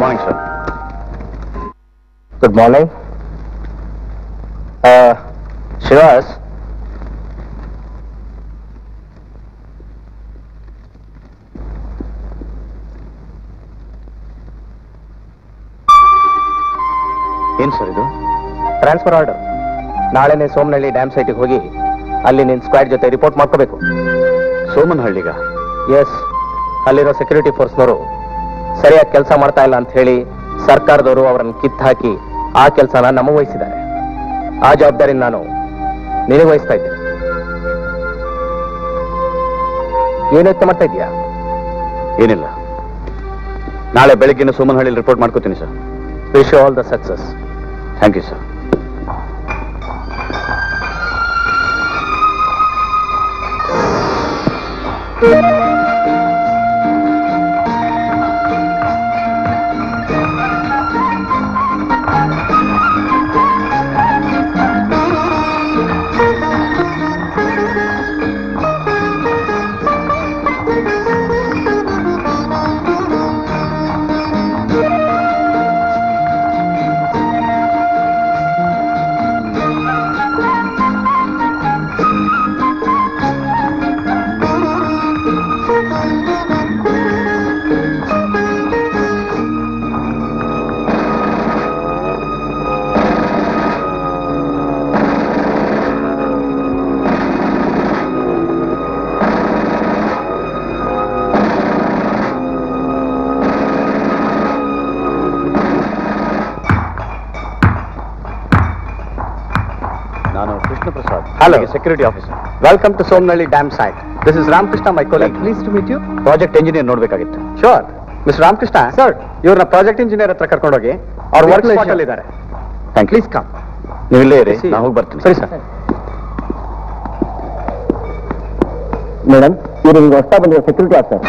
Morning sir good morning Srinivas ಏನ್ sir ಇದು transfer order ನಾಳೆನೆ ಸೋಮನಹಳ್ಳಿ ಡ್ಯಾಮ್ ಸೈಟಿಗೆ ಹೋಗಿ ಅಲ್ಲಿ ನಿನ್ನ ಸ್ಕ್ವಾಡ್ ಜೊತೆ ರಿಪೋರ್ಟ್ ಮಾಡ್ಕೋಬೇಕು ಸೋಮನಹಳ್ಳಿಗ ಎಸ್ ಅಲ್ಲಿರೋ ಸೆಕ್ಯೂರಿಟಿ ಫೋರ್ಸ್ನವರು ಸರಿಯಾಗಿ ಕೆಲಸ ಮಾಡ್ತಾ ಇಲ್ಲ ಅಂತ ಹೇಳಿ ಸರ್ಕಾರದವರು ಅವರನ್ನು ಕಿತ್ತು ಹಾಕಿ ಆ ಕೆಲಸನ ನಮಗೆ ವಹಿಸಿದ್ದಾರೆ ಆ ಜವಾಬ್ದಾರಿ ನಾನು ನಿನಗೆ ವಹಿಸ್ತಾ ಇದ್ದೀನಿ ಏನು ಯೋಚನೆ ಮಾಡ್ತಾ ಇದೀಯಾ ಏನಿಲ್ಲ ನಾಳೆ ಬೆಳಗ್ಗಿನ ಸೋಮನಹಳ್ಳಿ ರಿಪೋರ್ಟ್ ಮಾಡ್ಕೋತೀನಿ sir wish all the success thank you sir ನಾನು Krishna Prasad Hello. Security officer welcome to Somanahalli dam site this is Ramakrishna my colleague please to meet you project engineer ನೋಡ್ಬೇಕಾಗಿತ್ತು ಶೋರ್ ಮಿಸ್ಟರ್ ರಾಮಕೃಷ್ಣ ಸರ್ ಇವ್ರನ್ನ ಪ್ರಾಜೆಕ್ಟ್ ಇಂಜಿನಿಯರ್ ಹತ್ರ ಕರ್ಕೊಂಡೋಗಿ ಅವ್ರ work spot ಅಲ್ಲಿ ಇದ್ದಾರೆ thank you please come ನೀವು ಇಲ್ಲೇ ಇರಿ ನಾನು ಹೋಗಿ ಬರ್ತೀನಿ ಸರಿ ಸರ್ ಮೇಡಮ್ ಇವರು ನಿಮ್ಗೆ ಹೊಸ ಬಂದಿರೋ ಸೆಕ್ಯೂರಿಟಿ ಆಫೀಸರ್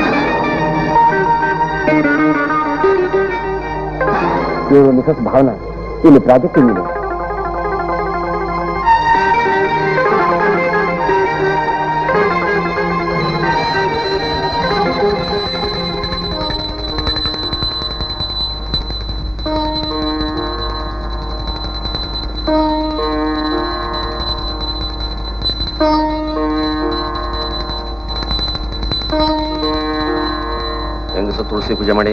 ಇವರು ಮಿಸಸ್ ಭಾವನಾ ಇಲ್ಲಿ ಪ್ರಾಜೆಕ್ಟ್ ಇಂಜಿನಿಯರ್ ಹೆಂಗಸ ತುಳಸಿ ಪೂಜೆ ಮಾಡಿ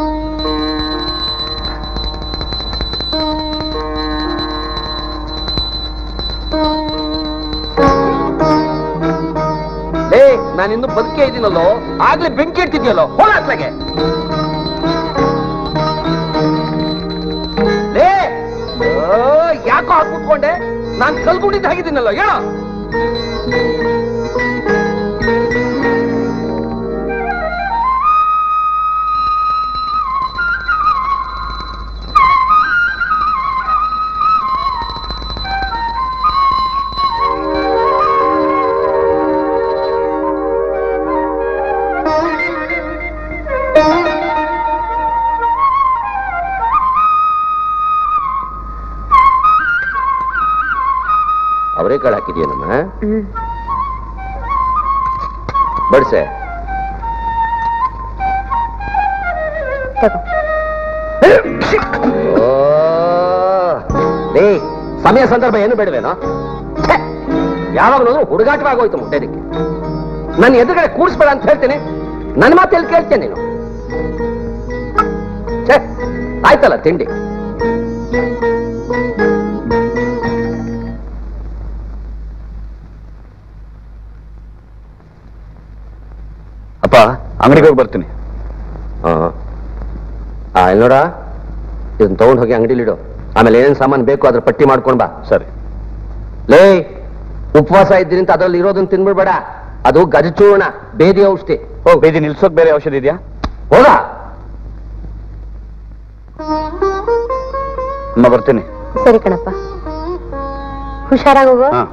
ಏ ನಾನು ಇನ್ನು ಬದುಕೇ ಇದ್ದೀನಲ್ಲೋ ಆಗ್ಲೇ ಬೆಂಕಿ ಇಡ್ತಿದ್ಯಲ್ಲೋ ಹೋಳ ಅತ್ಲಾಗೆ ಲೇ ಓ, ಯಾಕೋ ಹಾಕ್ ಕೂತ್ಕೊಂಡೆ ನಾನ್ ಕಲ್ಕೊಂಡಿದ್ದ ಹಾಗಿದ್ದೀನಲ್ಲೋ ಹೇಳೋ ಅವರೇ ಕಾಳು ಹಾಕಿದ್ಯೇನಮ್ಮ ಬಡ್ಸೆ ಓ, ಲೇ ಸಮಯ ಸಂದರ್ಭ ಏನು ಬೇಡವೇನೋ ಛೆ, ಯಾವಾಗಲೂ ಹುಡುಗಾಟವಾಗೋಯ್ತು ಮುಟ್ಟೇದಕ್ಕೆ ನನ್ನ ಎದುರುಗಡೆ ಕೂಡಿಸ್ಬೇಡ ಅಂತ ಹೇಳ್ತೇನೆ ನನ್ನ ಮಾತೆಲ್ಲಿ ಕೇಳ್ತೇನೆ ನೀನು ಛೆ, ಆಯ್ತಲ್ಲ ತಿಂಡಿ ಅಪ್ಪ ಅಂಗಡಿಗೆ ಹೋಗಿ ಬರ್ತೀನಿ ಆ ಇಲ್ಲಿ ನೋಡ ಇದನ್ನ ತಗೊಂಡು ಹೋಗಿ ಅಂಗಡಿಲಿಡು ಆಮೇಲೆ ಏನೇನು ಸಾಮಾನು ಬೇಕು ಅದ್ರ ಪಟ್ಟಿ ಮಾಡ್ಕೊಂಡ್ ಬಾ ಸರಿ ಲೇ ಉಪವಾಸ ಇದ್ದೀನಿ ಅಂತ ಅದ್ರಲ್ಲಿ ಇರೋದನ್ನ ತಿನ್ಬಿಡ್ಬೇಡ ಅದು ಗಜಚೂರ್ಣ ಬೇದಿ ಔಷಧಿ ಹೋಗಿ ಬೇದಿ ನಿಲ್ಸೋಕ್ ಬೇರೆ ಔಷಧಿ ಇದೆಯಾ ಹೋಗ ಅಮ್ಮ ಬರ್ತೀನಿ ಸರಿ ಕಣಪ್ಪ ಹುಷಾರಾಗಿ ಹೋಗು ಹಾ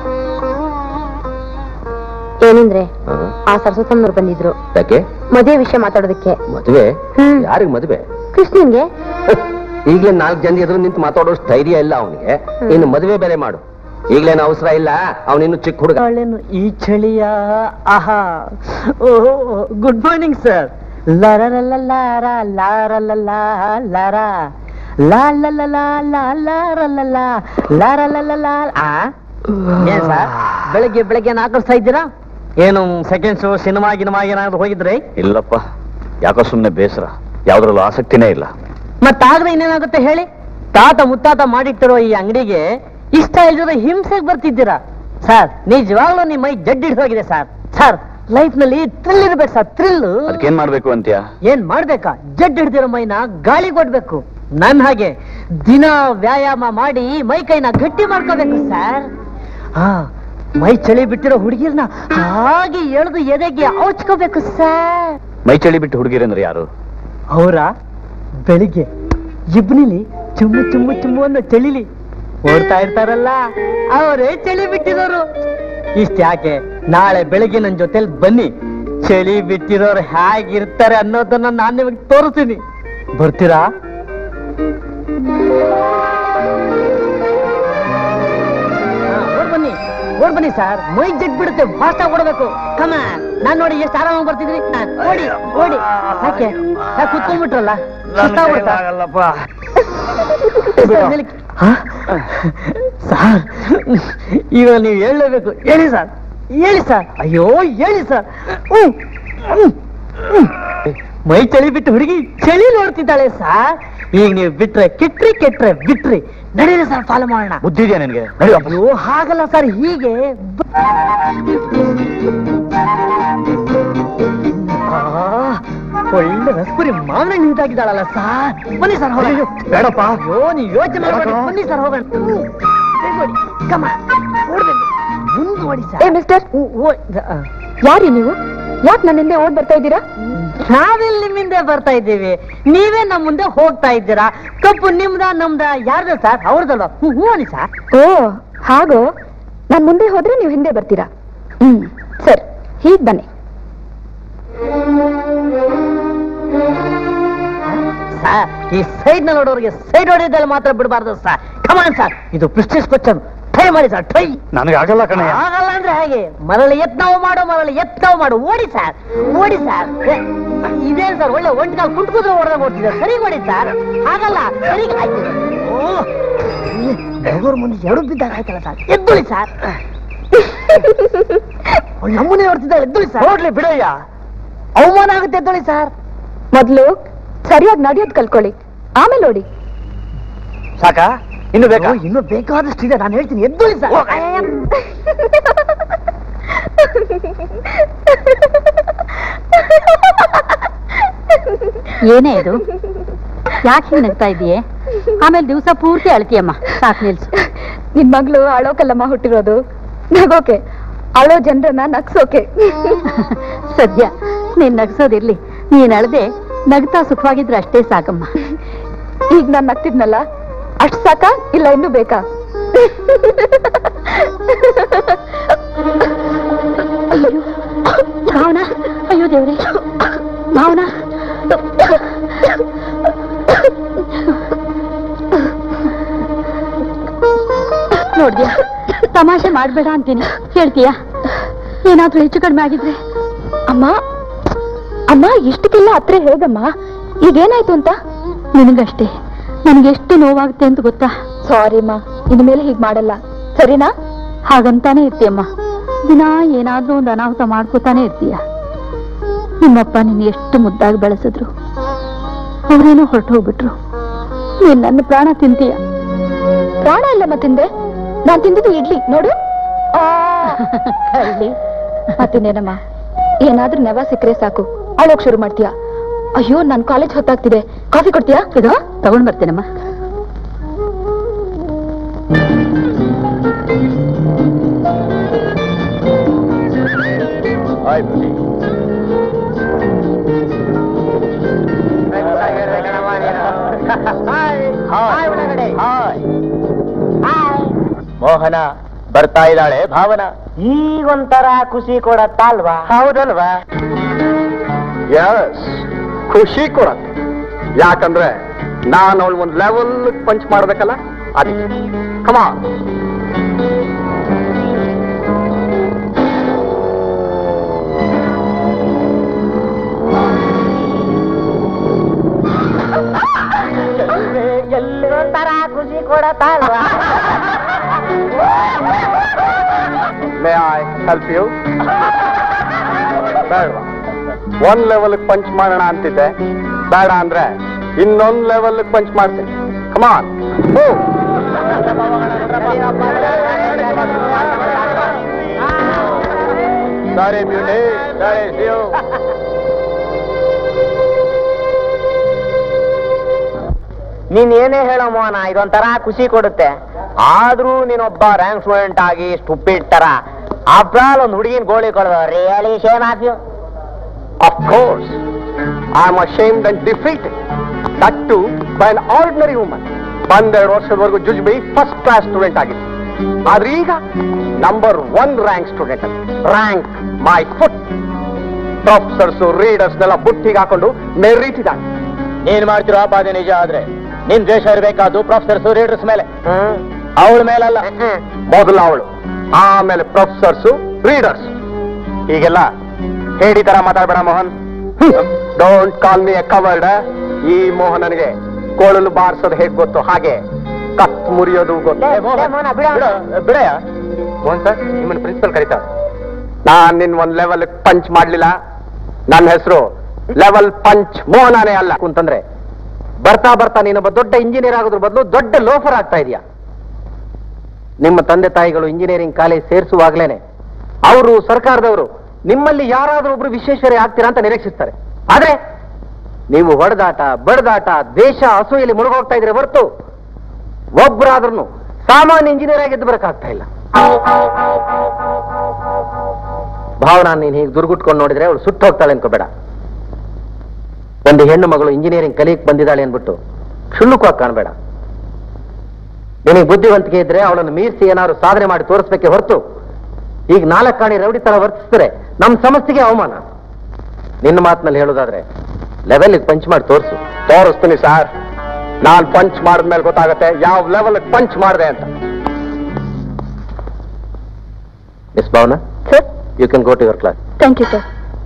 ಏನಂದ್ರೆ ಆ ಸರಸ್ವತಮ್ಮನವ್ರು ಬಂದಿದ್ರು ಯಾಕೆ ಮದುವೆ ವಿಷಯ ಮಾತಾಡೋದಕ್ಕೆ ಮದುವೆ ಹ್ಮ್. ಯಾರಿಗೆ ಮದುವೆ ಕೃಷ್ಣನ್ಗೆ ಈಗಲೇ ನಾಲ್ಕು ಜನ ಎದುರು ನಿಂತು ಮಾತಾಡೋಷ್ಟು ಧೈರ್ಯ ಇಲ್ಲ ಅವನಿಗೆ ಇನ್ನು ಮದುವೆ ಬೇರೆ ಮಾಡು ಈಗಲೇನು ಅವಸರ ಇಲ್ಲ ಅವನಿನ್ನು ಚಿಕ್ಕ ಹುಡುಗ ಅವಳೇನು ಈ ಚಳಿಯ ಆಹಾ ಓ ಗುಡ್ ಮಾರ್ನಿಂಗ್ ಸರ್ ಲರಲಲಲಾರ ಲಾರಲಲ ಲರ ಲಾ ಲಲ ಲಾ ಲಾ ಲಾರಲಲ ಲಾರಲಲ ಆ ಏನ್ ಸರ್ ಬೆಳಗ್ಗೆ ಬೆಳಗ್ಗೆ ನಾಲ್ಕು ಇದ್ದೀರಾ ಏನು ಸೆಕೆಂಡ್ ಶೋ ಸಿನಿಮಾ ಗಿನಿಮಾ ಏನಾದ್ರು ಹೋಗಿದ್ರಿ ಇಲ್ಲಪ್ಪ ಯಾಕೋ ಸುಮ್ಮನೆ ಬೇಸರ ಯಾವ್ದ್ರಲ್ಲೂ ಆಸಕ್ತಿನೇ ಇಲ್ಲ ಮತ್ತಾದ್ರೆ ಇನ್ನೇನಾಗುತ್ತೆ ಹೇಳಿ ತಾತ ಮುತ್ತಾತ ಮಾಡಿಟ್ಟಿರೋ ಈ ಅಂಗಡಿಗೆ ಇಷ್ಟ ಇಲ್ದಿರೋ ಹಿಂಸೆಗೆ ಬರ್ತಿದ್ದೀರಾ ಸರ್ ನಿಜವಾಗ್ಲೂ ನಿಮ್ಮ ಮೈ ಜಡ್ ಹಿಡ್ದು ಹೋಗಿದೆ ಸರ್ ಸರ್ ಲೈಫ್ ನಲ್ಲಿ ಥ್ರಿಲ್ ಇರ್ಬೇಕು ಸರ್ ಥ್ರಿಲ್ ಅದಕ್ಕೇನ್ ಮಾಡ್ಬೇಕು ಅಂತ್ಯಾ ಏನ್ ಮಾಡ್ಬೇಕಾ ಜಡ್ ಹಿಡ್ದಿರೋ ಮೈನ ಗಾಳಿ ಕೊಡ್ಬೇಕು ನನ್ ಹಾಗೆ ದಿನ ವ್ಯಾಯಾಮ ಮಾಡಿ ಮೈ ಕೈನ ಗಟ್ಟಿ ಮಾಡ್ಕೋಬೇಕು ಸರ್ ಹಾ ಮೈ ಚಳಿ ಬಿಟ್ಟಿರೋ ಹುಡುಗಿರ್ನ ಹಾಗೆ ಎಳೆದು ಎದೆಗೆ ಔಚ್ಕೋಬೇಕು ಸರ್ ಮೈ ಚಳಿ ಬಿಟ್ಟು ಹುಡುಗಿರಂದ್ರೆ ಯಾರು ಅವರ ಬೆಳಿಗ್ಗೆ ಇಬ್ನಿಲಿ ಚುಮ್ಮು ಚುಮ್ಮು ಚುಮ್ಮು ಅನ್ನೋ ಚಳಿಲಿ ಓಡ್ತಾ ಇರ್ತಾರಲ್ಲ ಅವರೇ ಚಳಿ ಬಿಟ್ಟಿರೋರು ಇಷ್ಟ ಯಾಕೆ ನಾಳೆ ಬೆಳಿಗ್ಗೆ ನನ್ನ ಜೊತೆಲಿ ಬನ್ನಿ ಚಳಿ ಬಿಟ್ಟಿರೋರು ಹೇಗಿರ್ತಾರೆ ಅನ್ನೋದನ್ನ ನಾನು ನಿಮಗೆ ತೋರಿಸ್ತೀನಿ ಬರ್ತೀರಾ ಹಾ, ಓಡ್ ಬನ್ನಿ ಓಡ್ ಬನ್ನಿ ಸರ್ ಮೈ ಜಡ್ ಬಿಡುತ್ತೆ ಫಾಸ್ಟ್ ಆಗಿ ಓಡಬೇಕು ಕಮ ನಾನ್ ನೋಡಿ ಎಷ್ಟು ಆರಾಮಾಗಿ ಬರ್ತಿದ್ರಿ ಹಾ, ಓಡಿ ಓಡಿ ಯಾಕೆ ಯಾಕೆ ಕುತ್ಕೊಂಡ್ಬಿಟ್ರಲ್ಲ ಸುಸ್ತಾಗ್ಬಿಡ್ತಾ? ಸರ್, ಮೇಲಕ್ಕೆ. ಹಾ? ಸರ್ ಇವಾಗ ನೀವು ಹೇಳಲೇಬೇಕು ಹೇಳಿ ಸರ್ ಹೇಳಿ ಸರ್ ಅಯ್ಯೋ ಹೇಳಿ ಸರ್ ಹ್ಮ್, ಹ್ಮ್, ಹ್ಮ್. ಮೈ ಚಳಿ ಬಿಟ್ಟು ಹುಡುಗಿ ಚಳಿ ನೋಡ್ತಿದ್ದಾಳೆ ಸರ್ ಈಗ ನೀವು ಬಿಟ್ರೆ ಕೆಟ್ರಿ ಕೆಟ್ರೆ ಬಿಟ್ರಿ ನಡೀರಿ ಸರ್ ಫಾಲೋ ಮಾಡೋಣ ಬುದ್ಧಿದ್ಯಾ ನಿನ್ಗೆ ನಡಿ ವಾಪಸ್. ಅಯ್ಯೋ ಹಾಗಲ್ಲ ಸರ್ ಹೀಗೆ ಬ- ಆ, ಒಳ್ಳೆ ರಸಪುರಿ ಮಾವಿನ ನಿಂತಾಗಿದ್ದಾಳಲ್ಲ ಸರ್ ಬನ್ನಿ ಸರ್ ಹೋಗೋಣ ಬೇಡಪ್ಪ ಅಯ್ಯೋ ನೀವು ಯೋಚನೆ ಮಾಡಬೇಡಿ ಬನ್ನಿ ಸರ್ ಹೋಗೋಣ ಹ್ಮ್. ಬೇಗ ಓಡಿ. ಕಮ ಓಡ್ಬೇಕು ಮುಂದೆ ಓಡಿ ಏ ಸರ್ ಮಿಸ್ಟರ್ ಹ್ಮ್, ಓ- ಆ. ಯಾರಿ ನೀವು ಯಾಕೆ ನನ್ನ ಹಿಂದೆ ಓಡ್ ಬರ್ತಾ ಇದ್ದೀರಾ ನಾವೆಲ್ಲಿ ನಿಮ್ಮಿಂದ ಬರ್ತಾ ಇದ್ದೀವಿ ನೀವೇ ನಮ್ಮ ಮುಂದೆ ಹೋಗ್ತಾ ಇದ್ದೀರಾ ಕಪ್ಪು ನಿಮ್ದ ನಮ್ದ ಯಾರ್ದ ಸರ್ ಅವ್ರದಲ್ವ ಹ್ಞೂ ಹ್ಞೂ ಅನ್ನಿ ಸರ್ ಓ ಹಾಗೋ ನಾನ್ ಮುಂದೆ ಹೋದ್ರೆ ನೀವು ಹಿಂದೆ ಬರ್ತೀರಾ ಹ್ಮ್ ಸರಿ ಹೀಗ್ ಬನ್ನಿ ಸರ್ ಈ ಸೈಡ್ ನ ನೋಡೋರಿಗೆ ಸೈಡ್ ಹೊಡೆದಲ್ಲಿ ಮಾತ್ರ ಬಿಡಬಾರ್ದು ಸರ್ ಕಮಾನ್ ಸರ್ ಇದು ಪ್ರಿಸ್ಟೇಜ್ ಕ್ವಶನ್ ಟ್ರೈ ಮಾಡಿ ಸರ್ ಟ್ರೈ ನನಗೆ ಆಗಲ್ಲ ಕಣಯ್ಯ ಆಗಲ್ಲ ಅಂದ್ರೆ ಹೇಗೆ ಮರಳಿ ಯತ್ನವು ಮಾಡು ಮರಳಿ ಯತ್ನವು ಮಾಡು ಓಡಿ ಸರ್ ಓಡಿ ಸರ್ ಏ, ಇದೇನ್ ಸರ್ ಒಳ್ಳೆ ಒಂಟಿ ಕಾಲು ಕುಂಟ್ಕೂದ್ರೆ ಹೊಡೆದಾಗ ಓಡ್ತಿದ್ದಾರೆ ಸರಿ ಓಡಿ ಸರ್ ಹಾಗಲ್ಲ ಸರಿ ಆಯ್ತು ಓ ಮಗುವ್ರ ಮುಂದೆ ಎರಡು ಬಿದ್ದಾಗ ಆಯ್ತಲ್ಲ ಸರ್ ಎದ್ದುಳಿ ಸರ್ ಅವ್ಳು ನಮ್ಮನೆ ಹೊಡ್ತಿದ್ದಾಳೆ ಎದ್ದುಳಿ ಸರ್ ನೋಡ್ಲಿ ಬಿಡಯ್ಯ ಅವಮಾನ ಆಗುತ್ತೆ ಎದ್ದುಳಿ ಸರ್ ಮೊದ್ಲು ಸರಿಯಾಗಿ ನಡೆಯೋದ್ ಕಲ್ಕೊಳ್ಳಿ ಆಮೇಲೆ ನೋಡಿ ಸಾಕ ಇನ್ನು ಬೇಕಾ ಓ, ಇನ್ನೂ ಬೇಕಾದಷ್ಟು ಇದೆ ನಾನು ಹೇಳ್ತೀನಿ ಎದ್ದುಳಿ ಸರ್ ಏನೇ ಇದು ಯಾಕೆ ಹಿಂಗ್ ನಗ್ತಾ ಇದೆಯೇ ಆಮೇಲೆ ದಿವಸ ಪೂರ್ತಿ ಅಳ್ತೀಯಮ್ಮ ಸಾಕ್ ನಿಲ್ಸು ನಿನ್ ಮಗಳು ಅಳೋಕಲ್ಲಮ್ಮ ಹುಟ್ಟಿರೋದು ನಗೋಕೆ ಅಳೋ ಜನರನ್ನ ನಗ್ಸೋಕೆ ಸದ್ಯ ನೀನ್ ನಗ್ಸೋದಿರ್ಲಿ ನೀನ್ ಅಳ್ದೆ ನಗ್ತಾ ಸುಖವಾಗಿದ್ರೆ ಅಷ್ಟೇ ಸಾಕಮ್ಮ ಈಗ ನಾನ್ ನಗ್ತಿದ್ನಲ್ಲ ಅಷ್ಟ್ ಸಾಕ ಇಲ್ಲ ಇನ್ನೂ ಬೇಕಾ ಅಯ್ಯೋ ಭಾವನಾ ಅಯ್ಯೋ ದೇವ್ರೆ ಭಾವನಾ ನೋಡ್ದ್ಯಾ ತಮಾಷೆ ಮಾಡ್ಬೇಡ ಅಂತೀನಿ ಕೇಳ್ತೀಯಾ ಏನಾದ್ರೂ ಹೆಚ್ಚು ಕಡಿಮೆ ಆಗಿದ್ರೆ ಅಮ್ಮ ಅಮ್ಮ ಇಷ್ಟಕ್ಕೆಲ್ಲ ಹತ್ರ ಹೇಗಮ್ಮ ಈಗೇನಾಯ್ತು ಅಂತ ನಿನಗಷ್ಟೇ ನನಗೆ ಎಷ್ಟು ನೋವಾಗುತ್ತೆ ಅಂತ ಗೊತ್ತಾ ಸಾರಿ ಅಮ್ಮ ಇನ್ಮೇಲೆ ಹೀಗ್ ಮಾಡಲ್ಲ ಸರಿನಾ ಹಾಗಂತಾನೆ ಇರ್ತೀಯಮ್ಮ ದಿನ ಏನಾದ್ರೂ ಒಂದು ಅನಾಹುತ ಮಾಡ್ಕೋತಾನೆ ಇರ್ತೀಯ ನಿಮ್ಮಪ್ಪ ನಿನ್ನ ಎಷ್ಟು ಮುದ್ದಾಗಿ ಬೆಳೆಸಿದ್ರು ಅವರೇನೋ ಹೊರಟು ಹೋಗ್ಬಿಟ್ರು ನೀನ್ ನನ್ನ ಪ್ರಾಣ ತಿಂತೀಯ ಪ್ರಾಣ ಇಲ್ಲ ಮತ್ತಿಂದೆ ನಾನ್ ತಿಂದಿದ್ದು ಇಡ್ಲಿ ನೋಡು ಆ, ಕಳ್ಳಿ. ಮತ್ತಿನ್ನೇನಮ್ಮ ಏನಾದ್ರೂ ನೆವ ಸಿಕ್ಕರೆ ಸಾಕು ಅಳೋಕ್ ಶುರು ಮಾಡ್ತೀಯಾ ಅಯ್ಯೋ ನನ್ ಕಾಲೇಜ್ ಹೊತ್ತಾಗ್ತಿದೆ ಕಾಫಿ ಕೊಡ್ತೀಯಾ ಇದು ತಗೊಂಡ್ ಬರ್ತೇನಮ್ಮ ಹಾಯ್ ಬುದ್ಧಿ ಹಾಯ್ ಒಳಗಡೆ ಹಾಯ್ ಹಾಯ್ ಮೋಹನ ಬರ್ತಾ ಇದ್ದಾಳೆ ಭಾವನ ಈಗೊಂಥರ ಖುಷಿ ಕೊಡತ್ತಲ್ವಾ ಹೌದಲ್ವಾ ಯಸ್ ಖುಷಿ ಕೊಡತ್ತೆ ಯಾಕಂದ್ರೆ ನಾನು ಅವಳು ಒಂದು ಲೆವೆಲ್ ಪಂಚ್ ಮಾಡ್ಬೇಕಲ್ಲ ಅದಕ್ಕೆ ಕಮಾನ್ ಕೊಡತಾ ಅಲ್ವಾ ಮೇ ಐ ಹೆಲ್ಪ್ ಯು ಬೇಡವಾ ಒಂದ್ ಲೆವೆಲ್ ಪಂಚ್ ಮಾಡೋಣ ಅಂತಿದ್ದೆ ಬೇಡ ಅಂದ್ರೆ ಇನ್ನೊಂದ್ ಲೆವೆಲ್ ಪಂಚ್ ಮಾಡ್ತೀನಿ ಕಮಾನ್ ಸಾರಿ ಬ್ಯೂಟಿ ಸಾರಿ ಶಿವ್ ನೀನ್ ಏನೇ ಹೇಳೋ ಮೋಹನ ಇದೊಂಥರ ಖುಷಿ ಕೊಡುತ್ತೆ ಆದ್ರೂ ನೀನೊಬ್ಬ ರ್ಯಾಂಕ್ ಸ್ಟೂಡೆಂಟ್ ಆಗಿ ಸ್ಟುಪಿಡ್ ತರ ಆಫ್ಟರ್ ಆಲ್ ಒಂದು ಹುಡುಗಿನ ಗೋಳಿ ಕೊಡೋದು really shame of you Of course, I am ashamed and defeated. That too by an ordinary woman. ಒಂದೆರಡು ವರ್ಷದವರೆಗೂ ಜುಜ್ಬಿ ಫಸ್ಟ್ ಕ್ಲಾಸ್ ಸ್ಟೂಡೆಂಟ್ ಆಗಿತ್ತು ಆದ್ರೆ ಈಗ number one rank student rank my foot professors ರೀಡರ್ಸ್ನೆಲ್ಲ ಬುಟ್ಟಿಗೆ ಹಾಕೊಂಡು ಮೆರೀತಿದ್ದಾನೆ ನೀನ್ ಮಾಡ್ತಿರೋ ಆಪಾದನೆ ನಿಜ ಆದ್ರೆ ನಿನ್ ದ್ವೇಷ ಇರಬೇಕಾದ್ದು ಪ್ರೊಫೆಸರ್ಸ್ ರೀಡರ್ಸ್ ಮೇಲೆ ಅವಳ ಮೇಲಲ್ಲ ಮೊದಲು ಅವಳು ಆಮೇಲೆ ಪ್ರೊಫೆಸರ್ಸ್ ರೀಡರ್ಸ್ ಹೀಗೆಲ್ಲ ಹೇಳಿ ತರ ಮಾತಾಡ್ಬೇಡ Mohan don't call me a coward ಈ ಮೋಹನನಿಗೆ ಕೋಳಲು ಬಾರಿಸೋದು ಹೇಗ್ ಗೊತ್ತು ಹಾಗೆ ಕತ್ ಮುರಿಯೋದು ಗೊತ್ತು ಬಿಡಯ ಮೋಹನ್ ಸರ್ ನಿಮ್ಮನ್ನ ಪ್ರಿನ್ಸಿಪಲ್ ಕರೀತಾರೆ ನಾನ್ ನಿನ್ ಒಂದ್ ಲೆವೆಲ್ ಪಂಚ್ ಮಾಡ್ಲಿಲ್ಲ ನನ್ನ ಹೆಸರು ಲೆವೆಲ್ ಪಂಚ್ ಮೋಹನನೇ ಅಲ್ಲ ಅಂತಂದ್ರೆ ಬರ್ತಾ ಬರ್ತಾ ನೀನೊಬ್ಬ ದೊಡ್ಡ ಇಂಜಿನಿಯರ್ ಆಗೋದ್ರ ಬದಲು ದೊಡ್ಡ ಲೋಫರ್ ಆಗ್ತಾ ಇದೀಯ ನಿಮ್ಮ ತಂದೆ ತಾಯಿಗಳು ಇಂಜಿನಿಯರಿಂಗ್ ಕಾಲೇಜ್ ಸೇರಿಸುವಾಗ್ಲೇನೆ ಅವರು ಸರ್ಕಾರದವರು ನಿಮ್ಮಲ್ಲಿ ಯಾರಾದ್ರೂ ಒಬ್ರು ವಿಶೇಷರೇ ಆಗ್ತೀರಾ ಅಂತ ನಿರೀಕ್ಷಿಸ್ತಾರೆ ಆದ್ರೆ ನೀವು ಹೊಡೆದಾಟ ಬಡದಾಟ ದೇಶ ಅಸೂಯಲ್ಲಿ ಮುಳುಗೋಗ್ತಾ ಇದ್ರೆ ಹೊರತು ಒಬ್ಬರಾದ್ರೂ ಸಾಮಾನ್ಯ ಇಂಜಿನಿಯರ್ ಆಗಿ ಎದ್ದು ಬರಕ್ಕಾಗ್ತಾ ಇಲ್ಲ ಭಾವನಾ ನೀನ್ ಹೀಗೆ ದುರ್ಗುಟ್ಕೊಂಡು ನೋಡಿದ್ರೆ ಅವಳು ಸುಟ್ಟು ಹೋಗ್ತಾಳೆ ಅನ್ಕೋಬೇಡ ಒಂದು ಹೆಣ್ಣು ಮಗಳು ಇಂಜಿನಿಯರಿಂಗ್ ಕಲಿಯಕ್ ಬಂದಿದ್ದಾಳೆ ಅನ್ಬಿಟ್ಟು ಕ್ಷುಲ್ಲುಕವಾಗಿ ಕಾಣಬೇಡ ನಿನಗೆ ಬುದ್ಧಿವಂತಿಕೆ ಇದ್ರೆ ಅವಳನ್ನು ಮೀರಿಸಿ ಏನಾದ್ರು ಸಾಧನೆ ಮಾಡಿ ತೋರಿಸ್ಬೇಕೆ ಹೊರತು ಈಗ ನಾಲ್ಕು ಕಾಣಿ ರೌಡಿ ತರ ವರ್ತಿಸಿದ್ರೆ ನಮ್ಮ ಸಮಸ್ಯೆಗೆ ಅವಮಾನ ನಿನ್ನ ಮಾತಿನಲ್ಲಿ ಹೇಳೋದಾದ್ರೆ ಲೆವೆಲ್ ಪಂಚ್ ಮಾಡಿ ತೋರಿಸು ತೋರಿಸ್ತೀನಿ ಸರ್ ನಾನ್ ಪಂಚ್ ಮಾಡಿದ್ಮೇಲೆ ಗೊತ್ತಾಗತ್ತೆ ಯಾವ ಲೆವೆಲ್ ಪಂಚ್ ಮಾಡಿದೆ ಅಂತ miss Bhavana sir you can go to your class thank you sir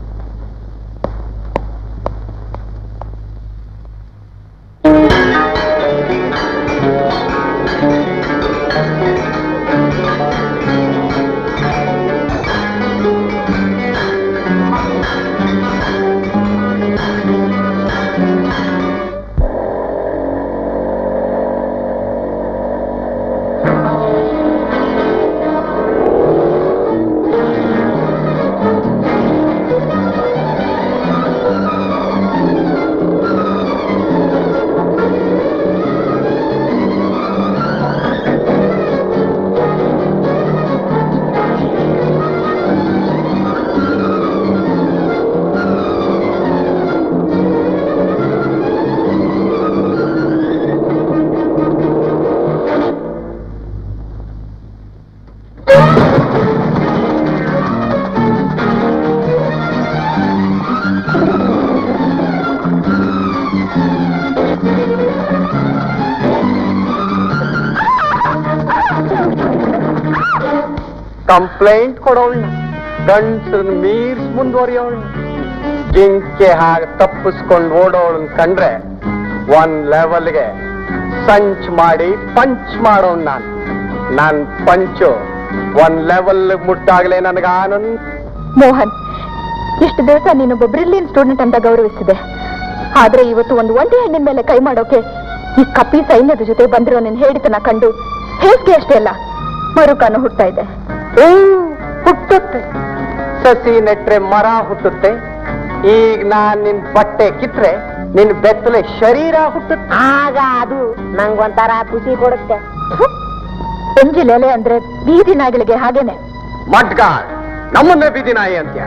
complaint ಕೊಡೋಳ್ನ ಗಂಡಸರನ್ನ ಮೀರ್ಸ್ ಮುಂದುವರಿಯೋಳ್ನ ಜಿಂಕೆ ಹಾಗೆ ತಪ್ಪಿಸ್ಕೊಂಡು ಓಡೋಳನ್ ಕಂಡ್ರೆ ಒಂದ್ ಲೆವೆಲ್ಗೆ ಸಂಚ್ ಮಾಡಿ ಪಂಚ್ ಮಾಡೋನ್ ನಾನು ನನ್ ಪಂಚು ಒಂದ್ ಲೆವೆಲ್ ಮುಟ್ಟಾಗ್ಲೇ ನನಗೆ ಆನಂದ ಮೋಹನ್ ಇಷ್ಟು ದಿವಸ ನೀನೊಬ್ಬ ಬ್ರಿಲಿಯನ್ ಸ್ಟೂಡೆಂಟ್ ಅಂತ ಗೌರವಿಸಿದೆ ಆದ್ರೆ ಇವತ್ತು ಒಂದು ಒಂಟಿ ಹೆಣ್ಣಿನ ಮೇಲೆ ಕೈ ಮಾಡೋಕೆ ಈ ಕಪಿ ಸೈನ್ಯದ ಜೊತೆ ಬಂದಿರೋ ನಿನ್ ಹೇಳಿತನ ಕಂಡು ಹೇಸಿಗೆ ಅಷ್ಟೇ ಅಲ್ಲ ಮರುಕಾನು ಹುಡ್ತಾ ಇದೆ ಓ, ಹುಟ್ಟುತ್ತೆ ಸಸಿ ನೆಟ್ರೆ ಮರ ಹುಟ್ಟುತ್ತೆ ಈಗ ನಾನ್ ನಿನ್ ಬಟ್ಟೆ ಕಿತ್ರೆ ನಿನ್ ಬೆತ್ತಲೆ ಶರೀರ ಹುಟ್ಟುತ್ತೆ ಆಗ ಅದು ನಂಗೊಂಥರ ಖುಷಿ ಕೊಡುತ್ತೆ ಎಂಜಿಲ್ ಎಲೆ ಅಂದ್ರೆ ಬೀದಿ ನಾಯಿಗಳಿಗೆ ಹಾಗೇನೆ ಮಡ್ಗಾಳ್ ನಮ್ಮನ್ನೇ ಬೀದಿ ನಾಯಿ ಅಂತ್ಯ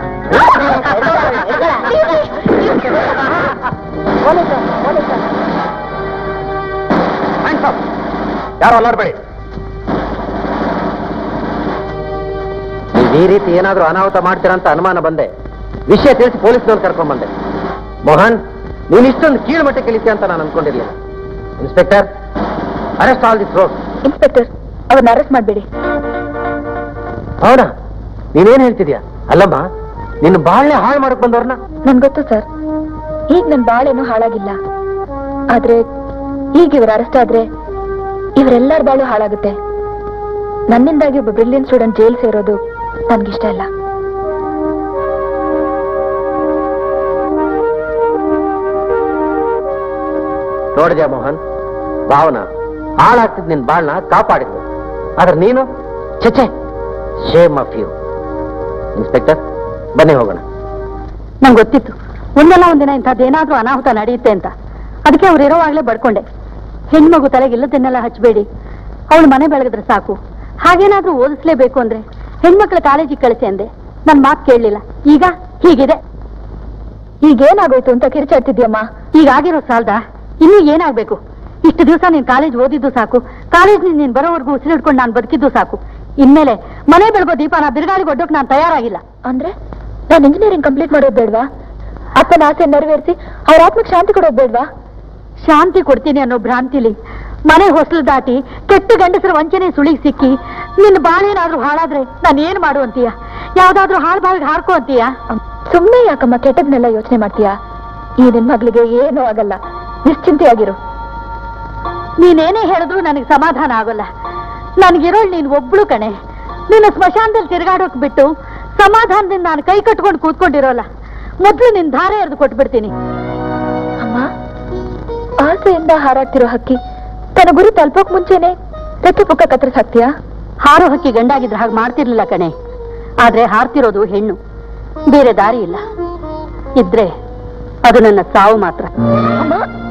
Hands up. ಯಾರು ಅಲ್ಲಾಡ್ಬೇಡಿ ನೀವು ಈ ರೀತಿ ಏನಾದ್ರೂ ಅನಾಹುತ ಮಾಡ್ತೀರಾ ಅಂತ ಅನುಮಾನ ಬಂದೆ ವಿಷಯ ತಿಳಿಸಿ ಪೊಲೀಸ್ನವ್ರು ಕರ್ಕೊಂಡ್ ಬಂದೆ ಮೋಹನ್ ನೀನ್ ಇಷ್ಟೊಂದು ಕೀಳು ಮಟ್ಟಕ್ಕೆ ಇಳಿತೀಯ ಅಂತ ನಾನು ಅನ್ಕೊಂಡಿರ್ಲಿಲ್ಲ inspector arrest all this road inspector ಅವ್ರನ್ನ ಅರೆಸ್ಟ್ ಮಾಡಬೇಡಿ ಹೌದಾ ನೀನೇನ್ ಹೇಳ್ತಿದ್ಯಾ ಅಲ್ಲಮ್ಮ ನಿನ್ನ ಬಾಳ್ನೆ ಹಾಳು ಮಾಡಕ್ ಬಂದವ್ರನ್ನ ನನ್ ಗೊತ್ತು ಸರ್ ಈಗ ನನ್ ಬಾಳೇನು ಹಾಳಾಗಿಲ್ಲ ಆದ್ರೆ ಈಗ ಇವ್ರ ಅರೆಸ್ಟ್ ಆದ್ರೆ ಇವರೆಲ್ಲರ ಬಾಳು ಹಾಳಾಗುತ್ತೆ ನನ್ನಿಂದಾಗಿ ಒಬ್ಬ ಬ್ರಿಲಿಯನ್ ಸ್ಟೂಡೆಂಟ್ ಜೈಲ್ ಸೇರೋದು ನನ್ಗಿಷ್ಟ ಇಲ್ಲ ನೋಡಿದ್ಯಾ ಮೋಹನ್ ಭಾವನ ಹಾಳಾಗ್ತಿದ್ ನಿನ್ ಬಾಳ್ನ ಕಾಪಾಡಿದ್ಲು ಆದ್ರೆ ನೀನು ಚಚೆ ಶೇಮ್ ಆಫ್ ಯು ಇನ್ಸ್ಪೆಕ್ಟರ್ ಬನ್ನಿ ಹೋಗೋಣ ನಂಗೆ ಗೊತ್ತಿತ್ತು ಒಂದಲ್ಲ ಒಂದಿನ ಇಂಥದ್ದೇನಾದ್ರೂ ಅನಾಹುತ ನಡೆಯುತ್ತೆ ಅಂತ ಅದಕ್ಕೆ ಅವ್ರು ಇರೋವಾಗ್ಲೇ ಬಡ್ಕೊಂಡೆ ಹೆಣ್ಮಗು ತಲೆಗೆ ಇಲ್ಲದನ್ನೆಲ್ಲ ಹಚ್ಚಬೇಡಿ ಅವಳು ಮನೆ ಬೆಳಗಿದ್ರೆ ಸಾಕು ಹಾಗೇನಾದ್ರೂ ಓದಿಸ್ಲೇಬೇಕು ಅಂದ್ರೆ ಹೆಣ್ಮಕ್ಳ ಕಾಲೇಜಿಗೆ ಕಳಿಸಿ ಅಂದೆ ನನ್ ಮಾತು ಕೇಳಲಿಲ್ಲ ಈಗ ಹೀಗಿದೆ ಈಗೇನಾಗೋಯ್ತು ಅಂತ ಕಿರ್ಚಾಡ್ತಿದ್ಯಮ್ಮ ಈಗ ಆಗಿರೋ ಸಾಲ್ದ ಇನ್ನೂ ಏನಾಗ್ಬೇಕು ಇಷ್ಟು ದಿವಸ ನೀನ್ ಕಾಲೇಜ್ ಓದಿದ್ದು ಸಾಕು ಕಾಲೇಜ್ ನೀನ್ ಬರೋವರೆಗೂ ಉಸಿರಿಡ್ಕೊಂಡು ನಾನು ಬದುಕಿದ್ದು ಸಾಕು ಇನ್ಮೇಲೆ ಮನೆ ಬೆಳಗೋ ದೀಪನ ಬಿರುಗಾಳಿಗೆ ಒಡ್ಡೋಕ್ ನಾನು ತಯಾರಾಗಿಲ್ಲ ಅಂದ್ರೆ ನಾನು ಇಂಜಿನಿಯರಿಂಗ್ ಕಂಪ್ಲೀಟ್ ಮಾಡೋದು ಬೇಡ್ವಾ ಅಪ್ಪನ ಆಸೆ ನೆರವೇರಿಸಿ ಅವ್ರ ಆತ್ಮಕ್ಕೆ ಶಾಂತಿ ಕೊಡೋದು ಬೇಡ್ವಾ ಶಾಂತಿ ಕೊಡ್ತೀನಿ ಅನ್ನೋ ಭ್ರಾಂತಿಲಿ ಮನೆ ಹೊಸಲು ದಾಟಿ ಕೆಟ್ಟ ಗಂಡಸರ ವಂಚನೆ ಸುಳಿಗೆ ಸಿಕ್ಕಿ ನಿನ್ನ ಬಾಳೇನಾದ್ರೂ ಹಾಳಾದ್ರೆ ನಾನು ಏನ್ ಮಾಡು ಅಂತೀಯ ಯಾವ್ದಾದ್ರೂ ಹಾಳು ಬಾವಿಗೆ ಹಾರ್ಕೋ ಅಂತೀಯ ಸುಮ್ಮನೆ ಯಾಕಮ್ಮ ಕೆಟ್ಟದ್ನೆಲ್ಲ ಯೋಚನೆ ಮಾಡ್ತೀಯಾ ಈ ನಿನ್ ಮಗಳಿಗೆ ಏನೂ ಆಗಲ್ಲ ನಿಶ್ಚಿಂತೆಯಾಗಿರು ನೀನೇನೇ ಹೇಳಿದ್ರು ನನಗೆ ಸಮಾಧಾನ ಆಗೋಲ್ಲ ನನಗಿರೋಳು ನೀನು ಒಬ್ಳು ಕಣೆ ನಿನ್ನ ಸ್ಮಶಾನದಲ್ಲಿ ತಿರುಗಾಡೋಕ್ ಬಿಟ್ಟು ಸಮಾಧಾನದಿಂದ ನಾನು ಕೈ ಕಟ್ಕೊಂಡು ಕೂತ್ಕೊಂಡಿರೋಲ್ಲ ಮೊದ್ಲು ನಿನ್ ಧಾರೆ ಎರೆದು ಕೊಟ್ಬಿಡ್ತೀನಿ ಅಮ್ಮ ಆಸೆಯಿಂದ ಹಾರಾಡ್ತಿರೋ ಹಕ್ಕಿ ತನ್ನ ಗುರಿ ತಲುಪೋಕ್ ಮುಂಚೆನೆ ರೆಕ್ಕೆ ಪುಕ್ಕ ಕತ್ತರಿಸ್ ಹಾಕ್ತೀಯಾ ಹಾರೋ ಹಕ್ಕಿ ಗಂಡಾಗಿದ್ರೆ ಹಾಗೆ ಮಾಡ್ತಿರ್ಲಿಲ್ಲ ಕಣೆ ಆದ್ರೆ ಹಾರ್ತಿರೋದು ಹೆಣ್ಣು ಬೇರೆ ದಾರಿ ಇಲ್ಲ ಇದ್ರೆ ಅದು ನನ್ನ ಸಾವು ಮಾತ್ರ ಅಮ್ಮ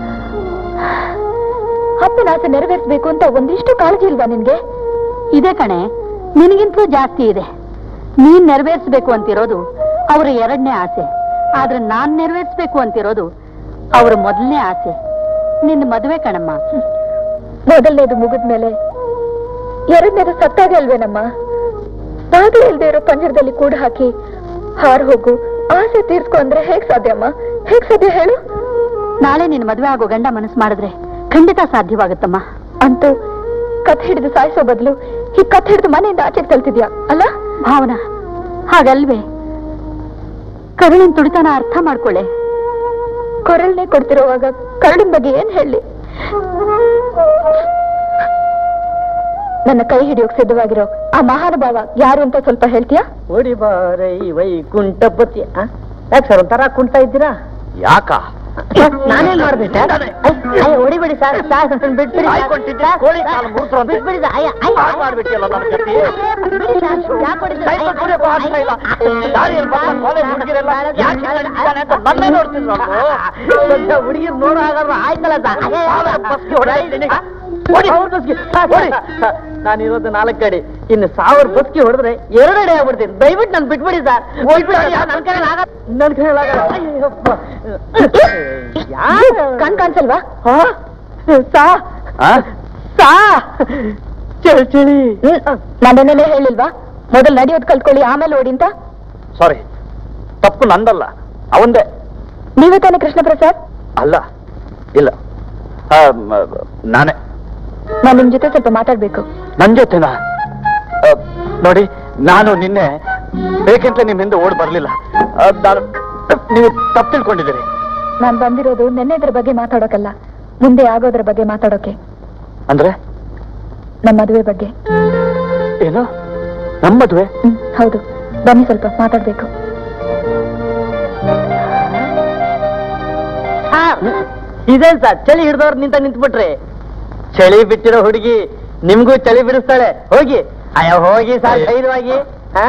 ಅಪ್ಪನ ಆಸೆ ನೆರವೇರಿಸಬೇಕು ಅಂತ ಒಂದಿಷ್ಟು ಕಾಳಜಿ ಇಲ್ವಾ ನಿನ್ಗೆ ಇದೆ ಕಣೆ ನಿನಗಿಂತಲೂ ಜಾಸ್ತಿ ಇದೆ ನೀನ್ ನೆರವೇರಿಸ್ಬೇಕು ಅಂತಿರೋದು ಅವರ ಎರಡನೇ ಆಸೆ ಆದ್ರೆ ನಾನ್ ನೆರವೇರಿಸ್ಬೇಕು ಅಂತಿರೋದು ಅವ್ರ ಮೊದಲನೇ ಆಸೆ ನಿನ್ನ ಮದುವೆ ಕಣಮ್ಮ ಮೊದಲನೇದು ಮುಗಿದ್ಮೇಲೆ ಎರಡನೇದು ಸತ್ತಾಗ ಅಲ್ವೇನಮ್ಮ ಬಾಗಿಲು ಇಲ್ದೇ ಇರೋ ಪಂಜರದಲ್ಲಿ ಕೂಡ ಹಾಕಿ ಹಾರು ಹೋಗು ಆಸೆ ತೀರ್ಸ್ಕೊ ಅಂದ್ರೆ ಹೇಗ್ ಸಾಧ್ಯ ಅಮ್ಮ ಹೇಗ್ ಸಾಧ್ಯ ಹೇಳು ನಾಳೆ ನಿನ್ನ ಮದುವೆ ಆಗೋ ಗಂಡ ಮನಸ್ಸು ಮಾಡಿದ್ರೆ ಖಂಡಿತ ಸಾಧ್ಯವಾಗುತ್ತಮ್ಮ ಅಂತೂ ಕತ್ ಹಿಡಿದು ಸಾಯಿಸೋ ಬದಲು ಈ ಕತ್ ಹಿಡಿದು ಮನೆಯಿಂದ ಆಚೆಗೆ ತಲ್ತಿದ್ಯಾ ಅಲ್ಲ ಭಾವನಾ ಹಾಗಲ್ವೇ ಕರುಳಿನ ತುಡಿತನ ಅರ್ಥ ಮಾಡ್ಕೊಳ್ಳೆ ಕೊರಳ್ನೆ ಕೊಡ್ತಿರೋವಾಗ ಕರಡಿನ ಬಗ್ಗೆ ಏನ್ ಹೇಳಿ ನನ್ನ ಕೈ ಹಿಡಿಯೋಕ್ ಸಿದ್ಧವಾಗಿರೋ ಆ ಮಹಾನುಭಾವ ಯಾರು ಅಂತ ಸ್ವಲ್ಪ ಹೇಳ್ತೀಯಾ ಓಡಿ ಬಾರೈ ವೈಕುಂಠಪತಿ ಯಾಕೆ ಸರ್ ಒಂಥರ ಕುಂಟ ಇದ್ದೀರಾ ಯಾಕ ನಾನೇನ್ ಮಾಡ್ಬೇಕು ಹೊಡಿಬೇಡಿ ಸರ್ ಬಿಟ್ಬಿಡಿ ಕೋಳಿ ಕಾಲು ಮುರಿದ್ರು ಅಂತ. ಬಿಟ್ಬಿಡಿ sir. ಅಯ್ಯ, ಅಯ್ಯ, ಹಾಳ್ ಮಾಡ್ಬಿಟ್ಟಿಯಲ್ಲ ನನ್ನ ಕತ್ತಿ. ಬಿಡಿ sir. ಯಾಕ್ ಹೊಡಿತೀರ? ಕೈ ಕೊಟ್ಟು ಕುಡಿಯಕ್ಕೂ ಆಗ್ತಾ ಇಲ್ಲ. ದಾರಿಯಲ್ಲಿ ಬರ್ತಾ ಕಾಲೇಜ್ ಹುಡುಗಿರೆಲ್ಲ ಯಾಕೆ ಹೀಗೆ ನಡೀತಾನೆ ಅಂತ ನನ್ನೇ ನೋಡ್ತಿದ್ರು ಅವ್ರು. ಸದ್ಯ ಹುಡುಗಿರ್ ನೋಡೋ ಹಾಗಾದ್ರೆ ಆಯ್ತಲ್ಲ ಸರ್ ಸಾವಿರ ಬಸ್ಗೆ ಹೊಡೆದಿದ್ದೀನಿ. ಹೊಡಿ. ಸಾವಿರ ಬಸ್ಗೆ ಹೊಡಿ. ನಾನಿರೋದು ನಾಲ್ಕು ಅಡಿ ಇನ್ನು ಸಾವಿರ ಬಸ್ಗೆ ಹೊಡೆದ್ರೆ ಎರಡು ಅಡಿ ಆಗ್ಬಿಡ್ತೀನಿ ದಯವಿಟ್ಟು ನಾನು ಬಿಟ್ಬಿಡಿ ಸರ್ ನನ್ನ ಕೈಯಲ್ಲಿ ಆಗ ನನ್ನ ಕೈಯಲ್ಲಿ ಆಗಲ್ಲ ಅಯ್ಯಪ್ಪ. ಯಾರು? ಕಣ್ ಕಾಣಿಸಲ್ವಾ ಹಾ? ಸಾ ಆ? ಸಾ ಚಳಿ ಚಳಿ ನಾನೇನೇ ಹೇಳಿಲ್ವಾ ಮೊದಲು ನಡೆಯೋದ್ ಕಲ್ತ್ಕೊಳ್ಳಿ ಆಮೇಲೆ ಓಡಿ ಅಂತ ಸಾರಿ ತಪ್ಪು ನಂದಲ್ಲ ಅವಂದೇ ನೀವೇ ತಾನೇ ಕೃಷ್ಣ ಪ್ರಸಾದ್ ಅಲ್ಲ ಇಲ್ಲ ಆ, ಮ- ನಾನೇ ನಾನ್ ನಿಮ್ ಜೊತೆ ಸ್ವಲ್ಪ ಮಾತಾಡ್ಬೇಕು ನನ್ ಜೊತೆನಾ ಆ, ನೋಡಿ ನಾನು ನಿನ್ನೆ ಬೇಕಂತ ನಿಮ್ ಹಿಂದೆ ಓಡ್ ಬರ್ಲಿಲ್ಲ ಆ, ನಾನು ನೀವು ತಪ್ಪು ತಿಳ್ಕೊಂಡಿದ್ದೀರಿ ನಾನ್ ಬಂದಿರೋದು ನೆನ್ನೆದ್ರ ಬಗ್ಗೆ ಮಾತಾಡೋಕಲ್ಲ ಮುಂದೆ ಆಗೋದ್ರ ಬಗ್ಗೆ ಮಾತಾಡೋಕೆ ಅಂದ್ರೆ ನಮ್ಮ ಮದುವೆ ಬಗ್ಗೆ ಏನು ನಮ್ಮ ಮದುವೆ ಹ್ಮ್ ಹೌದು ಬನ್ನಿ ಸ್ವಲ್ಪ ಮಾತಾಡ್ಬೇಕು ಇದೇನ್ ಸರ್ ಚಳಿ ಹಿಡ್ದವ್ರು ನಿಂತ ನಿಂತ್ಬಿಟ್ರಿ ಚಳಿ ಬಿಟ್ಟಿರೋ ಹುಡುಗಿ ನಿಮ್ಗೂ ಚಳಿ ಬಿಡಿಸ್ತಾಳೆ ಹೋಗಿ ಅಯ್ಯೋ ಹೋಗಿ ಸರ್ ಧೈರ್ಯವಾಗಿ ಹಾ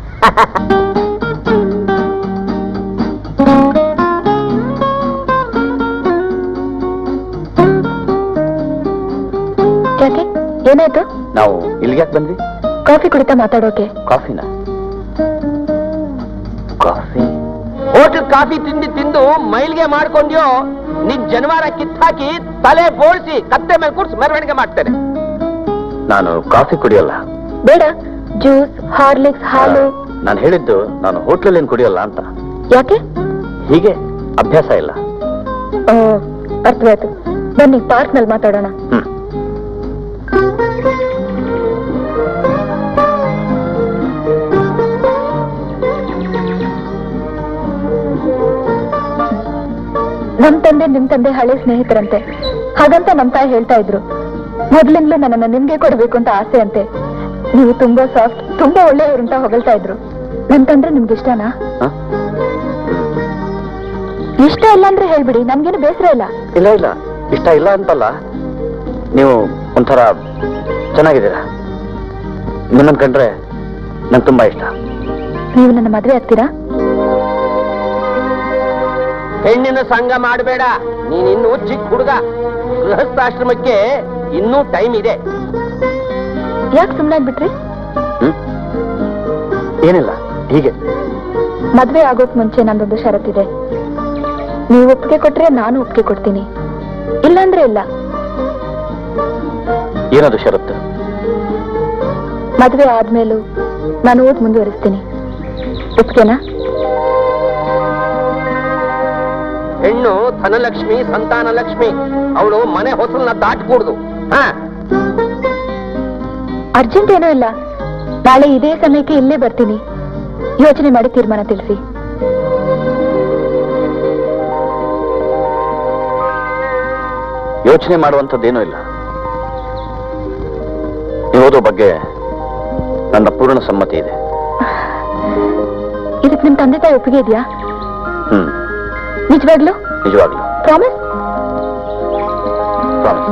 ಯಾಕೆ ಏನಾಯ್ತು ನಾವು ಇಲ್ಲಿಗೆ ಯಾಕೆ ಬಂದ್ವಿ ಕಾಫಿ ಕುಡಿತಾ ಮಾತಾಡೋಕೆ ಕಾಫಿನ ಕಾಫಿ ಹೋಟೆಲ್ ಕಾಫಿ ತಿಂಡಿ ತಿಂದು ಮೈಲ್ಗೆ ಮಾಡ್ಕೊಂಡ್ಯೋ ನಿನ್ ಜನವಾರ ಕಿತ್ತಾಕಿ ತಲೆ ಬೋಳ್ಸಿ ಕತ್ತೆ ಮೇಲೆ ಕೂರ್ಸಿ ಮೆರವಣಿಗೆ ಮಾಡ್ತೇನೆ ನಾನು ಕಾಫಿ ಕುಡಿಯಲ್ಲ ಬೇಡ ಜ್ಯೂಸ್ ಹಾರ್ಲಿಕ್ಸ್ ಹಾಲು ನಾನು ಹೇಳಿದ್ದು ನಾನು ಹೋಟ್ಲಲ್ಲಿ ಏನು ಕುಡಿಯಲ್ಲ ಅಂತ ಯಾಕೆ ಹೀಗೆ ಅಭ್ಯಾಸ ಇಲ್ಲ ಓ ಅರ್ಥವಾಯ್ತು ಬನ್ನಿ ಪಾರ್ಕ್ ನಲ್ಲಿ ಮಾತಾಡೋಣ ಹ್ಮ್ ನಮ್ ತಂದೆ ನಿಮ್ ತಂದೆ ಹಳೆ ಸ್ನೇಹಿತರಂತೆ ಹಾಗಂತ ನಮ್ ತಾಯಿ ಹೇಳ್ತಾ ಇದ್ರು ಮೊದಲಿಂದಲೂ ನನ್ನನ್ನ ನಿಮ್ಗೆ ಕೊಡಬೇಕು ಅಂತ ಆಸೆ ಅಂತೆ ನೀವು ತುಂಬಾ ಸಾಫ್ಟ್ ತುಂಬಾ ಒಳ್ಳೆಯವರು ಅಂತ ಹೊಗಳ್ತಾ ಇದ್ರು ನನ್ ತಂದ್ರೆ ನಿಮ್ಗೆ ಇಷ್ಟನಾ ಹ? ಇಷ್ಟ ಇಲ್ಲ ಅಂದ್ರೆ ಹೇಳ್ಬಿಡಿ ನನ್ಗೇನು ಬೇಸರ ಇಲ್ಲ ಇಲ್ಲ ಇಲ್ಲ ಇಷ್ಟ ಇಲ್ಲ ಅಂತಲ್ಲ ನೀವು ಒಂಥರ ಚೆನ್ನಾಗಿದ್ದೀರಾ ನಿಮ್ಮನ್ ಕಂಡ್ರೆ ನಂಗೆ ತುಂಬಾ ಇಷ್ಟ ನೀವು ನನ್ನ ಮದ್ವೆ ಆಗ್ತೀರಾ ಹೆಣ್ಣಿನ ಸಂಘ ಮಾಡಬೇಡ ನೀನ್ ಇನ್ನು ಚಿಕ್ಕ ಹುಡುಗ ಗೃಹಸ್ಥಾಶ್ರಮಕ್ಕೆ ಇನ್ನೂ ಟೈಮ್ ಇದೆ ಯಾಕೆ ಸುಮ್ಮನಾಗ್ಬಿಟ್ರಿ ಹ್ಮ್ ಏನಿಲ್ಲ ಹೀಗೆ ಮದ್ವೆ ಆಗೋಕ್ ಮುಂಚೆ ನಂದೊಂದು ಷರತ್ತಿದೆ ನೀವು ಒಪ್ಪಿಗೆ ಕೊಟ್ರೆ ನಾನು ಒಪ್ಪಿಗೆ ಕೊಡ್ತೀನಿ ಇಲ್ಲಾಂದ್ರೆ ಇಲ್ಲ ಏನದು ಷರತ್ತು ಮದ್ವೆ ಆದ್ಮೇಲೂ ನಾನು ಓದ್ ಮುಂದುವರಿಸ್ತೀನಿ ಒಪ್ಪಿಗೆನಾ ಹೆಣ್ಣು ಧನಲಕ್ಷ್ಮಿ ಸಂತಾನ ಲಕ್ಷ್ಮಿ ಅವಳು ಮನೆ ಹೊಸಲನ್ನ ದಾಟ್ಕೂಡ್ದು ಹಾ ಅರ್ಜೆಂಟ್ ಏನೂ ಇಲ್ಲ ನಾಳೆ ಇದೇ ಸಮಯಕ್ಕೆ ಇಲ್ಲೇ ಬರ್ತೀನಿ ಯೋಚನೆ ಮಾಡಿ ತೀರ್ಮಾನ ತಿಳಿಸಿ ಯೋಚನೆ ಮಾಡುವಂಥದ್ದೇನೂ ಇಲ್ಲ ನೀವು ಓದೋ ಬಗ್ಗೆ ನನ್ನ ಪೂರ್ಣ ಸಮ್ಮತಿ ಇದೆ ಇದಕ್ಕೆ ನಿಮ್ ತಂದೆ ತಾಯಿ ಒಪ್ಪಿಗೆ ಇದೆಯಾ ಹ್ಮ್ ನಿಜವಾಗ್ಲು ನಿಜವಾಗ್ಲು ಪ್ರಾಮಿಸ್ ಪ್ರಾಮಿಸ್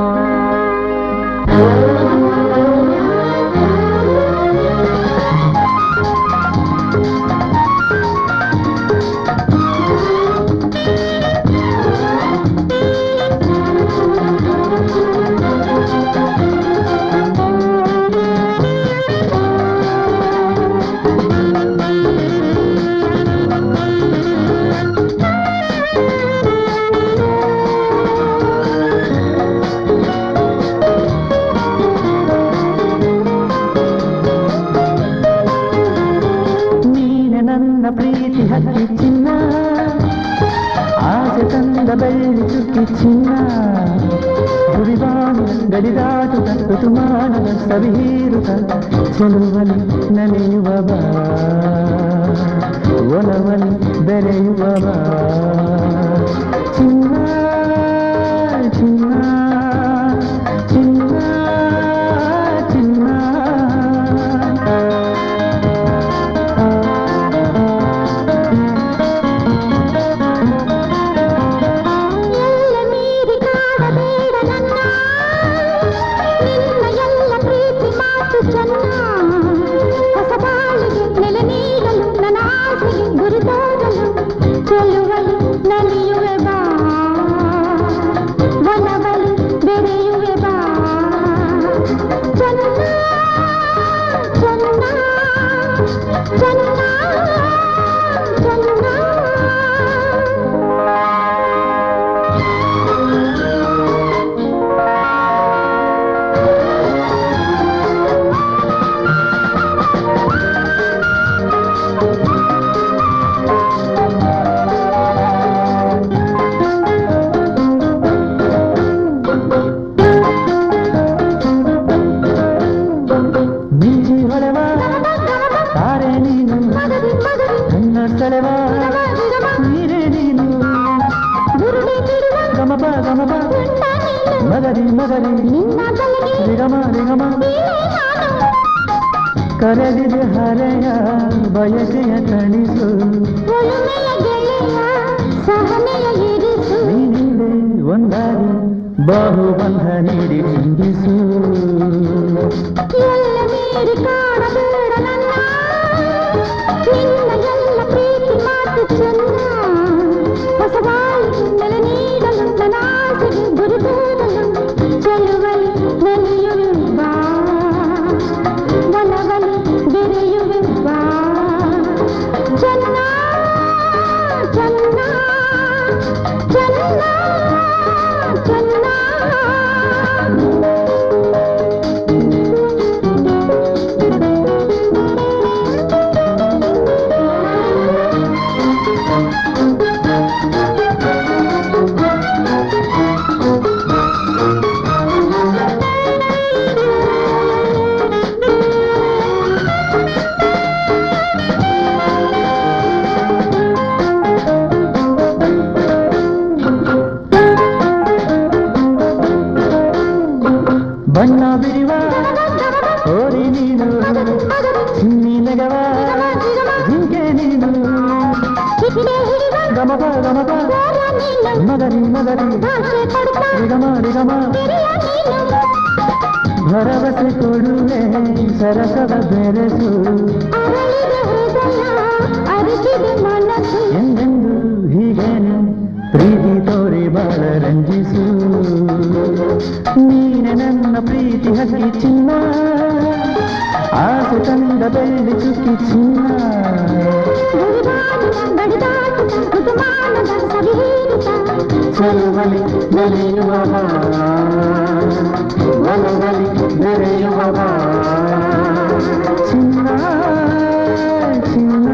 ನೀನೆ ನನ್ನ ಪ್ರೀತಿ ಹಕ್ಕಿ ಚಿನ್ನ ಆಸೆ ತಂದ ಬೆಳ್ಳಿ ಚುಕ್ಕಿ ಚಿನ್ನ ಗುರಿಬಾನು ಗಡಿದಾಟುತ್ತ ಋತುಮಾನದ ಸವಿಹೀರುತ್ತ ಚೆಲುವಲಿ ನಲಿಯುವ ಬಾ ಒಲವಲಿ ಬೆರೆಯುವ ಬಾ ಚಿನ್ನ ಚಿನ್ನ ಚಿನ್ನ ಚಿನ್ನ ಎಲ್ಲ ಮೀರಿ ಕಾಡಬೇಡ ನನ್ನ ನಿನ್ನ ಎಲ್ಲ ಪ್ರೀತಿ ಮಾತು ಚೆನ್ನ ಹೊಸ ಬಾಳಿಗೆ ನೆಲೆ ನೀಡಲು ನನ್ನ ಆಸೆಗೆ ಗುರಿ ತೋರಲು ಚೆಲುವಲು ನಲಿಯುವೆ ಬಾ ಒಲವಲು ಬೆರೆಯುವೆ ಬಾ ಚೆನ್ನ ಚೆನ್ನ ಚೆನ್ನ ಚೆನ್ನ ಮಿಂಚಿ ಹೊಳೆವ ತಾರೆ ನೀನು ಕಣ್ಣ ಸೆಳೆವ ನೀರೇ ನೀನು ಗಮಪ ಗಮಪ ಮಗರಿ ಮಗರಿ ರಿಗಮ ರಿಗಮ ಕರೆದಿದೆ ಹರೆಯ ಬಯಕೆಯ ತಣಿಸು ನೀನಿಂದೆ ಒಂದಾಗಿ ಬಾಹುಬಂಧ ನೀಡಿ ಚಿಂತಿಸು ಎಲ್ಲ ಮೀರಿ ಕಾಣಬೇಡ ನನ್ನ ನಿನ್ನ ಎಲ್ಲ ಪ್ರೀತಿ ಮಾತು ಚೆನ್ನ ಹೊಸ ಬಾಳಿಗೆ ನೆಲೆ ನೀಡಲು ನನ್ನ ಆಸೆಗೆ ಗುರಿ ತೋರಲು ಚೆಲುವಲಿ ನಲಿಯುವೆ ಬಾ ಒಲವಲಿ ಬೆರೆಯುವೆ ಬಾ ಚೆನ್ನ ಚೆನ್ನ ಚೆನ್ನ ಚೆನ್ನ ಬಣ್ಣ ಬಿಡುವ ಓರಿ ನೀನು ಚಿನ್ನಿ ನಗವ ಜಿಂಕೆ ನೀನು ಗಮಪ ಗಮಪ ಮಗರಿ ಮಗರಿ ನಿಗಮ ನಿಗಮ ಭರವಸೆ ಕೊಡುವೆ ಸರಸದ ಬೆರೆಸು ಎಂದೆಂದು ಹೀಗೇನು ಪ್ರೀತಿ ತೋರಿ ಬಾಳ ರಂಜಿಸು ನೀನೆ ನನ್ನ ಪ್ರೀತಿ ಹಕ್ಕಿ ಚಿನ್ನ ಆಸೆ ತಂದ ಬೆಳ್ಳಿ ಚುಕ್ಕಿ ಚಿನ್ನ ಚಲುವಲಿ ನಡೆಯುವ ಒಲವಲಿ ನಡೆಯುವ ಚಿನ್ನ ಚಿನ್ನ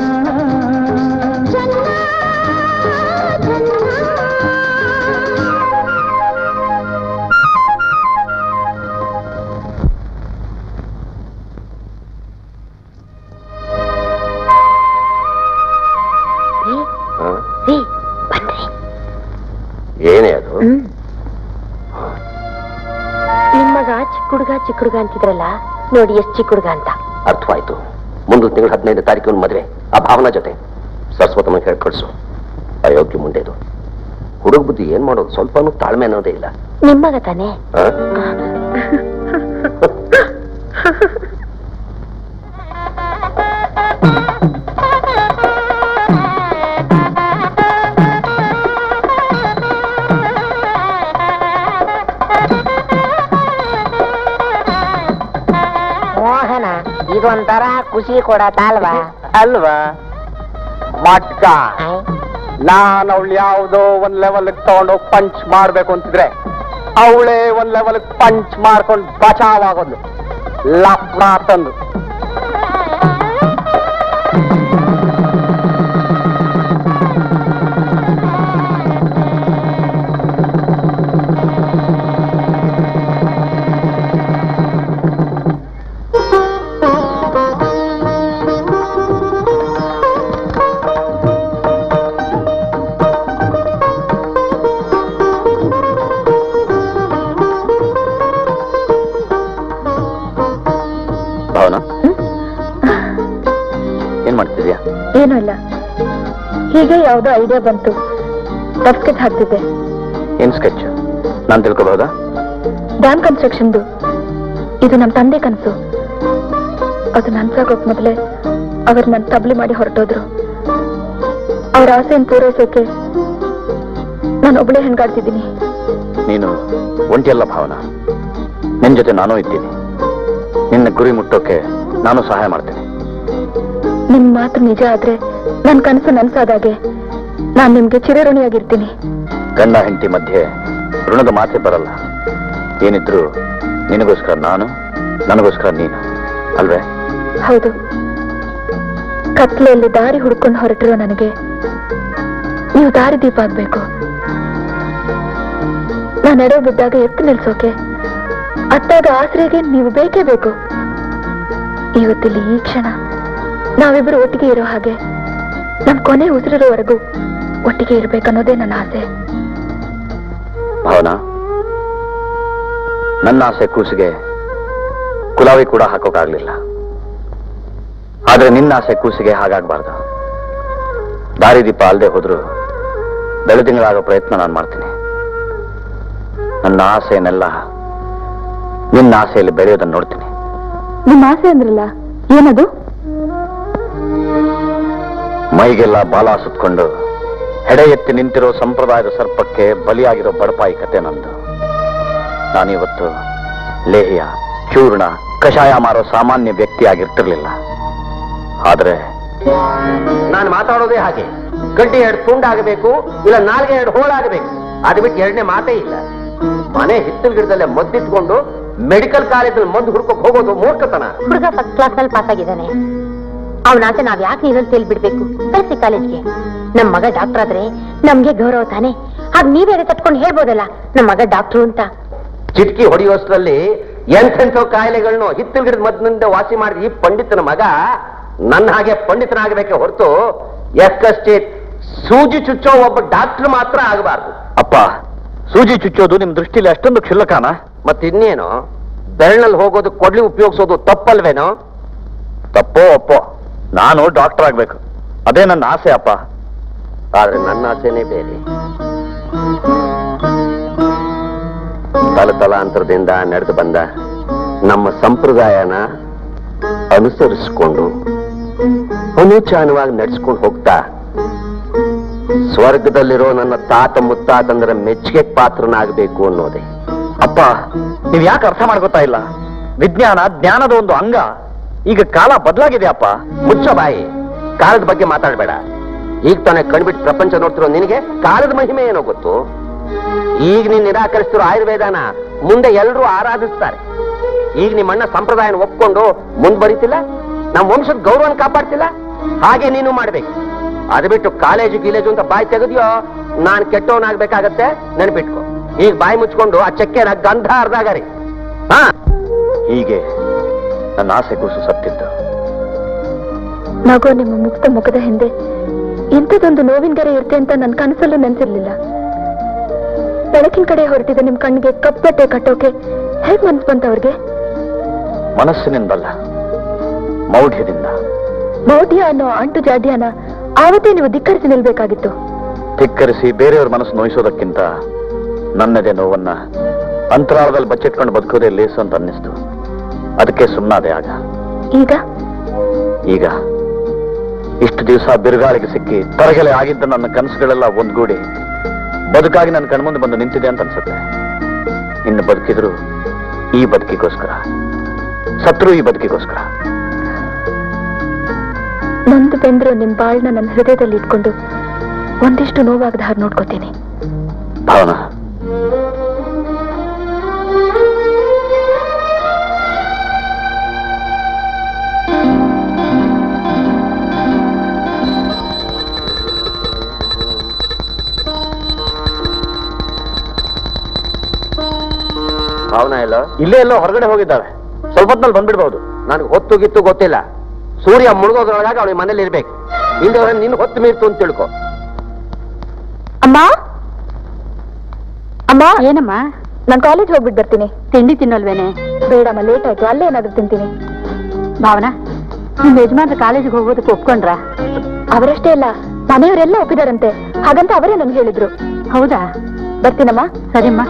ಏನೇ ಅದು ನಿಮ್ ಮಗ ಚಿಕ್ಕ ಹುಡುಗ ಚಿಕ್ಕ ಹುಡುಗ ಅಂತಿದ್ರಲ್ಲ ನೋಡಿ ಎಷ್ಟ್ ಚಿಕ್ಕ ಹುಡುಗ ಅಂತ ಅರ್ಥವಾಯ್ತು ಮುಂದಿನ ತಿಂಗಳು ಹದಿನೈದು ತಾರೀಕಿನ ಮದುವೆ ಆ ಭಾವನಾ ಜೊತೆ ಸರಸ್ವತಮ್ಮ ಹೇಳಿ ಕಳಿಸು ಅಯೋಗ್ಯ ಮುಂಡೆದು ಹುಡುಗ ಬುದ್ಧಿ ಏನ್ ಮಾಡೋದು ಸ್ವಲ್ಪನೂ ತಾಳ್ಮೆ ಅನ್ನೋದೇ ಇಲ್ಲ ನಿಮ್ ಮಗ ತಾನೇ ಆ? ಮೋಹನ ಇದೊಂಥರ ಖುಷಿ ಕೊಡತ್ತಲ್ವಾ ಅಲ್ವಾ ಮಟ್ಕ ನಾನು ಅವಳು ಯಾವುದೋ ಒಂದ್ ಲೆವೆಲ್ ತಗೊಂಡೋಗಿ ಪಂಚ್ ಮಾಡ್ಬೇಕು ಅಂತಿದ್ರೆ ಅವಳೇ ಒಂದ್ ಲೆವೆಲ್ ಪಂಚ್ ಮಾಡ್ಕೊಂಡು ಬಚಾವ್ ಆಗೋದು ಲಫ್ಡ ತಂದು ಭಾವನಾ ಏನ್ ಮಾಡ್ತಿದ್ಯಾ ಏನೂ ಇಲ್ಲ ಹೀಗೆ ಯಾವುದೋ ಐಡಿಯಾ ಬಂತು ರಫ್ ಸ್ಕೆಚ್ ಹಾಕ್ತಿದ್ದೆ ಏನ್ ಸ್ಕೆಚ್ ನಾನ್ ತಿಳ್ಕೊಬಹುದಾ ಡ್ಯಾಮ್ ಕನ್ಸ್ಟ್ರಕ್ಷನ್ದು ಇದು ನಮ್ಮ ತಂದೆ ಕನಸು ಅದು ನನ್ಸಾಗೋಕ್ ಮೊದಲೇ ಅವ್ರು ನನ್ನ ತಬ್ಲಿ ಮಾಡಿ ಹೊರಟೋದ್ರು ಅವ್ರ ಆಸೆಯನ್ನು ಪೂರೈಸೋಕೆ ನಾನು ಒಬ್ಬಳೇ ಹೆಣ್ಗಾಡ್ತಿದ್ದೀನಿ ನೀನು ಒಂಟಿಯಲ್ಲ ಭಾವನಾ ನಿನ್ ಜೊತೆ ನಾನೂ ಇದ್ದೀನಿ ನಿನ್ನ ಗುರಿ ಮುಟ್ಟೋಕೆ ನಾನು ಸಹಾಯ ಮಾಡ್ತೀನಿ ನಿಮ್ ಮಾತು ನಿಜ ಆದ್ರೆ ನನ್ ಕನಸು ನನ್ಸಾದಾಗೆ ನಾನ್ ನಿಮ್ಗೆ ಚಿರಋಣಿಯಾಗಿರ್ತೀನಿ ಗಂಡ ಹೆಂಡತಿ ಮಧ್ಯೆ ಋಣದ ಮಾತೆ ಬರಲ್ಲ ಏನಿದ್ರು ನಿನಗೋಸ್ಕರ ನಾನು ನನಗೋಸ್ಕರ ನೀನು ಅಲ್ವೇ ಹೌದು ಕತ್ಲೆಯಲ್ಲಿ ದಾರಿ ಹುಡ್ಕೊಂಡು ಹೊರಟಿರೋ ನನಗೆ ನೀವು ದಾರಿ ದೀಪ ಆಗ್ಬೇಕು ನಾನು ಎಡವ ಬಿದ್ದಾಗ ಎತ್ತು ನಿಲ್ಸೋಕೆ ಅತ್ತಾಗ ಆಸರೆಗೆ ನೀವು ಬೇಕೇ ಬೇಕು ಇವತ್ತಿಲ್ಲಿ ಈ ಕ್ಷಣ ನಾವಿಬ್ಬರು ಒಟ್ಟಿಗೆ ಇರೋ ಹಾಗೆ ನಮ್ ಕೊನೆ ಉಸಿರಿರೋವರೆಗೂ ಒಟ್ಟಿಗೆ ಇರ್ಬೇಕನ್ನೋದೇ ನನ್ನ ಆಸೆ ಭಾವನಾ ನನ್ನ ಆಸೆ ಕೂಸಿಗೆ ಕುಲಾವಿ ಕೂಡ ಹಾಕೋಕ್ಕಾಗ್ಲಿಲ್ಲ ಆದ್ರೆ ನಿನ್ನ ಆಸೆ ಕೂಸಿಗೆ ಹಾಗಾಗ್ಬಾರ್ದು ದಾರಿದೀಪ ಅಲ್ಲದೆ ಹೋದ್ರು ಬೆಳದಿಂಗಳಾಗೋ ಪ್ರಯತ್ನ ನಾನು ಮಾಡ್ತೀನಿ ನನ್ನ ಆಸೆಯನ್ನೆಲ್ಲ ನಿನ್ನ ಆಸೆಯಲ್ಲಿ ಬೆಳೆಯೋದನ್ನ ನೋಡ್ತೀನಿ ನಿಮ್ಮ ಆಸೆ ಅಂದ್ರಲ್ಲ ಏನದು ಮೈಗೆಲ್ಲ ಬಾಲ ಸುತ್ಕೊಂಡು ಹೆಡೆ ಎತ್ತಿ ನಿಂತಿರೋ ಸಂಪ್ರದಾಯದ ಸರ್ಪಕ್ಕೆ ಬಲಿಯಾಗಿರೋ ಬಡಪಾಯಿ ಕತೆ ನಂದು ನಾನಿವತ್ತು ಲೇಹ್ಯ ಚೂರ್ಣ ಕಷಾಯ ಮಾರೋ ಸಾಮಾನ್ಯ ವ್ಯಕ್ತಿ ಆಗಿರ್ತಿರ್ಲಿಲ್ಲ ಆದ್ರೆ ನಾನು ಮಾತಾಡೋದೇ ಹಾಗೆ ಗಡ್ಡಿ ಎರಡು ತುಂಡಾಗಬೇಕು ಇಲ್ಲ ನಾಲ್ಗೆ ಎರಡು ಹೋಳಾಗಬೇಕು ಅದು ಬಿಟ್ಟು ಎರಡನೇ ಮಾತೇ ಇಲ್ಲ ಮನೆ ಹಿತ್ತಲ ಗಿಡದಲ್ಲೇ ಮದ್ದಿಟ್ಕೊಂಡು ಮೆಡಿಕಲ್ ಕಾಲೇಜಲ್ಲಿ ಮದ್ದು ಹುಡ್ಕೋಕ್ ಹೋಗೋದು ಮೂರ್ಖತನ ಹುಡುಗ ಫಸ್ಟ್ ಕ್ಲಾಸ್ ನಲ್ಲಿ ಪಾಸ್ ಆಗಿದ್ದಾನೆ ಅವನ ಆಸೆ ನಾವ್ ಯಾಕೆ ನೀರಲ್ಲಿ ತೇಲ್ ಬಿಡ್ಬೇಕು ಕಳಿಸಿ ಕಾಲೇಜ್ಗೆ ನಮ್ ಮಗ ಡಾಕ್ಟರ್ ಆದ್ರೆ ನಮ್ಗೆ ಗೌರವ ತಾನೆ ಹಾಗ ನೀವೇ ತಟ್ಕೊಂಡು ಹೇಳ್ಬೋದಲ್ಲ ನಮ್ ಮಗ ಡಾಕ್ಟ್ರು ಅಂತ ಚಿಟ್ಕಿ ಹೊಡೆಯೋಷ್ಟರಲ್ಲಿ ಎಂಥೆಂಥೋ ಕಾಯಿಲೆಗಳನ್ನು ಹಿತ್ತಲ ಗಿಡದ ಮದ್ದಿನಿಂದ ವಾಸಿ ಮಾಡಿದ ಈ ಪಂಡಿತನ ಮಗ ನನ್ನ ಹಾಗೆ ಪಂಡಿತನಾಗಬೇಕೆ ಹೊರತು ಎಕ್ಕಷ್ಟೇ ಸೂಜಿ ಚುಚ್ಚೋ ಒಬ್ಬ ಡಾಕ್ಟರ್ ಮಾತ್ರ ಆಗಬಾರ್ದು ಅಪ್ಪ ಸೂಜಿ ಚುಚ್ಚೋದು ನಿಮ್ ದೃಷ್ಟಿಲಿ ಅಷ್ಟೊಂದು ಕ್ಷುಲ್ಲಕಾನ ಮತ್ತಿನ್ನೇನು ಬೆರಳಲ್ಲಿ ಹೋಗೋದು ಕೊಡ್ಲಿ ಉಪಯೋಗಿಸೋದು ತಪ್ಪಲ್ವೇನೋ ತಪ್ಪೋ ಅಪ್ಪೋ ನಾನು ಡಾಕ್ಟರ್ ಆಗ್ಬೇಕು ಅದೇ ನನ್ನ ಆಸೆ ಅಪ್ಪ ಆದ್ರೆ ನನ್ನ ಆಸೆನೇ ಬೇರೆ ತಲತಲಾಂತರದಿಂದ ನಡೆದು ಬಂದ ನಮ್ಮ ಸಂಪ್ರದಾಯನ ಅನುಸರಿಸಿಕೊಂಡು ಅನುಚಾನವಾಗಿ ನಡೆಸ್ಕೊಂಡು ಹೋಗ್ತಾ ಸ್ವರ್ಗದಲ್ಲಿರೋ ನನ್ನ ತಾತ ಮುತ್ತಾತಂದ್ರ ಮೆಚ್ಚುಗೆ ಪಾತ್ರನಾಗಬೇಕು ಅನ್ನೋದೇ ಅಪ್ಪ ನೀವ್ ಯಾಕೆ ಅರ್ಥ ಮಾಡ್ಕೋತಾ ಇಲ್ಲ ವಿಜ್ಞಾನ ಜ್ಞಾನದ ಒಂದು ಅಂಗ ಈಗ ಕಾಲ ಬದಲಾಗಿದೆ ಅಪ್ಪ ಮುಚ್ಚೋ ಬಾಯಿ ಕಾಲದ ಬಗ್ಗೆ ಮಾತಾಡಬೇಡ ಈಗ ತಾನೇ ಕಣ್ಬಿಟ್ಟು ಪ್ರಪಂಚ ನೋಡ್ತಿರೋ ನಿನಗೆ ಕಾಲದ ಮಹಿಮೆ ಏನೋ ಗೊತ್ತು ಈಗ ನೀನ್ ನಿರಾಕರಿಸ್ತಿರೋ ಆಯುರ್ವೇದನ ಮುಂದೆ ಎಲ್ಲರೂ ಆರಾಧಿಸ್ತಾರೆ ಈಗ ನಿಮ್ಮಣ್ಣ ಸಂಪ್ರದಾಯನ ಒಪ್ಕೊಂಡು ಮುಂದ್ ಬರೀತಿಲ್ಲ ನಮ್ಮ ವಂಶದ ಗೌರವನ ಕಾಪಾಡ್ತಿಲ್ಲ ಹಾಗೆ ನೀನು ಮಾಡ್ಬೇಕು ಅದು ಬಿಟ್ಟು ಕಾಲೇಜು ಗೀಲೇಜು ಅಂತ ಬಾಯಿ ತೆಗೆದ್ಯೋ ನಾನ್ ಕೆಟ್ಟವನಾಗ್ಬೇಕಾಗತ್ತೆ ನೆನ್ಪಿಟ್ಕೊ ಈಗ ಬಾಯಿ ಮುಚ್ಕೊಂಡು ಆ ಚಕ್ಕೆನ ಗಂಧ ಅರ್ಧಾಗರಿ ಹಾ ಹೀಗೆ ನನ್ನ ಆಸೆ ಕೂಸು ಸತ್ತಿದ್ದು ನಗೋ ನಿಮ್ಮ ಮುಕ್ತ ಮುಖದ ಹಿಂದೆ ಇಂಥದೊಂದು ನೋವಿನ ಗೆರೆ ಇರುತ್ತೆ ಅಂತ ನನ್ನ ಕನಸಲ್ಲೂ ನೆನ್ಸಿರ್ಲಿಲ್ಲ ಬೆಳಕಿನ ಕಡೆ ಹೊರಟಿದ ನಿಮ್ ಕಣ್ಣಿಗೆ ಕಪ್ಪಟ್ಟೆ ಕಟ್ಟೋಕೆ ಹೇಗ್ ಮನ್ಸ್ ಬಂತ ಅವ್ರಿಗೆ ಮನಸ್ಸಿನಿಂದಲ್ಲ ಮೌಢ್ಯದಿಂದ ಮೌಢ್ಯ ಅನ್ನೋ ಅಂಟು ಜಾಡ್ಯನ ಆವತ್ತೇ ನೀವು ಧಿಕ್ಕರಿಸಿ ನಿಲ್ಬೇಕಾಗಿತ್ತು ಧಿಕ್ಕರಿಸಿ ಬೇರೆಯವ್ರ ಮನಸ್ಸು ನೋಯಿಸೋದಕ್ಕಿಂತ ನನ್ನದೇ ನೋವನ್ನ ಅಂತರಾಳದಲ್ಲಿ ಬಚ್ಚಿಟ್ಕೊಂಡು ಬದುಕೋದೇ ಲೇಸು ಅಂತ ಅನ್ನಿಸ್ತು ಅದಕ್ಕೆ ಸುಮ್ಮನಾದೆ ಆಗ ಈಗ ಈಗ ಇಷ್ಟು ದಿವಸ ಬಿರುಗಾಳಿಗೆ ಸಿಕ್ಕಿ ತರಗೆಲೆ ಆಗಿದ್ದ ನನ್ನ ಕನಸುಗಳೆಲ್ಲ ಒಂದ್ಗೂಡಿ ಬದುಕಾಗಿ ನನ್ನ ಕಣ್ಮುಂದೆ ಬಂದು ನಿಂತಿದೆ ಅಂತ ಅನ್ಸುತ್ತೆ ಇನ್ನು ಬದುಕಿದ್ರು ಈ ಬದುಕಿಗೋಸ್ಕರ ಸತ್ರು ಈ ಬದುಕಿಗೋಸ್ಕರ ನೊಂದು ಬೆಂದ್ರು ನಿಮ್ ಬಾಳ್ನ ನನ್ನ ಹೃದಯದಲ್ಲಿ ಇಟ್ಕೊಂಡು ಒಂದಿಷ್ಟು ನೋವಾಗದ ಹಾಗೆ ನೋಡ್ಕೋತೀನಿ ಭಾವನಾ ಭಾವನಾ ಎಲ್ಲ ಇಲ್ಲೇ ಎಲ್ಲೋ ಹೊರಗಡೆ ಹೋಗಿದ್ದಾಳೆ ಸ್ವಲ್ಪ ಹೊತ್ನಲ್ಲಿ ಬಂದ್ಬಿಡ್ಬಹುದು ನನಗೆ ಹೊತ್ತು ಗಿತ್ತು ಗೊತ್ತಿಲ್ಲ ಸೂರ್ಯ ಮುಳುಗೋದ್ರೊಳಗಾಗಿ ಅವಳಿಗೆ ಮನೇಲಿ ಇರ್ಬೇಕು ಹಿಂದೆ ನಿನ್ನ ಹೊತ್ತು ಮೀರ್ತು ಅಂತ ತಿಳ್ಕೊ ಅಮ್ಮ ಅಮ್ಮ ಏನಮ್ಮ ನಾನ್ ಕಾಲೇಜ್ ಹೋಗ್ಬಿಟ್ಟು ಬರ್ತೀನಿ ತಿಂಡಿ ತಿನ್ನಲ್ವೇನೆ ಬೇಡಮ್ಮ ಲೇಟ್ ಆಯ್ತು ಅಲ್ಲೇ ಏನಾದ್ರು ತಿಂತೀನಿ ಭಾವನಾ ನಿಮ್ ಯಜಮಾನ್ರ ಕಾಲೇಜಿಗೆ ಹೋಗೋದಕ್ಕೆ ಒಪ್ಕೊಂಡ್ರ ಅವರಷ್ಟೇ ಅಲ್ಲ ಮನೆಯವರೆಲ್ಲ ಒಪ್ಪಿದಾರಂತೆ ಹಾಗಂತ ಅವರೇ ನನ್ಗೆ ಹೇಳಿದ್ರು ಹೌದಾ ಬರ್ತೀನಮ್ಮ ಸರಿಮ್ಮ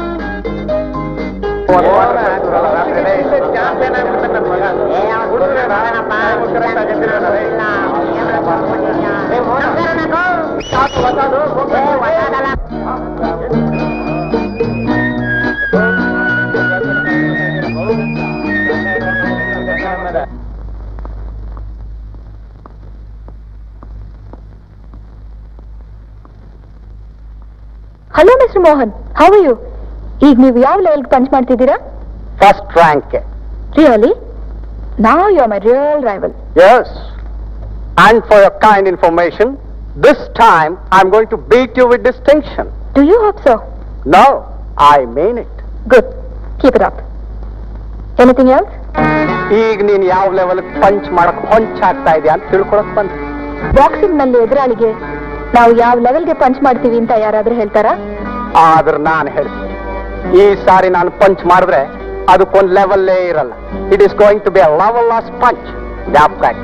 hello mister Mohan how you ಈಗ ನೀವು ಯಾವ ಲೆವೆಲ್ಗೆ ಪಂಚ್ ಮಾಡ್ತಿದ್ದೀರಾ first rank really now you my real rival Yes. And for your kind information, this time I'm going to beat you with distinction. Do you hope so No, I mean it. Good keep it up anything else ಈಗ ನೀನ್ ಯಾವ level punch ಮಾಡಕ್ ಹೊಂಚಾಗ್ತಾ ಇದೆಯಾ ಅಂತ ತಿಳ್ಕೊಳಕ್ ಬಂದೆ boxing ನಲ್ಲಿ ಎದುರಾಳಿಗೆ ನಾವು ಯಾವ ಲೆವೆಲ್ಗೆ ಪಂಚ್ ಮಾಡ್ತೀವಿ ಅಂತ ಯಾರಾದ್ರೂ ಹೇಳ್ತಾರಾ ಆದ್ರೆ ನಾನು ಹೇಳ್ತೀನಿ ಈ ಸಾರಿ ನಾನು ಪಂಚ್ ಮಾಡಿದ್ರೆ ಅದಕ್ಕೊಂದು ಲೆವೆಲ್ಲೇ ಇರಲ್ಲ it is going to be a level punch ಜ್ಞಾಪಕ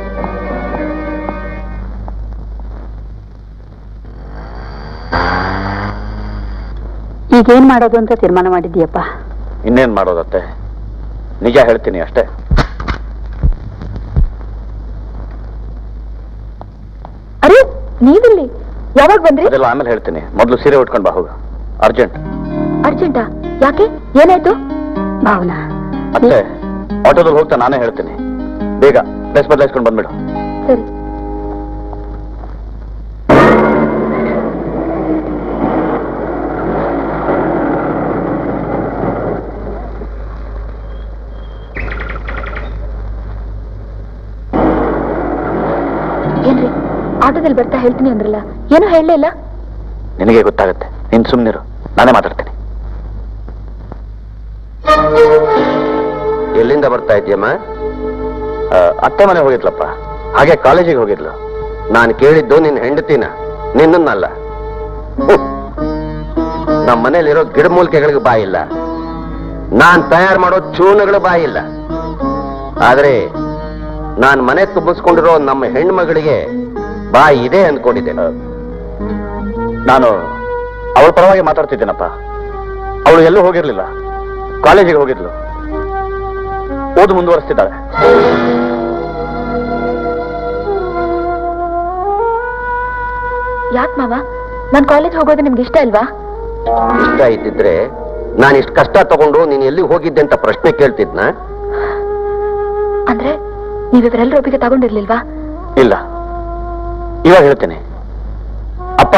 ಈಗೇನ್ ಮಾಡೋದು ಅಂತ ತೀರ್ಮಾನ ಮಾಡಿದ್ಯಪ್ಪ ಇನ್ನೇನ್ ಮಾಡೋದತ್ತೆ ನಿಜ ಹೇಳ್ತೀನಿ ಅಷ್ಟೇ ಅರೆ ನೀವಿಲ್ಲಿ ಯಾವಾಗ ಬಂದ್ರಿ ಅದೆಲ್ಲ ಆಮೇಲೆ ಹೇಳ್ತೀನಿ ಮೊದಲು ಸೀರೆ ಉಟ್ಕೊಂಡು ಬಾ ಹೋಗು ಅರ್ಜೆಂಟ್ ಅರ್ಜೆಂಟಾ ಯಾಕೆ ಏನಾಯ್ತು ಭಾವನಾ ಮತ್ತೆ ಆಟೋದಲ್ಲಿ ಹೋಗ್ತಾ ನಾನೇ ಹೇಳ್ತೀನಿ ಬೇಗ ಡ್ರೆಸ್ ಬದಲಾಯಿಸ್ಕೊಂಡು ಬಂದ್ಬಿಡು ಸರಿ ಏನ್ರಿ ಆಟೋದಲ್ಲಿ ಬರ್ತಾ ಹೇಳ್ತೀನಿ ಅಂದ್ರಲ್ಲ ಏನೂ ಹೇಳಲೇ ಇಲ್ಲ ನಿನಗೆ ಗೊತ್ತಾಗುತ್ತೆ ನೀನ್ ಸುಮ್ಮನಿರು ನಾನೇ ಮಾತಾಡ್ತೀನಿ ಎಲ್ಲಿಂದ ಬರ್ತಾ ಇದೆಯಮ್ಮ ಆ, ಅತ್ತೆ ಮನೆ ಹೋಗಿದ್ಲಪ್ಪ ಹಾಗೆ ಕಾಲೇಜಿಗೆ ಹೋಗಿದ್ಲು ನಾನು ಕೇಳಿದ್ದು ನಿನ್ನ ಹೆಂಡತಿನ ನಿನ್ನನ್ನಲ್ಲ ಹ್ಮ್. ನಮ್ಮ ಮನೇಲಿರೋ ಗಿಡಮೂಲಿಕೆಗಳಿಗೆ ಬಾಯಿಲ್ಲ ನಾನ್ ತಯಾರು ಮಾಡೋ ಚೂನುಗಳು ಬಾಯಿಲ್ಲ ಆದ್ರೆ ನಾನ್ ಮನೆ ತುಂಬಿಸ್ಕೊಂಡಿರೋ ನಮ್ಮ ಹೆಣ್ಮಗಳಿಗೆ ಬಾಯಿ ಇದೆ ಅಂದ್ಕೊಂಡಿದ್ದೆ ನಾನು ಅವಳ ಪರವಾಗಿ ಮಾತಾಡ್ತಿದ್ದೇನಪ್ಪ ಅವಳು ಎಲ್ಲೂ ಹೋಗಿರ್ಲಿಲ್ಲ ಕಾಲೇಜಿಗೆ ಹೋಗಿದ್ಲು ಓದು ಮುಂದುವರಿಸ್ತಿದ್ದಾಳೆ ಯಾಕೆ ಮಾವ ನಾನ್ ಕಾಲೇಜ್ ಹೋಗೋದು ನಿಮ್ಗೆ ಇಷ್ಟ ಇಲ್ವಾ ಇಷ್ಟ ಇದ್ದಿದ್ರೆ ನಾನು ಇಷ್ಟು ಕಷ್ಟ ತಗೊಂಡು ನೀನ್ ಎಲ್ಲಿ ಹೋಗಿದ್ದೆ ಅಂತ ಪ್ರಶ್ನೆ ಕೇಳ್ತಿದ್ನ ಅಂದ್ರೆ ನೀವ್ ಇವರೆಲ್ಲರೂ ಒಪ್ಪಿಗೆ ತಗೊಂಡಿರ್ಲಿಲ್ವಾ ಇಲ್ಲ ಇವಾಗ ಹೇಳ್ತೇನೆ ಅಪ್ಪ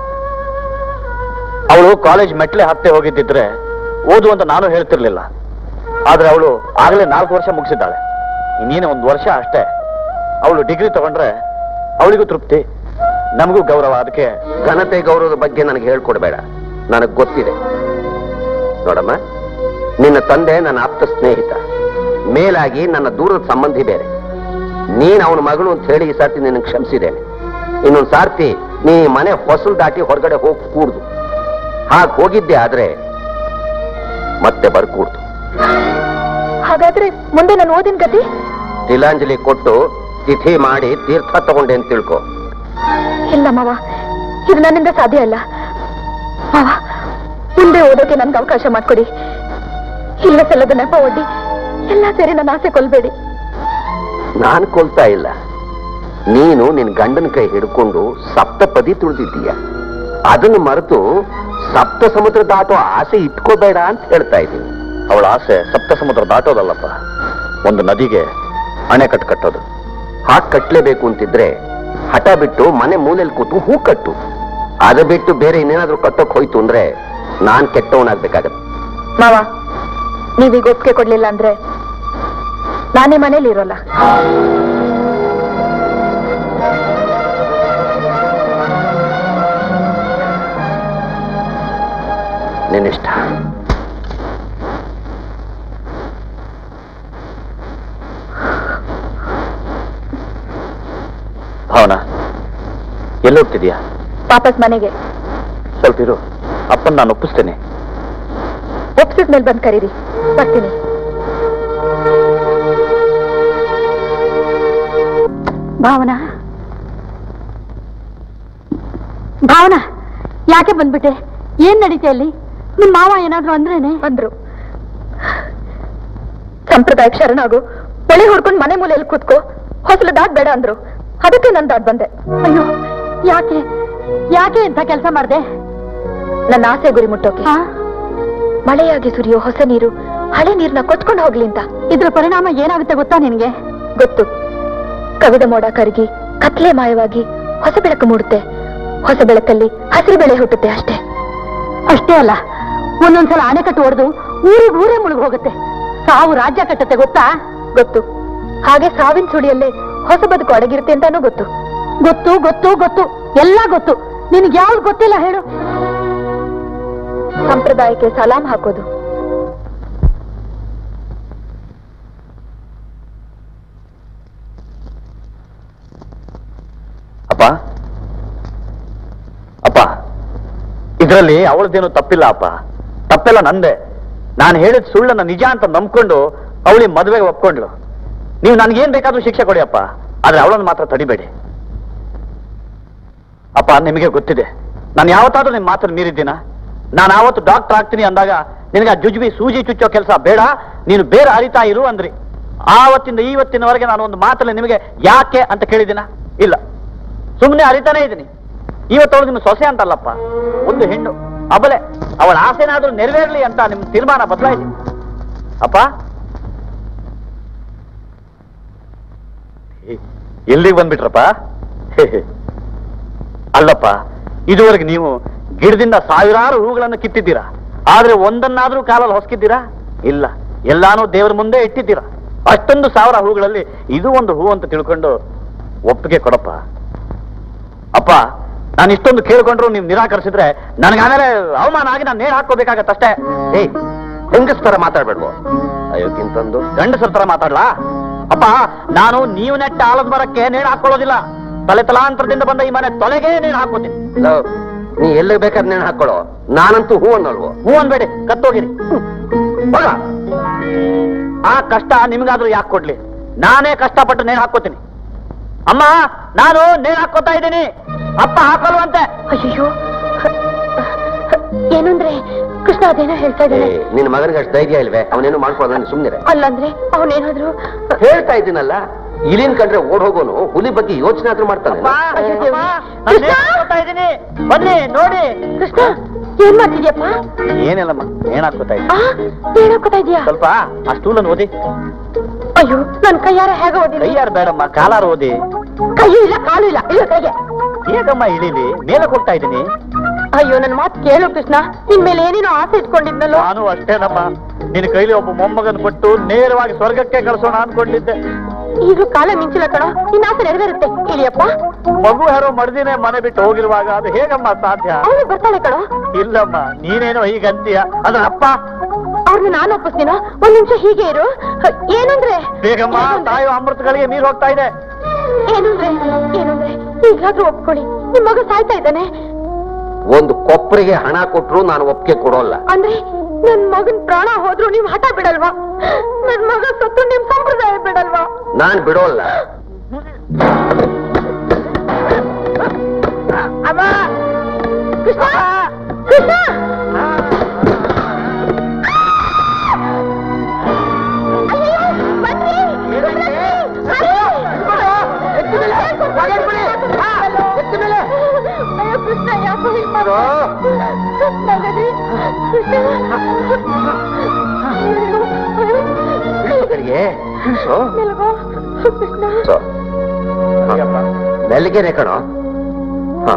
ಅವಳು ಕಾಲೇಜ್ ಮೆಟ್ಲೆ ಹತ್ತೆ ಹೋಗಿದ್ದಿದ್ರೆ ಓದು ಅಂತ ನಾನು ಹೇಳ್ತಿರ್ಲಿಲ್ಲ ಆದ್ರೆ ಅವಳು ಆಗಲೇ ನಾಲ್ಕು ವರ್ಷ ಮುಗಿಸಿದ್ದಾಳೆ ಇನ್ನೇನು ಒಂದು ವರ್ಷ ಅಷ್ಟೇ ಅವಳು ಡಿಗ್ರಿ ತಗೊಂಡ್ರೆ ಅವಳಿಗೂ ತೃಪ್ತಿ ನಮಗೂ ಗೌರವ ಅದಕ್ಕೆ ಘನತೆ ಗೌರವದ ಬಗ್ಗೆ ನನಗೆ ಹೇಳ್ಕೊಡ್ಬೇಡ ನನಗೆ ಗೊತ್ತಿದೆ ನೋಡಮ್ಮ ನಿನ್ನ ತಂದೆ ನನ್ನ ಆಪ್ತ ಸ್ನೇಹಿತ ಮೇಲಾಗಿ ನನ್ನ ದೂರದ ಸಂಬಂಧಿ ಬೇರೆ ನೀನ್ ಅವನ ಮಗಳು ಅಂತ ಹೇಳಿ ಈ ಸರ್ತಿ ನಿನಗೆ ಕ್ಷಮಿಸಿದ್ದೇನೆ ಇನ್ನೊಂದು ಸಾರ್ತಿ ನೀ ಈ ಮನೆ ಹೊಸಲು ದಾಟಿ ಹೊರಗಡೆ ಹೋಗಿ ಕೂಡ್ದು ಹಾಗೆ ಹೋಗಿದ್ದೆ ಆದ್ರೆ ಮತ್ತೆ ಬರ್ಕೂಡ್ದು ಹಾಗಾದ್ರೆ ಮುಂದೆ ನಾನು ಓದಿನ ಗತಿ ತಿಲಾಂಜಲಿ ಕೊಟ್ಟು ತಿಥಿ ಮಾಡಿ ತೀರ್ಥ ತಗೊಂಡೆ ಅಂತ ತಿಳ್ಕೊ ಇಲ್ಲ ಮಾವ ಇದು ನನ್ನಿಂದ ಸಾಧ್ಯ ಇಲ್ಲ ಮಾವ ಮುಂದೆ ಓದೋಕೆ ನನ್ಗೆ ಅವಕಾಶ ಮಾಡ್ಕೊಡಿ ಇಲ್ಲ ಸಲ್ಲದ ನೆಪ ಒಡ್ಡಿ ಎಲ್ಲ ಸೇರಿ ನನ್ನ ಆಸೆ ಕೊಲ್ಬೇಡಿ ನಾನು ಕೊಲ್ತಾ ಇಲ್ಲ ನೀನು ನಿನ್ ಗಂಡನ ಕೈ ಹಿಡ್ಕೊಂಡು ಸಪ್ತಪದಿ ತುಳಿದಿದ್ದೀಯ ಅದನ್ನು ಮರೆತು ಸಪ್ತ ಸಮುದ್ರ ದಾಟೋ ಆಸೆ ಇಟ್ಕೋಬೇಡ ಅಂತ ಹೇಳ್ತಾ ಇದ್ದೀನಿ ಅವಳ ಆಸೆ ಸಪ್ತ ಸಮುದ್ರ ದಾಟೋದಲ್ಲಪ್ಪ ಒಂದು ನದಿಗೆ ಅಣೆಕಟ್ಟು ಕಟ್ಟೋದು ಹಾಗೆ ಕಟ್ಲೇಬೇಕು ಅಂತಿದ್ರೆ ಹಠ ಬಿಟ್ಟು ಮನೆ ಮೂಲೆಯಲ್ಲಿ ಕೂತು ಹೂ ಕಟ್ಟು ಅದು ಬಿಟ್ಟು ಬೇರೆ ಇನ್ನೇನಾದ್ರೂ ಕಟ್ಟಕ್ ಹೋಯ್ತು ಅಂದ್ರೆ ನಾನ್ ಕೆಟ್ಟವನಾಗ್ಬೇಕಾಗತ್ತೆ ಮಾವ ನೀವೀಗ ಒಪ್ಪಿಗೆ ಕೊಡ್ಲಿಲ್ಲ ಅಂದ್ರೆ ನಾನೇ ಮನೇಲಿ ಇರೋಲ್ಲ ನಿನ್ನಿಷ್ಟ ಭಾವನಾ ಎಲ್ಲೋಗ್ತಿದ್ಯಾ ವಾಪಸ್ ಮನೆಗೆ ಸ್ವಲ್ಪ ಇರು ಅಪ್ಪನ್ ನಾನು ಒಪ್ಪಿಸ್ತೇನೆ ಒಪ್ಸಿದ್ಮೇಲೆ ಬಂದ್ ಕರೀರಿ ಬರ್ತೀನಿ ಭಾವನಾ ಭಾವನಾ ಯಾಕೆ ಬಂದ್ಬಿಟ್ಟೆ ಏನ್ ನಡೀತೆ ಅಲ್ಲಿ ನಿಮ್ ಮಾವ ಏನಾದ್ರು ಅಂದ್ರೇನೆ ಬಂದ್ರು ಸಂಪ್ರದಾಯಕ್ಕೆ ಶರಣಾಗು ಒಳೆ ಹೊಡ್ಕೊಂಡು ಮನೆ ಮೂಲೆಯಲ್ಲಿ ಕೂತ್ಕೋ ಹೊಸಲು ದಾಟ್ ಬೇಡ ಅಂದ್ರು ಅದಕ್ಕೆ ನಾನು ದಾಟ್ ಬಂದೆ ಅಯ್ಯೋ ಯಾಕೆ ಯಾಕೆ ಇಂಥ ಕೆಲಸ ಮಾಡ್ದೆ ನನ್ನ ಆಸೆ ಗುರಿ ಮುಟ್ಟೋಕೆ ಆ? ಮಳೆಯಾಗಿ ಸುರಿಯೋ ಹೊಸ ನೀರು ಹಳೆ ನೀರ್ನ ಕೊಚ್ಕೊಂಡು ಹೋಗ್ಲಿ ಅಂತ ಇದ್ರ ಪರಿಣಾಮ ಏನಾಗುತ್ತೆ ಗೊತ್ತಾ ನಿನ್ಗೆ ಗೊತ್ತು ಕವಿದ ಮೋಡ ಕರಗಿ ಕತ್ಲೆ ಮಾಯವಾಗಿ ಹೊಸ ಬೆಳಕು ಮೂಡುತ್ತೆ ಹೊಸ ಬೆಳಕಲ್ಲಿ ಹಸಿರು ಬೆಳೆ ಹುಟ್ಟುತ್ತೆ ಅಷ್ಟೇ ಅಷ್ಟೇ ಅಲ್ಲ ಒಂದೊಂದ್ಸಲ ಅಣೆಕಟ್ಟು ಹೊಡೆದು ಊರಿಗೆ ಊರೇ ಮುಳುಗ್ ಹೋಗುತ್ತೆ ಸಾವು ರಾಜ್ಯ ಕಟ್ಟತ್ತೆ ಗೊತ್ತಾ ಗೊತ್ತು ಹಾಗೆ ಸಾವಿನ ಸುಳಿಯಲ್ಲೇ ಹೊಸ ಬದುಕು ಅಡಗಿರುತ್ತೆ ಅಂತಾನೂ ಗೊತ್ತು ಗೊತ್ತು ಗೊತ್ತು ಗೊತ್ತು ಎಲ್ಲ ಗೊತ್ತು ನಿನ್ಗೆ ಯಾವ್ದು ಗೊತ್ತಿಲ್ಲ ಹೇಳು ಸಂಪ್ರದಾಯಕ್ಕೆ ಸಲಾಂ ಹಾಕೋದು ಅಪ್ಪ ಅಪ್ಪ ಇದರಲ್ಲಿ ಅವಳದೇನು ತಪ್ಪಿಲ್ಲ ಅಪ್ಪ ತಪ್ಪೆಲ್ಲ ನಂದೆ ನಾನು ಹೇಳಿದ ಸುಳ್ಳನ್ನ ನಿಜ ಅಂತ ನಂಬ್ಕೊಂಡು ಅವಳಿ ಮದುವೆಗೆ ಒಪ್ಕೊಂಡ್ಲು ನೀವು ನನಗೇನ್ ಬೇಕಾದ್ರೂ ಶಿಕ್ಷೆ ಕೊಡಿ ಅಪ್ಪ ಆದ್ರೆ ಅವಳನ್ನು ಮಾತ್ರ ತಡಿಬೇಡಿ ಅಪ್ಪ ನಿಮಗೆ ಗೊತ್ತಿದೆ ನಾನು ಯಾವತ್ತಾದ್ರೂ ನಿಮ್ಮ ಮಾತನ್ನು ಮೀರಿದ್ದೀನ ನಾನು ಆವತ್ತು ಡಾಕ್ಟರ್ ಆಗ್ತೀನಿ ಅಂದಾಗ ನಿನಗೆ ಆ ಜುಜುಬಿ ಸೂಜಿ ಚುಚ್ಚೋ ಕೆಲಸ ಬೇಡ ನೀನು ಬೇರೆ ಅರಿತಾ ಇರು ಅಂದ್ರಿ ಆವತ್ತಿಂದ ಇವತ್ತಿನವರೆಗೆ ನಾನು ಒಂದು ಮಾತಲ್ಲಿ ನಿಮಗೆ ಯಾಕೆ ಅಂತ ಕೇಳಿದಿನ ಇಲ್ಲ ಸುಮ್ಮನೆ ಅರಿತಾನೆ ಇದ್ದೀನಿ ಇವತ್ತವಳು ನಿಮ್ಮ ಸೊಸೆ ಅಂತಲ್ಲಪ್ಪ ಒಂದು ಹೆಣ್ಣು ಅಬಲೆ ಅವಳ ಆಸೆನಾದ್ರೂ ನೆರವೇರಲಿ ಅಂತ ನಿಮ್ಮ ತೀರ್ಮಾನ ಬದಲಾಯಿಸಿ ಅಪ್ಪ ಏ, ಎಲ್ಲಿಗೆ ಬಂದ್ಬಿಟ್ರಪ್ಪ ಹೇ, ಹೇ. ಅಲ್ಲಪ್ಪ ಇದುವರೆಗೆ ನೀವು ಗಿಡದಿಂದ ಸಾವಿರಾರು ಹೂಗಳನ್ನು ಕಿತ್ತಿದ್ದೀರಾ ಆದ್ರೆ ಒಂದನ್ನಾದ್ರೂ ಕಾಲಲ್ಲಿ ಹೊಸ್ಕಿದ್ದೀರಾ ಇಲ್ಲ ಎಲ್ಲಾನು ದೇವರ ಮುಂದೆ ಇಟ್ಟಿದ್ದೀರಾ ಅಷ್ಟೊಂದು ಸಾವಿರ ಹೂಗಳಲ್ಲಿ ಇದು ಒಂದು ಹೂ ಅಂತ ತಿಳ್ಕೊಂಡು ಒಪ್ಪಿಗೆ ಕೊಡಪ್ಪ ಅಪ್ಪ ನಾನು ಇಷ್ಟೊಂದು ಕೇಳ್ಕೊಂಡ್ರು ನೀವು ನಿರಾಕರಿಸಿದ್ರೆ ನನಗಾದ್ರೆ ಅವಮಾನ ಆಗಿ ನಾನು ನೇಣು ಹಾಕೋಬೇಕಾಗತ್ತಷ್ಟೇ ಏಯ್ ಹೆಂಗಸ್ತರ ಮಾತಾಡ್ಬೇಡ್ವು ಅಯೋಗ್ಯಂತಂದು ಗಂಡಸರ ತರ ಮಾತಾಡ್ಲಾ ಅಪ್ಪ ನಾನು ನೀವು ನೆಟ್ಟ ಆಲದ ಮರಕ್ಕೆ ನೇಣು ಹಾಕೊಳ್ಳೋದಿಲ್ಲ ತಲೆ ತಲಾಂತರದಿಂದ ಬಂದ ಈ ಮನೆ ತೊಲೆಗೆ ನೇಣು ಹಾಕೋತೀನಿ ಲವ್, ನೀ ಎಲ್ಲಿ ಬೇಕಾದ್ರೆ ನೇಣು ಹಾಕೊಳ್ಳೋ ನಾನಂತೂ ಹೂ ಅನ್ನಲ್ವೋ ಹೂ ಅನ್ಬೇಡಿ ಕತ್ತೋಗಿರಿ ಹೋಗ ಆ ಕಷ್ಟ ನಿಮ್ಗಾದ್ರೂ ಯಾಕೆ ಕೊಡ್ಲಿ ನಾನೇ ಕಷ್ಟಪಟ್ಟು ನೇಣು ಹಾಕೋತೀನಿ ಅಮ್ಮ ನಾನು ನೇಣು ಹಾಕೋತಾ ಇದ್ದೀನಿ ಅಪ್ಪ ಹಾಕಲ್ವಂತೆ ಅಯ್ಯೋ ಏನಂದ್ರೆ ಕೃಷ್ಣ ಅದೇನೋ ಹೇಳ್ತಾ ಇದ್ದಾನೆ ನಿನ್ನ ಮಗನಿಗೆ ಅಷ್ಟು ಧೈರ್ಯ ಇಲ್ವೇ ಅವನೇನು ಮಾಡ್ಕೊಳ್ಳೋದು ಸುಮ್ಮನೆ ಅಲ್ಲಂದ್ರೆ ಅವನೇನಾದ್ರು ಹೇಳ್ತಾ ಇದ್ದೀನಲ್ಲ ಇಲಿನ್ ಕಂಡ್ರೆ ಓಡ್ ಹೋಗೋನು ಹುಲಿ ಬಗ್ಗೆ ಯೋಚನೆ ಆದ್ರೂ ಮಾಡ್ತಾನೆ ಅಯ್ಯೋ ದೇವ್ರೇ. ನಾನು ನೇಣು ಹಾಕೋತಾ ಇದ್ದೀನಿ ಬನ್ನಿ ನೋಡಿ ಕೃಷ್ಣ ಏನ್ ಮಾಡ್ತಿದ್ಯಪ್ಪ ಏನಿಲ್ಲಮ್ಮ ನೇಣು ಹಾಕೋತಾ ಇದ್ದೀನಿ ಆ ಏನ್ ಹಾಕೋತಾ ಇದೀಯಾ ಸ್ವಲ್ಪ ಆ ಸ್ಟೂಲನ್ನು ಓದಿ ಅಯ್ಯೋ ನನ್ ಕೈಯಾರ ಹೇಗ ಓದಿಲ್ಲ ಕೈಯಾರು ಬೇಡಮ್ಮ ಕಾಲಾರು ಓದಿ ಕೈಯೂ ಇಲ್ಲ ಕಾಲು ಇಲ್ಲ ಇಲ್ಲ ಕೈಗೆ ಹೇಗಮ್ಮ ಇಳಿಲಿ ಮೇಲೆ ಹೋಗ್ತಾ ಇದ್ದೀನಿ ಅಯ್ಯೋ ನನ್ ಮಾತು ಕೇಳು ಕೃಷ್ಣ ನಿನ್ ಮೇಲೆ ಏನೇನೋ ಆಸೆ ಇಟ್ಕೊಂಡಿದ್ನಲ್ಲೋ ನಾನು ಅಷ್ಟೇನಮ್ಮ ನಿನ್ನ ಕೈಲಿ ಒಬ್ಬ ಮೊಮ್ಮಗನ್ ಕೊಟ್ಟು ನೇರವಾಗಿ ಸ್ವರ್ಗಕ್ಕೆ ಕಳ್ಸೋಣ ಅನ್ಕೊಂಡಿದ್ದೆ ಈಗಲೂ ಕಾಲ ಮಿಂಚಿಲ್ಲ ಕಣೋ ನಿನ್ನ ಆಸೆ ನೆರವೇರುತ್ತೆ ಇಳಿಯಪ್ಪ ಮಗು ಯಾರೋ ಮಡ್ದಿನೇ ಮನೆ ಬಿಟ್ಟು ಹೋಗಿರುವಾಗ ಅದು ಹೇಗಮ್ಮ ಸಾಧ್ಯ ಅವನು ಬರ್ತಾಳೆ ಕಣೋ ಇಲ್ಲಮ್ಮ ನೀನೇನೋ ಹೀಗಂತೀಯ ಅದ್ರ ಅಪ್ಪ ಅವ್ರನ್ನ ನಾನು ಒಪ್ಪಿಸ್ತೀನೋ ಒಂದ್ ನಿಮಿಷ ಹೀಗೆ ಇರು ಏನಂದ್ರೆ ಬೇಗಮ್ಮ ತಾಯಿ ಅಮೃತಗಳಿಗೆ ನೀರು ಹೋಗ್ತಾ ಇದೆ ಏನಂದ್ರೆ ಏನಂದ್ರೆ ಈಗಾದ್ರೂ ಒಪ್ಕೊಳ್ಳಿ ನಿಮ್ ಮಗ ಸಾಯ್ತಾ ಇದ್ದಾನೆ ಒಂದು ಕೊಪ್ಪರಿಗೆ ಹಣ ಕೊಟ್ರು ನಾನು ಒಪ್ಪಿಗೆ ಕೊಡೋಲ್ಲ ಅಂದ್ರೆ ನನ್ ಮಗನ್ ಪ್ರಾಣ ಹೋದ್ರು ನೀವ್ ಹಠ ಬಿಡಲ್ವಾ ನನ್ ಮಗ ಸತ್ತು ನಿಮ್ ಸಂಪ್ರದಾಯ ಬಿಡಲ್ವಾ ನಾನ್ ಬಿಡೋಲ್ಲ ಕೃಷ್ಣ ಕೃಷ್ಣ ಅಯ್ಯಯ್ಯೋ, ಬನ್ನಿ! ಅಯ್ಯೋ, ಕೃಷ್ಣ ಯಾಕೋ ಹೀಗ್ ಮಾಡ್ದೆ? ನಗದಿ, ಕೃಷ್ಣ. ಕಡೆಗೆ ಇಳ್ಸು. ನಿಲ್ಗೋ, ಕೃಷ್ಣ ಸೊ. ಹ. ಮೆಲ್ಲಗೆನೆ ಕಣೋ ಹ.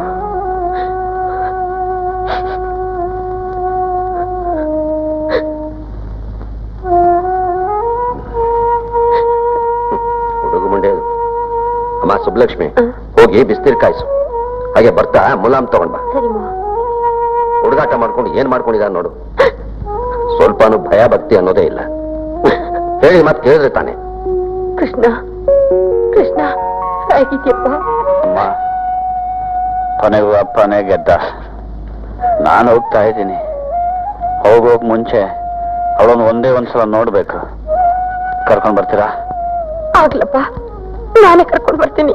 ಹುಡುಗ ಮುಂಡೆ ಅದು. ಅಮ್ಮ ಸುಬ್ಲಕ್ಷ್ಮಿ ಹೋಗಿ ಬಿಸ್ತೀರ್ ಕಾಯಿಸು ಹಾಗೆ ಬರ್ತಾ ಮುಲಾಮ್ ತಗೊಂಡ್ ಬಾ ಸರಿ ಮಾ ಹುಡುಗಾಟ ಮಾಡ್ಕೊಂಡು ಏನ್ ಮಾಡ್ಕೊಂಡಿದ ನೋಡು ಸ್ವಲ್ಪನೂ ಭಯ ಭಕ್ತಿ ಅನ್ನೋದೇ ಇಲ್ಲ ಹೇಳಿ ಮತ್ತೆ ಕೇಳಿದ್ರೆ ತಾನೆ ಕೃಷ್ಣ ಕೃಷ್ಣ ಹೇಗಿದ್ಯಪ್ಪ ಅಮ್ಮ ಕೊನೆಗೂ ಅಪ್ಪನೇ ಗೆದ್ದ ನಾನು ಹೋಗ್ತಾ ಇದ್ದೀನಿ ಹೋಗೋಕ್ ಮುಂಚೆ ಅವಳನ್ನು ಒಂದೇ ಒಂದ್ಸಲ ನೋಡ್ಬೇಕು ಕರ್ಕೊಂಡ್ ಬರ್ತೀರಾ ಆಗ್ಲಪ್ಪ ನಾನೇ ಕರ್ಕೊಂಡು ಬರ್ತೀನಿ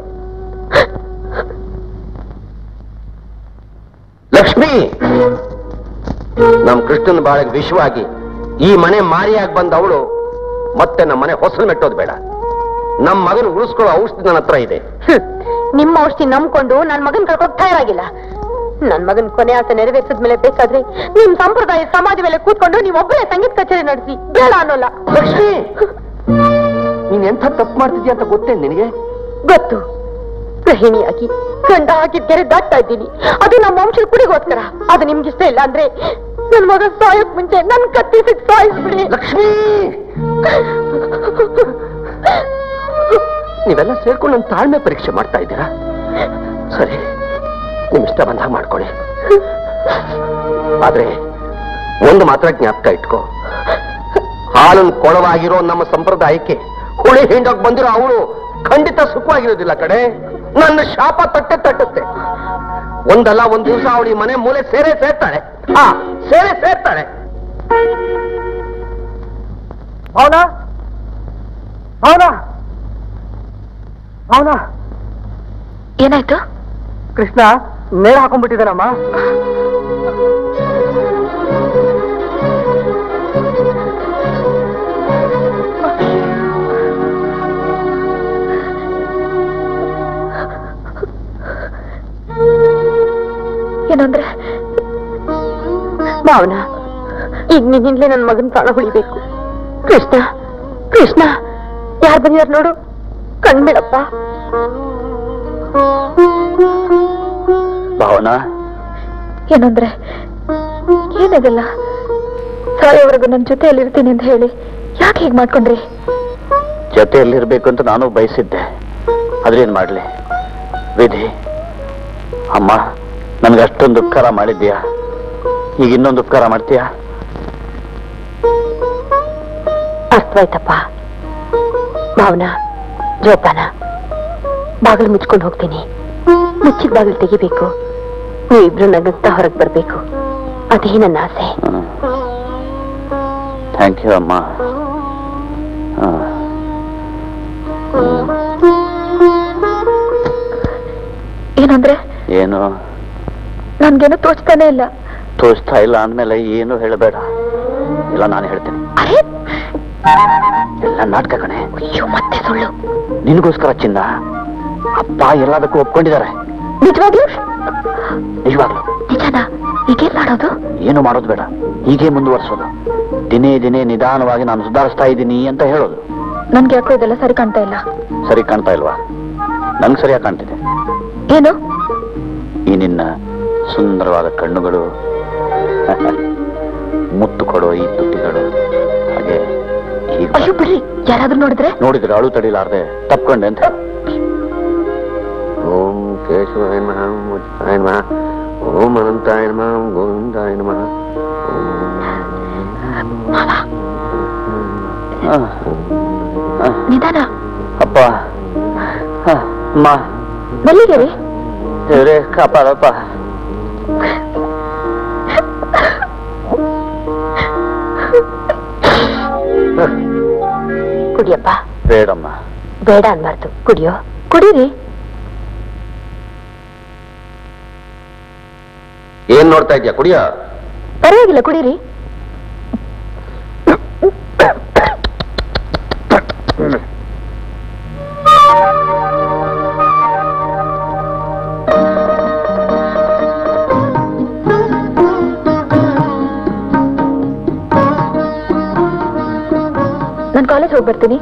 ಲಕ್ಷ್ಮಿ ನಮ್ ಕೃಷ್ಣನ ಬಾಳಗ್ ವಿಷವಾಗಿ ಈ ಮನೆ ಮಾರಿಯಾಗಿ ಬಂದ ಅವಳು ಮತ್ತೆ ನಮ್ಮ ಮನೆ ಹೊಸಲು ಮೆಟ್ಟೋದು ಬೇಡ ನಮ್ ಮಗನ ಉಳಿಸ್ಕೊಳ್ಳೋ ಔಷಧಿ ನನ್ನ ಹತ್ರ ಇದೆ ಹ್ಮ್. ನಿಮ್ಮ ಔಷಧಿ ನಂಬ್ಕೊಂಡು ನನ್ ಮಗನ್ ಕರ್ಕೊಂಡು ತಯಾರಾಗಿಲ್ಲ ನನ್ ಮಗನ್ ಕೊನೆ ಆಸೆ ನೆರವೇರಿಸಿದ್ಮೇಲೆ ಬೇಕಾದ್ರೆ ನಿಮ್ ಸಂಪ್ರದಾಯ ಸಮಾಜ ಮೇಲೆ ಕೂತ್ಕೊಂಡು ನೀವ್ ಒಬ್ಬರೇ ಸಂಗೀತ ಕಚೇರಿ ನಡೆಸಿ ಬೇಡ ಅನ್ನೋಲ್ಲ ಲಕ್ಷ್ಮಿ ನೀನ್ ಎಂಥ ತಪ್ಪು ಮಾಡ್ತಿದ್ಯಾ ಅಂತ ಗೊತ್ತೇ ನಿನಗೆ ಗೊತ್ತು ಗೃಹಿಣಿಯಾಗಿ ಗಂಡ ಹಾಕಿದ ಕೆರೆ ದಾಟ್ತಾ ಇದ್ದೀನಿ ಅದು ನಮ್ಮ ವಂಶದ ಕುಡಿಗೋಸ್ಕರ ಅದು ನಿಮ್ಗಿಷ್ಟ ಇಲ್ಲ ಅಂದ್ರೆ ನನ್ ಮಗ ಸಾಯಕ್ ಮುಂಚೆ ನನ್ ಕತ್ತಿಸಿದ್ ಸಾಯಿಸ್ಬಿಡಿ ಲಕ್ಷ್ಮಿ ನೀವೆಲ್ಲ ಸೇರ್ಕೊಂಡು ನನ್ನ ತಾಳ್ಮೆ ಪರೀಕ್ಷೆ ಮಾಡ್ತಾ ಇದ್ದೀರಾ ಸರಿ ನಿಮ್ ಇಷ್ಟ ಬಂದ ಮಾಡ್ಕೊಳ್ಳಿ ಆದ್ರೆ ಒಂದು ಮಾತ್ರ ಜ್ಞಾಪಕ ಇಟ್ಕೋ ಹಾಲನ್ನು ಕೊಳವಾಗಿರೋ ನಮ್ಮ ಸಂಪ್ರದಾಯಕ್ಕೆ ಹುಳಿ ಹಿಂಡೋಕ್ ಬಂದಿರೋ ಅವಳು ಖಂಡಿತ ಸುಖವಾಗಿರೋದಿಲ್ಲ ಕಡೆ ನನ್ನ ಶಾಪ ತಟ್ಟೆ ತಟ್ಟುತ್ತೆ ಒಂದಲ್ಲ ಒಂದ್ ದಿವಸ ಅವಳು ಈ ಮನೆ ಮೂಲೆ ಸೇರೆ ಸೇರ್ತಾಳೆ ಹಾ ಸೇರೆ ಸೇರ್ತಾಳೆ ಅವನಾ ಅವನಾ ಅವನಾ ಏನಾಯ್ತು ಕೃಷ್ಣ ನೇರ ಹಾಕೊಂಡ್ಬಿಟ್ಟಿದ್ದಾನಮ್ಮ ಏನಂದ್ರೆ ಭಾವನ ಈಗ ನಿನ್ನಿಂದಲೇ ನನ್ನ ಮಗನ ಪ್ರಾಣ ಉಳಿಬೇಕು ಕೃಷ್ಣ ಕೃಷ್ಣ ಯಾರು ಬಂದಿದಾರ ನೋಡು ಕಣ್ಬಿಡಪ್ಪ ಭಾವನಾ ಏನಂದ್ರೆ ಏನಾಗಲ್ಲ ಸಾಯೋವರೆಗೂ ನನ್ನ ಜೊತೆಯಲ್ಲಿ ಇರ್ತೀನಿ ಅಂತ ಹೇಳಿ ಯಾಕೆ ಹೀಗೆ ಮಾಡ್ಕೊಂಡ್ರಿ ಜೊತೆಯಲ್ಲಿರ್ಬೇಕು ಅಂತ ನಾನು ಬಯಸಿದ್ದೆ ಅದ್ರೇನ್ ಮಾಡ್ಲಿ ವಿಧಿ ಅಮ್ಮ ನನ್ಗೆ ಅಷ್ಟೊಂದು ಉಪಕಾರ ಮಾಡಿದ್ಯಾ ಈಗ ಇನ್ನೊಂದು ಉಪಕಾರ ಮಾಡ್ತೀಯಾ ಅರ್ಥವಾಯ್ತಪ್ಪ ಭಾವನಾ ಜೋಪಾನ ಬಾಗಿಲು ಮುಚ್ಕೊಂಡು ಹೋಗ್ತೀನಿ ಮುಚ್ಚಿದ ಬಾಗಿಲು ತೆಗಿಬೇಕು ನೀವಿಬ್ರು ನಗುತ್ತಾ ಹೊರಗೆ ಬರ್ಬೇಕು ಅದೇ ನನ್ನ ಆಸೆ ಥ್ಯಾಂಕ್ ಯು ಅಮ್ಮ ಆ, ಏನಂದ್ರೆ ಏನು ನನ್ಗೇನು ತೋಚ್ತಾನೆ ಇಲ್ಲ ತೋರಿಸ್ತಾ ಇಲ್ಲ ಅಂದ್ಮೇಲೆ ಏನು ಹೇಳಬೇಡ ಇಲ್ಲ ನಾನು ಹೇಳ್ತೀನಿ ಅರೆ ಎಲ್ಲ ನಾಟಕ ಕಣೆ ಅಯ್ಯೋ ಮತ್ತೆ ಸುಳ್ಳು ನಿನಗೋಸ್ಕರ ಚಿನ್ನ ಅಪ್ಪ ಎಲ್ಲದಕ್ಕೂ ಒಪ್ಕೊಂಡಿದ್ದಾರೆ ನಿಜವಾಗ್ಲೂ ನಿಜವಾಗ್ಲು ನಿಜನಾ ಈಗೇನ್ ಮಾಡೋದು ಏನು ಮಾಡೋದು ಬೇಡ ಹೀಗೆ ಮುಂದುವರಿಸೋದು ದಿನೇ ದಿನೇ ನಿಧಾನವಾಗಿ ನಾನು ಸುಧಾರಿಸ್ತಾ ಇದ್ದೀನಿ ಅಂತ ಹೇಳೋದು ನನ್ಗೆ ಯಾಕೋ ಇದೆಲ್ಲ ಸರಿ ಕಾಣ್ತಾ ಇಲ್ಲ ಸರಿ ಕಾಣ್ತಾ ಇಲ್ವಾ ನಂಗೆ ಸರಿಯಾಗಿ ಕಾಣ್ತಿದೆ ಏನು ಈ ನಿನ್ನ ಸುಂದರವಾದ ಕಣ್ಣುಗಳು ಮುತ್ತು ಕೊಡೋ ಈ ತುಟಿಗಳು ಹಾಗೆ ಹೀಗೆ ಅಯ್ಯೋ ಬಿಡ್ರಿ ಯಾರಾದ್ರೂ ನೋಡಿದ್ರೆ ನೋಡಿದ್ರೆ ಅಳು ತಡಿಲಾರ್ದೆ ತಪ್ಕೊಂಡೆ ಅಂತ ಹೇಳು. ಓಂ ಕೇಶವಾಯ ನಮಃ ಮುಚ್ಚಾಯ ನಮಃ ಓಂ ಅನಂತಾಯ ನಮಃ ಗೋವಿಂದಾಯ ನಮಃ ಆ, ಆ, ನಿಧಾನ ಅಪ್ಪ ಆ, ಅಮ್ಮ ಮೆಲ್ಲಿಗೆ ರೀ ದೇವ್ರೇ ಕಾಪಾಡಪ್ಪ ಕುಡಿಯಪ್ಪ ಬೇಡಮ್ಮ ಬೇಡ ಅನ್ಬಾರ್ದು ಕುಡಿಯೋ ಕುಡೀರಿ ಏನ್ ನೋಡ್ತಾ ಇದ್ಯಾ ಕುಡಿಯ ಪರವಾಗಿಲ್ಲ ಕುಡೀರಿ ನಾನು ಕಾಲೇಜ್ ಹೋಗಿ ಬರ್ತೀನಿ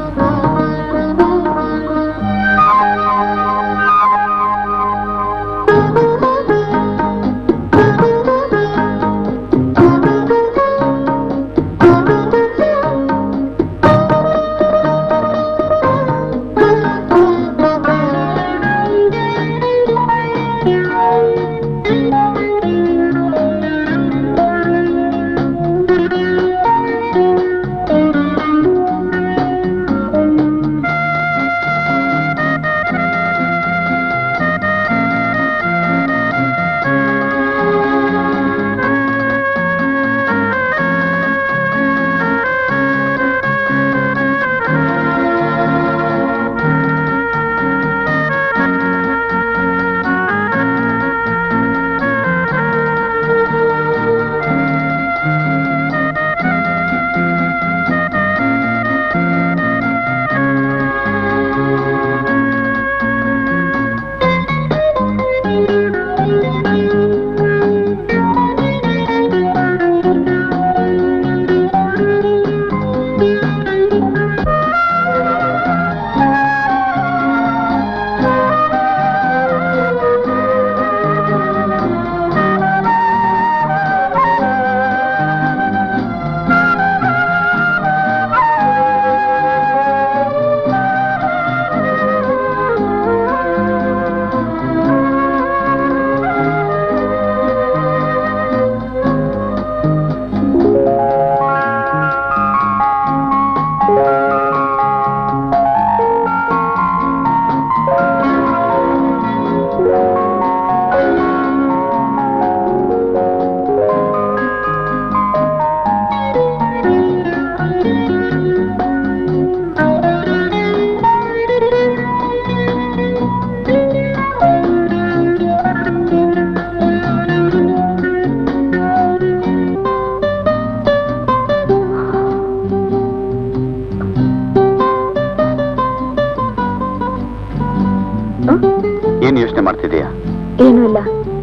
ಏನ್ ಯೋಚನೆ ಮಾಡ್ತಿದೀಯಾ ಏನೂ ಇಲ್ಲ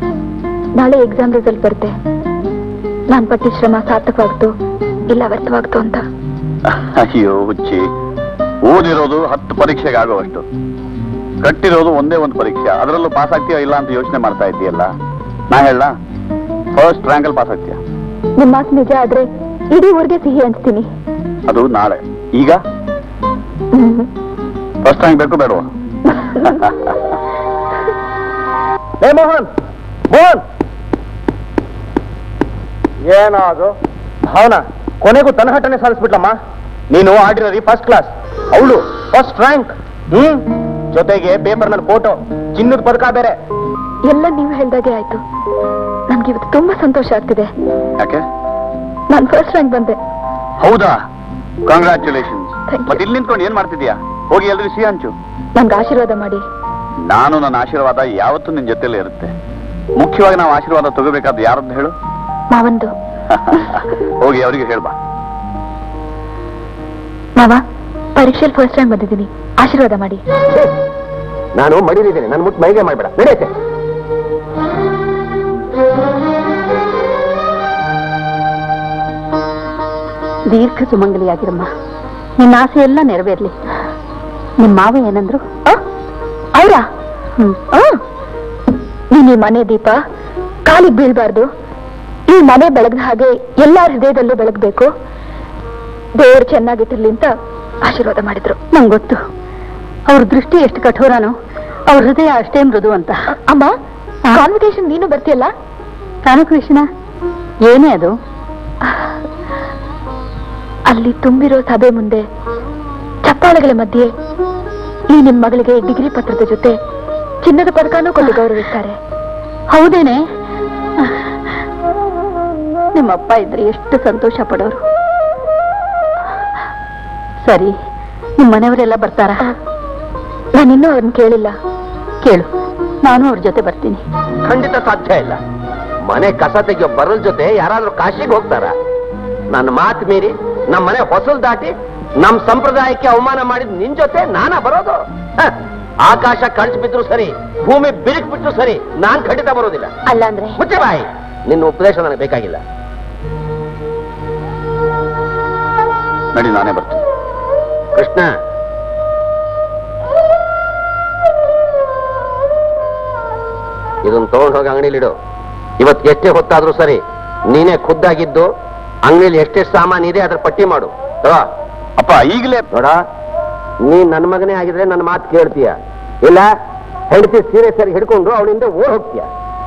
ನಾಳೆ ಎಕ್ಸಾಮ್ ರಿಸಲ್ಟ್ ಬರುತ್ತೆ ನಾನ್ ಪಟ್ಟಿ ಶ್ರಮ ಸಾರ್ಥಕವಾಗ್ತು ಇಲ್ಲ ವ್ಯರ್ಥವಾಗ್ತು ಅಂತ ಅಯ್ಯೋ ಹುಚ್ಚಿ ಓದಿರೋದು ಹತ್ತು ಪರೀಕ್ಷೆಗೆ ಆಗುವಷ್ಟು ಕಟ್ಟಿರೋದು ಒಂದೇ ಒಂದು ಪರೀಕ್ಷೆ ಅದರಲ್ಲೂ ಪಾಸ್ ಆಗ್ತೀಯಾ ಇಲ್ಲ ಅಂತ ಯೋಚನೆ ಮಾಡ್ತಾ ಇದ್ದೀಯಲ್ಲ ನಾ ಹೇಳ ಫಸ್ಟ್ ರ್ಯಾಂಕಲ್ಲಿ ಪಾಸ್ ಆಗ್ತೀಯ ನಿಮ್ ಮಾತು ನಿಜ ಆದ್ರೆ ಇಡೀ ಊರಿಗೆ ಸಿಹಿ ಹಂಚ್ತೀನಿ ಅದು ನಾಳೆ ಈಗ ಹ್ಮ್. ಫಸ್ಟ್ ರ್ಯಾಂಕ್ ಬೇಕು ಬೇಡವಾ ಏ ಮೋಹನ್ ಮೋಹನ್ ಏನದು ಭಾವನ ಕೊನೆಗೂ ತನ್ನ ಹಠನೆ ಸಾಧಿಸ್ಬಿಟ್ಲಮ್ಮ ನೀನು ಆರ್ಡಿನರಿ ಫಸ್ಟ್ ಕ್ಲಾಸ್ ಅವಳು ಫಸ್ಟ್ ರ್ಯಾಂಕ್ ಹ್ಮ್ ಜೊತೆಗೆ ಪೇಪರ್ ನಲ್ಲಿ ಫೋಟೋ ಚಿನ್ನದ ಪದಕ ಬೇರೆ ಎಲ್ಲ ನೀವು ಹೇಳ್ದಾಗೆ ಆಯ್ತು ನನ್ಗೆ ಇವತ್ತು ತುಂಬಾ ಸಂತೋಷ ಆಗ್ತಿದೆ ಯಾಕೆ ನಾನು ಫಸ್ಟ್ ರ್ಯಾಂಕ್ ಬಂದೆ ಹೌದಾ ಕಂಗ್ರ್ಯಾಚುಲೇಷನ್ಸ್ Thank you. ಮತ್ತೆ ಇಲ್ಲಿ ನಿಂತ್ಕೊಂಡು ಏನ್ ಮಾಡ್ತಿದ್ಯಾ ಹೋಗಿ ಎಲ್ರಿಗೂ ಸಿಹಿ ಹಂಚು ನನ್ಗೆ ಆಶೀರ್ವಾದ ಮಾಡಿ ನಾನು ನನ್ನ ಆಶೀರ್ವಾದ ಯಾವತ್ತೂ ನಿನ್ ಜೊತೆಲೇ ಇರುತ್ತೆ ಮುಖ್ಯವಾಗಿ ನಾವು ಆಶೀರ್ವಾದ ತಗೋಬೇಕಾದ ಯಾರದ್ದು ಹೇಳು ಮಾವಂದು ಹೋಗಿ ಅವರಿಗೆ ಹೇಳ್ಬಾ ಮಾವ ಪರೀಕ್ಷೆಯಲ್ಲಿ ಫಸ್ಟ್ ರ್ಯಾಂಕ್ ಬಂದಿದ್ದೀನಿ ಆಶೀರ್ವಾದ ಮಾಡಿ ನಾನು ಮಡಿಲಿದ್ದೇನೆ ನನ್ನ ಮುಟ್ಟು ಮೈಗೆ ಮಾಡಬೇಡ ನಡೆಯುತ್ತೆ ದೀರ್ಘ ಸುಮಂಗಲಿಯಾಗಿರಮ್ಮ ನಿನ್ನ ಆಸೆ ಎಲ್ಲ ನೆರವೇರ್ಲಿ ನಿಮ್ಮ ಮಾವ ಏನಂದ್ರು ಅವರ ಹ್ಮ್ ನೀನ್ ಈ ಮನೆ ದೀಪ ಕಾಲಿಗೆ ಬೀಳ್ಬಾರ್ದು ಈ ಮನೆ ಬೆಳಗ್ದ ಹಾಗೆ ಎಲ್ಲಾರ ಹೃದಯದಲ್ಲೂ ಬೆಳಗ್ಬೇಕು ದೇವರು ಚೆನ್ನಾಗಿಟ್ಟಿರ್ಲಿ ಅಂತ ಆಶೀರ್ವಾದ ಮಾಡಿದ್ರು ನಂಗೆ ಗೊತ್ತು ಅವ್ರ ದೃಷ್ಟಿ ಎಷ್ಟು ಕಠೋರನೋ ಅವ್ರ ಹೃದಯ ಅಷ್ಟೇ ಮೃದು ಅಂತ ಅಮ್ಮ ಕಾನ್ವಿಟೇಷನ್ ನೀನು ಬರ್ತೀಯಲ್ಲ ಕಾನು ಕೃಷ್ಣ ಏನೇ ಅದು ಅಲ್ಲಿ ತುಂಬಿರೋ ಸಭೆ ಮುಂದೆ ಚಪ್ಪಾಳೆಗಳ ಮಧ್ಯೆ ಈ ನಿಮ್ ಮಗಳಿಗೆ ಡಿಗ್ರಿ ಪತ್ರದ ಜೊತೆ ಚಿನ್ನದ ಪದಕನೂ ಕೊಟ್ಟು ಗೌರವಿಸ್ತಾರೆ ಹೌದೇನೆ ನಿಮ್ಮಪ್ಪ ಇದ್ರೆ ಎಷ್ಟು ಸಂತೋಷ ಪಡೋರು ಸರಿ ನಿಮ್ಮ ಮನೆಯವರೆಲ್ಲ ಬರ್ತಾರಾ ನಾನಿನ್ನೂ ಅವ್ರನ್ನ ಕೇಳಿಲ್ಲ ಕೇಳು ನಾನು ಅವ್ರ ಜೊತೆ ಬರ್ತೀನಿ ಖಂಡಿತ ಸಾಧ್ಯ ಇಲ್ಲ ಮನೆ ಕಸ ತೆಗೆಯೋ ಬರಲ್ ಜೊತೆ ಯಾರಾದ್ರೂ ಕಾಶಿಗೆ ಹೋಗ್ತಾರ ನನ್ನ ಮಾತು ಮೀರಿ ನಮ್ಮ ಮನೆ ಹೊಸಲ್ ದಾಟಿ ನಮ್ ಸಂಪ್ರದಾಯಕ್ಕೆ ಅವಮಾನ ಮಾಡಿದ್ ನಿನ್ ಜೊತೆ ನಾನಾ ಬರೋದು ಹ, ಆಕಾಶ ಕಳ್ಸಿ ಬಿದ್ರು ಸರಿ ಭೂಮಿ ಬಿರುಕ್ ಬಿಟ್ರು ಸರಿ ನಾನ್ ಖಂಡಿತ ಬರೋದಿಲ್ಲ ಅಲ್ಲ ಅಂದ್ರೆ ಮುಚ್ಚೆ ಬಾಯಿ ನಿನ್ನ ಉಪದೇಶ ನನಗೆ ಬೇಕಾಗಿಲ್ಲ ನಡಿ ನಾನೇ ಬರ್ತೀನಿ ಕೃಷ್ಣ ಇದನ್ನ ತಗೊಂಡ್ ಹೋಗಿ ಅಂಗಡಿಲಿಡು ಇವತ್ತು ಎಷ್ಟೇ ಹೊತ್ತಾದ್ರೂ ಸರಿ ನೀನೇ ಖುದ್ದಾಗಿದ್ದು ಅಂಗಡಿಲಿ ಎಷ್ಟೆಷ್ಟು ಸಾಮಾನು ಇದೆ ಅದ್ರ ಪಟ್ಟಿ ಮಾಡು ತಗೋ. ಅಪ್ಪ ಈಗಲೇ ನೋಡ ನೀ ನನ್ನ ಮಗನೇ ಆಗಿದ್ರೆ ನನ್ನ ಮಾತು ಕೇಳ್ತೀಯ ಇಲ್ಲ ಹೆಂಡತಿ ಸೀರೆ ಸರಿ ಹಿಡ್ಕೊಂಡು ಅವಳಿಂದ ಓಡ್ ಹೋಗ್ತೀಯ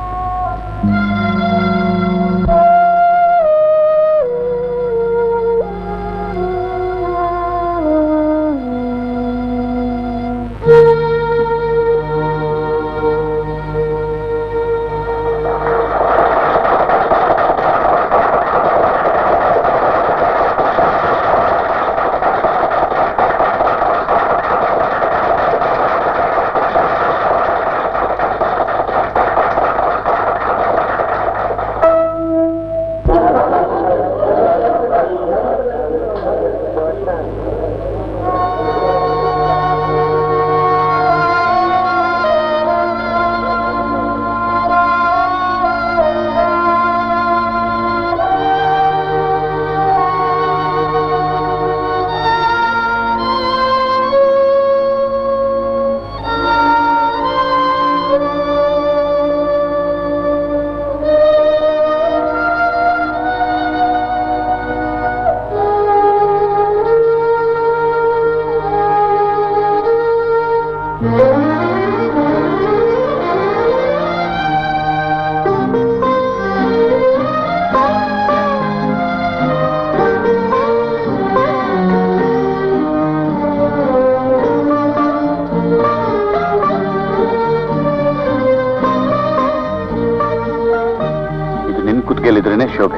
ಇದು ನಿನ್ ಕುತ್ತಿಗೆಲಿದ್ರೇನೆ ಶೋಭೆ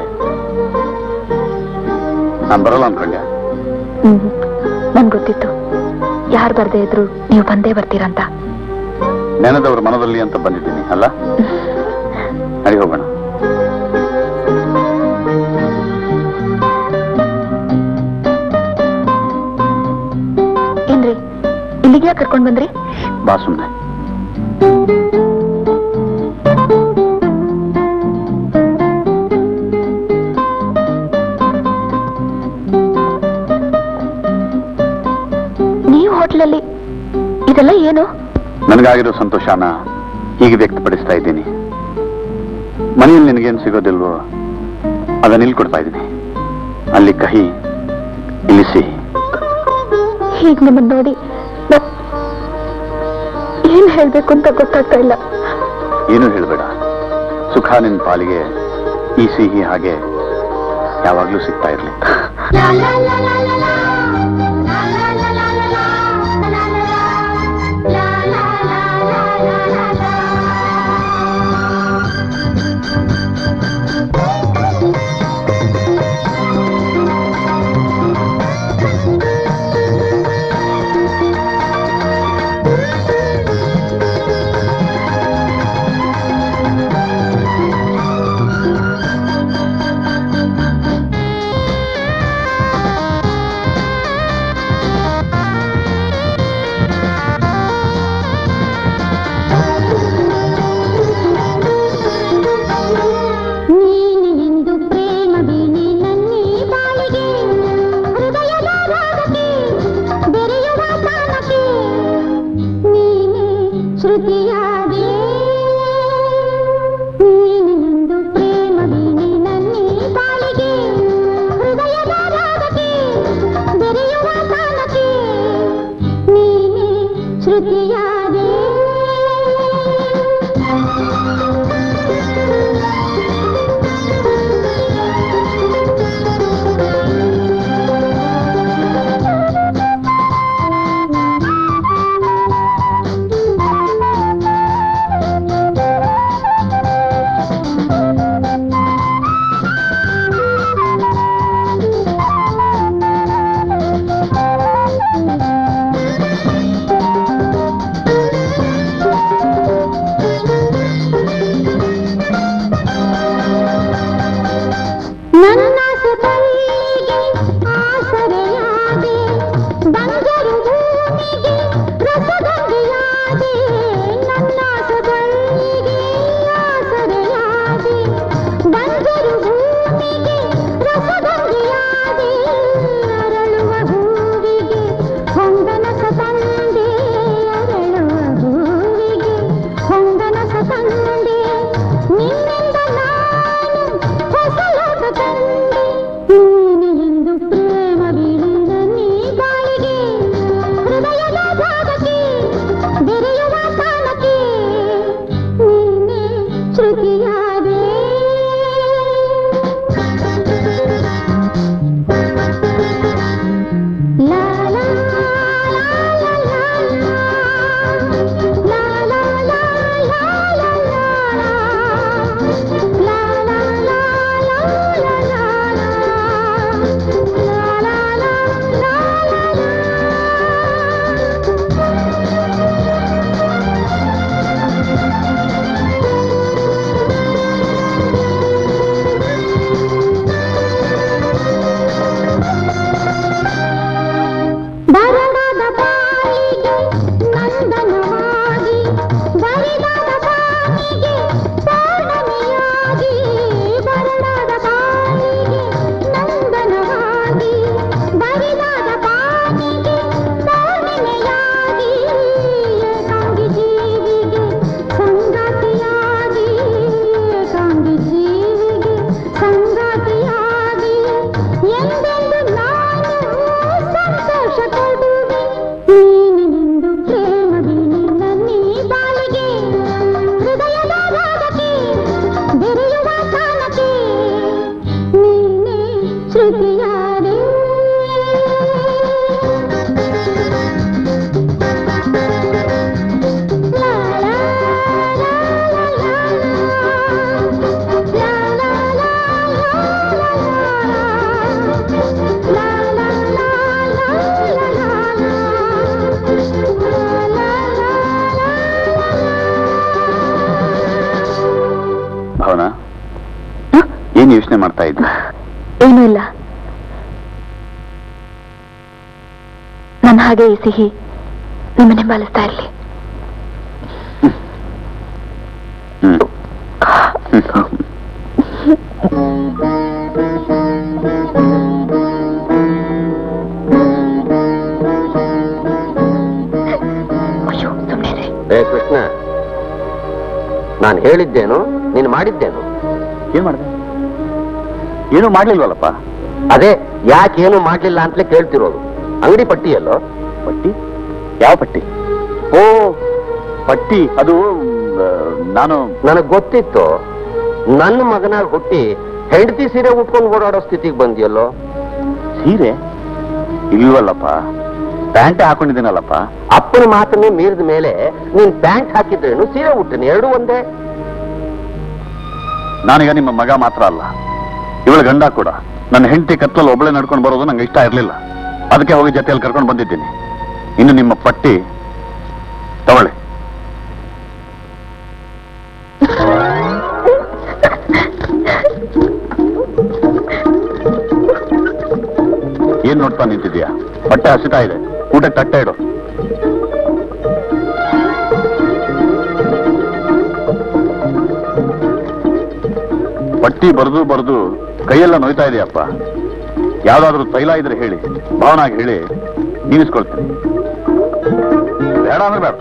ನಾನ್ ಬರಲ್ಲ ಅನ್ಕೊಂಡೆ ಹ್ಮ್ ನನ್ ಗೊತ್ತಿತ್ತು ಯಾರು ಬರ್ದೇ ಇದ್ರು ನೀವು ಬಂದೇ ಬರ್ತೀರಂತ ನೆನೆದವ್ರ ಮನದಲ್ಲಿ ಅಂತ ಬಂದಿದ್ದೀನಿ ಅಲ್ಲ ನಡಿ ಹೋಗೋಣ ಏನ್ರಿ ಇಲ್ಲಿಗೆ ಯಾಕೆ ಕರ್ಕೊಂಡ್ ಬಂದ್ರಿ ಬಾ ಸುಮ್ನೆ ನೀವು ಹೋಟ್ಲಲ್ಲಿ ಇದೆಲ್ಲ ಏನು ನನಗಾಗಿರೋ ಸಂತೋಷನ ಹೀಗೆ ವ್ಯಕ್ತಪಡಿಸ್ತಾ ಇದ್ದೀನಿ ಮನೆಯಲ್ಲಿ ನಿನಗೇನು ಸಿಗೋದಿಲ್ವೋ ಅದನ್ನ ಇಲ್ಲಿ ಕೊಡ್ತಾ ಇದ್ದೀನಿ ಅಲ್ಲಿ ಕಹಿ ಇಲ್ಲಿ ಸಿಹಿ ಹೀಗ್ ನಿಮ್ಮನ್ನ ನೋಡಿ ನಾನ್ ಏನ್ ಹೇಳ್ಬೇಕು ಅಂತ ಗೊತ್ತಾಗ್ತಾ ಇಲ್ಲ ಏನು ಹೇಳಬೇಡ ಸುಖ ನಿನ್ ಪಾಲಿಗೆ ಈ ಸಿಹಿ ಹಾಗೆ ಯಾವಾಗ್ಲೂ ಸಿಗ್ತಾ ಇರ್ಲಿ ಶ್ರುತಿಯಾದೆ ನನ್ನ ಸುತಲ್ಲಿಗೆ ಆಸರೆಯಾದೆ ಬಂಜರು ಭೂಮಿಗೆ ರಸಗಂಗೆಯಾದೆ ನನ್ನ ಸುತಲ್ಲಿಗೆ ಆಸರೆಯಾದೆ ಬಂಜರು ಭೂಮಿಗೆ ರಸಗಂಗೆಯಾದೆ ಅರಳುವ ಹೂವಿಗೆ ಹೊಂಗನಸ ತಂದೆ ಅರಳುವ ಹೂವಿಗೆ ಹೊಂಗನಸ ತಂದೆ ನಿನ್ನಿಂದ ನಾನು ಹೊಸ ಲೋಕ ಕಂಡೆ ನೀನು ಎಂದು ಪ್ರೇಮ ಬೀಳಿದ ನೀ ಬಾಳಿಗೆ ಹೃದಯದ ಭಾಗಕ್ಕೆ ಬೆರೆಯುವ ತಾಣಕ್ಕೆ ನೀನೇ ಶ್ರುತಿಯಾದೆ ಲಾ ಲಾ ಲಾ ಲಾ ಲಾ ಲಾ ಲಾ ಲಾ ಬರಡದ ಬಾಯಿಗೆ ನಂದನವಾಗಿ ಬರಿದಾದ ಬಾಯಿಗೆ ಪೌರ್ಣಮಿಯಾಗಿ ಬರಡದ ಬಾಯಿಗೆ ನಂದನವಾಗಿ ಬರಿದಾದ ಬಾಯಿಗೆ ಪೌರ್ಣಿಮೆಯಾಗಿ ಏಕಾಂಗಿ ಜೀವಿಗೆ ಸಂಗಾತಿಯಾಗಿ ಏಕಾಂಗಿ ಜೀವಿಗೆ ಸಂಗಾತಿಯಾಗಿ ಎಂದೆಂದು ನಾನು ಸಂತೋಷ ಕೊಡುವೆ ನೀನಿಂದು ಪ್ರೇಮ ಬೀಳಿನ ನೀ ಬಾಳಿಗೆ ಹೃದಯದ ಭಾಗಕ್ಕೆ ಬೆರೆಯುವ ಕಾಲಕ್ಕೆ ನೀನೇ ಶ್ರುತಿಯಾದೆ ಲಾ ಲಾ ಲಾ ಲಾ ಲಾ ಲಾ ಲಾ ಭಾವನಾ ಏನ್ ಯೋಚನೆ ಮಾಡ್ತಾ ಇದ್ದೆ ಏನೂ ಇಲ್ಲ ನನ್ನ ಹಾಗೆ ಈ ಸಿಹಿ ನಿಮ್ಮನ್ನೇ ಬಾಲಿಸ್ತಾ ಇರಲಿ ಹ್ಮ್ ಅಯ್ಯೋ ಸುಮ್ಮನೆ ಏ ಕೃಷ್ಣ ನಾನು ಹೇಳಿದ್ದೇನು ನೀನು ಮಾಡಿದ್ದೇನು ಏನ್ ಮಾಡಿದೆ ಏನು ಮಾಡ್ಲಿಲ್ವಲ್ಲಪ್ಪ ಅದೇ ಯಾಕೇನು ಮಾಡ್ಲಿಲ್ಲ ಅಂತಲೇ ಕೇಳ್ತಿರೋದು ಅಂಗಡಿ ಪಟ್ಟಿಯಲ್ಲೋ ಪಟ್ಟಿ ಯಾವ ಪಟ್ಟಿ ಓ ಪಟ್ಟಿ ಅದು ಮ್, ನಾನು ನನಗ್ ಗೊತ್ತಿತ್ತು ನನ್ನ ಮಗನಾಗ ಹುಟ್ಟಿ ಹೆಂಡತಿ ಸೀರೆ ಉಟ್ಕೊಂಡು ಓಡಾಡೋ ಸ್ಥಿತಿಗೆ ಬಂದಿಯಲ್ಲೋ ಸೀರೆ ಇಲ್ವಲ್ಲಪ್ಪ ಪ್ಯಾಂಟೆ ಹಾಕೊಂಡಿದ್ದೀನಲ್ಲಪ್ಪ ಅಪ್ಪನ ಮಾತನ್ನೇ ಮೀರಿದ ಮೇಲೆ ನೀನ್ ಪ್ಯಾಂಟ್ ಹಾಕಿದ್ರೇನು ಸೀರೆ ಉಟ್ಟಿನಿ ಎರಡು ಒಂದೇ ನಾನೀಗ ನಿಮ್ಮ ಮಗ ಮಾತ್ರ ಅಲ್ಲ ಇವಳ ಗಂಡ ಕೂಡ ನನ್ನ ಹೆಂಡತಿ ಕತ್ತಲಲ್ಲಿ ಒಬ್ಬಳೆ ನಡ್ಕೊಂಡು ಬರೋದು ನಂಗೆ ಇಷ್ಟ ಇರಲಿಲ್ಲ ಅದಕ್ಕೆ ಹೋಗಿ ಜೊತೆಯಲ್ಲಿ ಕರ್ಕೊಂಡು ಬಂದಿದ್ದೀನಿ ಇನ್ನು ನಿಮ್ಮ ಪಟ್ಟಿ ತಗೊಳ್ಳಿ ಏನ್ ನೋಡ್ತಾ ನಿಂತಿದ್ಯಾ ಹೊಟ್ಟೆ ಹಸಿತಾ ಇದೆ ಊಟಕ್ಕೆ ತಟ್ಟೆ ಇಡು ಪಟ್ಟಿ ಬರೆದು ಬರೆದು ಕೈಯೆಲ್ಲ ನೋಯ್ತಾ ಇದೆಯಪ್ಪ ಯಾವ್ದಾದ್ರೂ ತೈಲ ಇದ್ರೆ ಹೇಳಿ ಭಾವನಾಗಿ ಹೇಳಿ ನೀವಿಸ್ಕೊಳ್ತೀನಿ ಬೇಡ ಅಂದ್ರೆ ಬೇಡ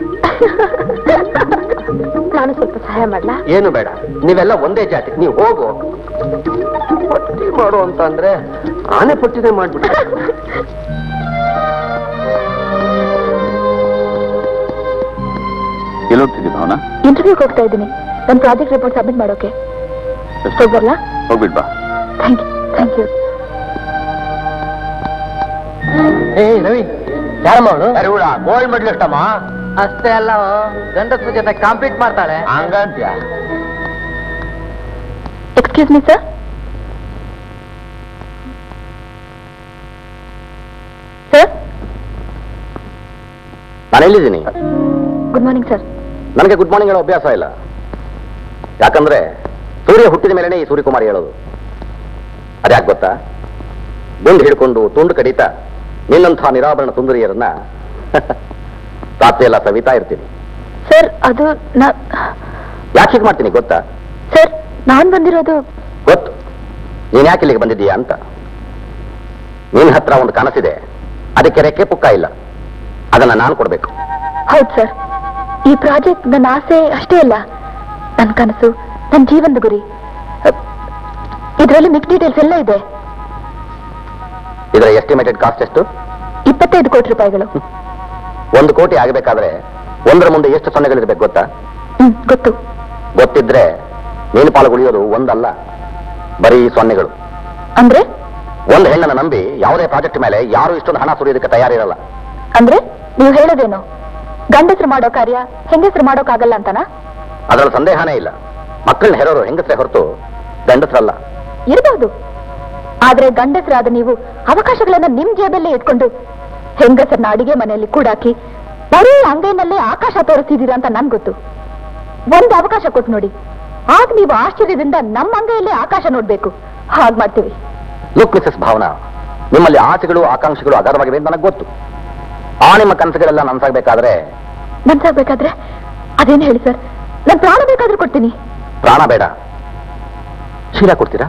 ನಾನು ಸ್ವಲ್ಪ ಸಹಾಯ ಮಾಡ್ಲಾ ಏನು ಬೇಡ ನೀವೆಲ್ಲ ಒಂದೇ ಜಾತಿ ನೀವು ಹೋಗು ಪಟ್ಟಿ ಮಾಡು ಅಂತ ಅಂದ್ರೆ ಆನೆ ಪಟ್ಟಿನೇ ಮಾಡ್ಬಿಟ್ಟು ಎಲ್ಲಿ ಹೋಗ್ತಿದ್ದಿ ಭಾವನಾ ಇಂಟರ್ವ್ಯೂಗೆ ಹೋಗ್ತಾ ಇದ್ದೀನಿ ನನ್ನ ಪ್ರಾಜೆಕ್ಟ್ ರಿಪೋರ್ಟ್ ಸಬ್ಮಿಟ್ ಮಾಡೋಕೆ ಹೋಗ್ಬರ್ಲಾ ಹೋಗ್ಬಿಟ್ ಬಾ ಥ್ಯಾಂಕ್ ಯು ಥ್ಯಾಂಕ್ ಯು ಏ ರವಿ ಯಾರಮ್ಮ ಅವಳು ಗೋಲ್ಡ್ ಮೆಡಲಿಸ್ಟ್ ಅಮ್ಮ ಅಷ್ಟೇ ಅಲ್ಲ ಗಂಡಸ್ರ ಜೊತೆ ಕಾಂಪೀಟ್ ಮಾಡ್ತಾಳೆ ಹಂಗಂತ್ಯ ಎಕ್ಸ್ಕ್ಯೂಸ್ ಮೀ ಸರ್ ಸರ್ ನಾನು ಎಲ್ಲಿದ್ದೀನಿ ಗುಡ್ ಮಾರ್ನಿಂಗ್ ಸರ್ ನನಗೆ ಗುಡ್ ಮಾರ್ನಿಂಗ್ ಹೇಳೋ ಅಭ್ಯಾಸ ಇಲ್ಲ ಯಾಕಂದ್ರೆ ಸೂರ್ಯ ಹುಟ್ಟಿದ ಮೇಲೆನೆ ಈ ಸೂರ್ಯಕುಮಾರ್ ಹೇಳೋದು ಅದ್ಯಾಕೆ ಗೊತ್ತಾ ಗುಂಡು ಹಿಡ್ಕೊಂಡು ತುಂಡು ಕಡಿತಾ ನಿನ್ನಂಥ ನಿರಾಭರಣ ಸುಂದರಿಯರನ್ನ ರಾತ್ರಿ ಎಲ್ಲ ಸವಿತಾ ಇರ್ತೀನಿ ಸರ್ ಅದು ನಾ ಯಾಕೆ ಹೀಗೆ ಮಾಡ್ತೀನಿ ಗೊತ್ತಾ ಸರ್ ನಾನ್ ಬಂದಿರೋದು ಗೊತ್ತು ನೀನ್ ಯಾಕೆ ಇಲ್ಲಿಗೆ ಬಂದಿದ್ದೀಯಾ ಅಂತ ನಿನ್ನ ಹತ್ರ ಒಂದು ಕನಸಿದೆ ಅದಕ್ಕೆ ರೆಕ್ಕೆ ಪುಕ್ಕ ಇಲ್ಲ ಅದನ್ನ ನಾನು ಕೊಡ್ಬೇಕು ಹೌದು ಸರ್ ಈ ಪ್ರಾಜೆಕ್ಟ್ ನನ್ನ ಆಸೆ ಅಷ್ಟೇ ಅಲ್ಲ ನನ್ನ ಕನಸು ನನ್ನ ಜೀವನದ ಗುರಿ ಇದರಲ್ಲಿ ಮಿಕ್ ಡೀಟೇಲ್ಸ್ ಎಲ್ಲ ಇದೆ ಇದರ ಎಸ್ಟಿಮೇಟೆಡ್ ಕಾಸ್ಟ್ ಎಷ್ಟು ಇಪ್ಪತ್ತೈದು ಕೋಟಿ ರೂಪಾಯಿಗಳು ಒಂದು ಕೋಟಿ ಆಗಬೇಕಾದ್ರೆ ಒಂದರ ಮುಂದೆ ಎಷ್ಟು ಸೊನ್ನೆಗಳಿರ್ಬೇಕು ಗೊತ್ತಾ ಹ್ಮ್ ಗೊತ್ತು ಗೊತ್ತಿದ್ರೆ ನೀನು ಪಾಲು ಉಳಿಯೋದು ಒಂದಲ್ಲ ಬರೀ ಸೊನ್ನೆಗಳು ಅಂದ್ರೆ ಒಂದು ಹೆಣ್ಣನ್ನು ನಂಬಿ ಯಾವುದೇ ಪ್ರಾಜೆಕ್ಟ್ ಮೇಲೆ ಯಾರು ಇಷ್ಟೊಂದು ಹಣ ಸುರಿಯೋದಕ್ಕೆ ತಯಾರಿರಲ್ಲ ಅಂದ್ರೆ ನೀವು ಹೇಳೋದೇನು ಗಂಡಸರು ಮಾಡೋ ಕಾರ್ಯ ಹೆಂಗಸರು ಮಾಡೋಕ್ಕಾಗಲ್ಲ ಅಂತನಾ ಅದರಲ್ಲಿ ಸಂದೇಹನೇ ಇಲ್ಲ ಮಕ್ಕಳನ್ನ ಹೆರೋರು ಹೆಂಗಸರೇ ಹೊರತು ಗಂಡಸರಲ್ಲ ಇರಬಹುದು ಆದ್ರೆ ಗಂಡಸರಾದ ನೀವು ಅವಕಾಶಗಳನ್ನ ನಿಮ್ ಜೇಬಲ್ಲೇ ಇಟ್ಕೊಂಡು ಹೆಂಗಸರನ್ನ ಅಡಿಗೆ ಮನೆಯಲ್ಲಿ ಕೂಡಾಕಿ ಬರೀ ಅಂಗೈನಲ್ಲೇ ಆಕಾಶ ತೋರಿಸ್ತಿದ್ದೀರಾ ಅಂತ ನನ್ ಗೊತ್ತು ಒಂದು ಅವಕಾಶ ಕೊಟ್ಟು ನೋಡಿ ಆಗ ನೀವು ಆಶ್ಚರ್ಯದಿಂದ ನಮ್ಮ ಅಂಗೈಯಲ್ಲೇ ಆಕಾಶ ನೋಡ್ಬೇಕು ಹಾಗ್ ಮಾಡ್ತೀವಿ ಲುಕ್ ಮಿಸಸ್ ಭಾವನಾ ನಿಮ್ಮಲ್ಲಿ ಆಸೆಗಳು ಆಕಾಂಕ್ಷೆಗಳು ಅಗಾಧವಾಗಿವೆ ಅಂತ ನನಗೆ ಗೊತ್ತು ಆ ನಿಮ್ಮ ಕನಸುಗಳೆಲ್ಲ ನನ್ಸಾಗಬೇಕಾದ್ರೆ ನನ್ಸಾಗ್ಬೇಕಾದ್ರೆ ಅದೇನು ಹೇಳಿ ಸರ್ ನನ್ ಪ್ರಾಣ ಬೇಕಾದ್ರೂ ಕೊಡ್ತೀನಿ ಪ್ರಾಣ ಬೇಡ ಶೀಲ ಕೊಡ್ತೀರಾ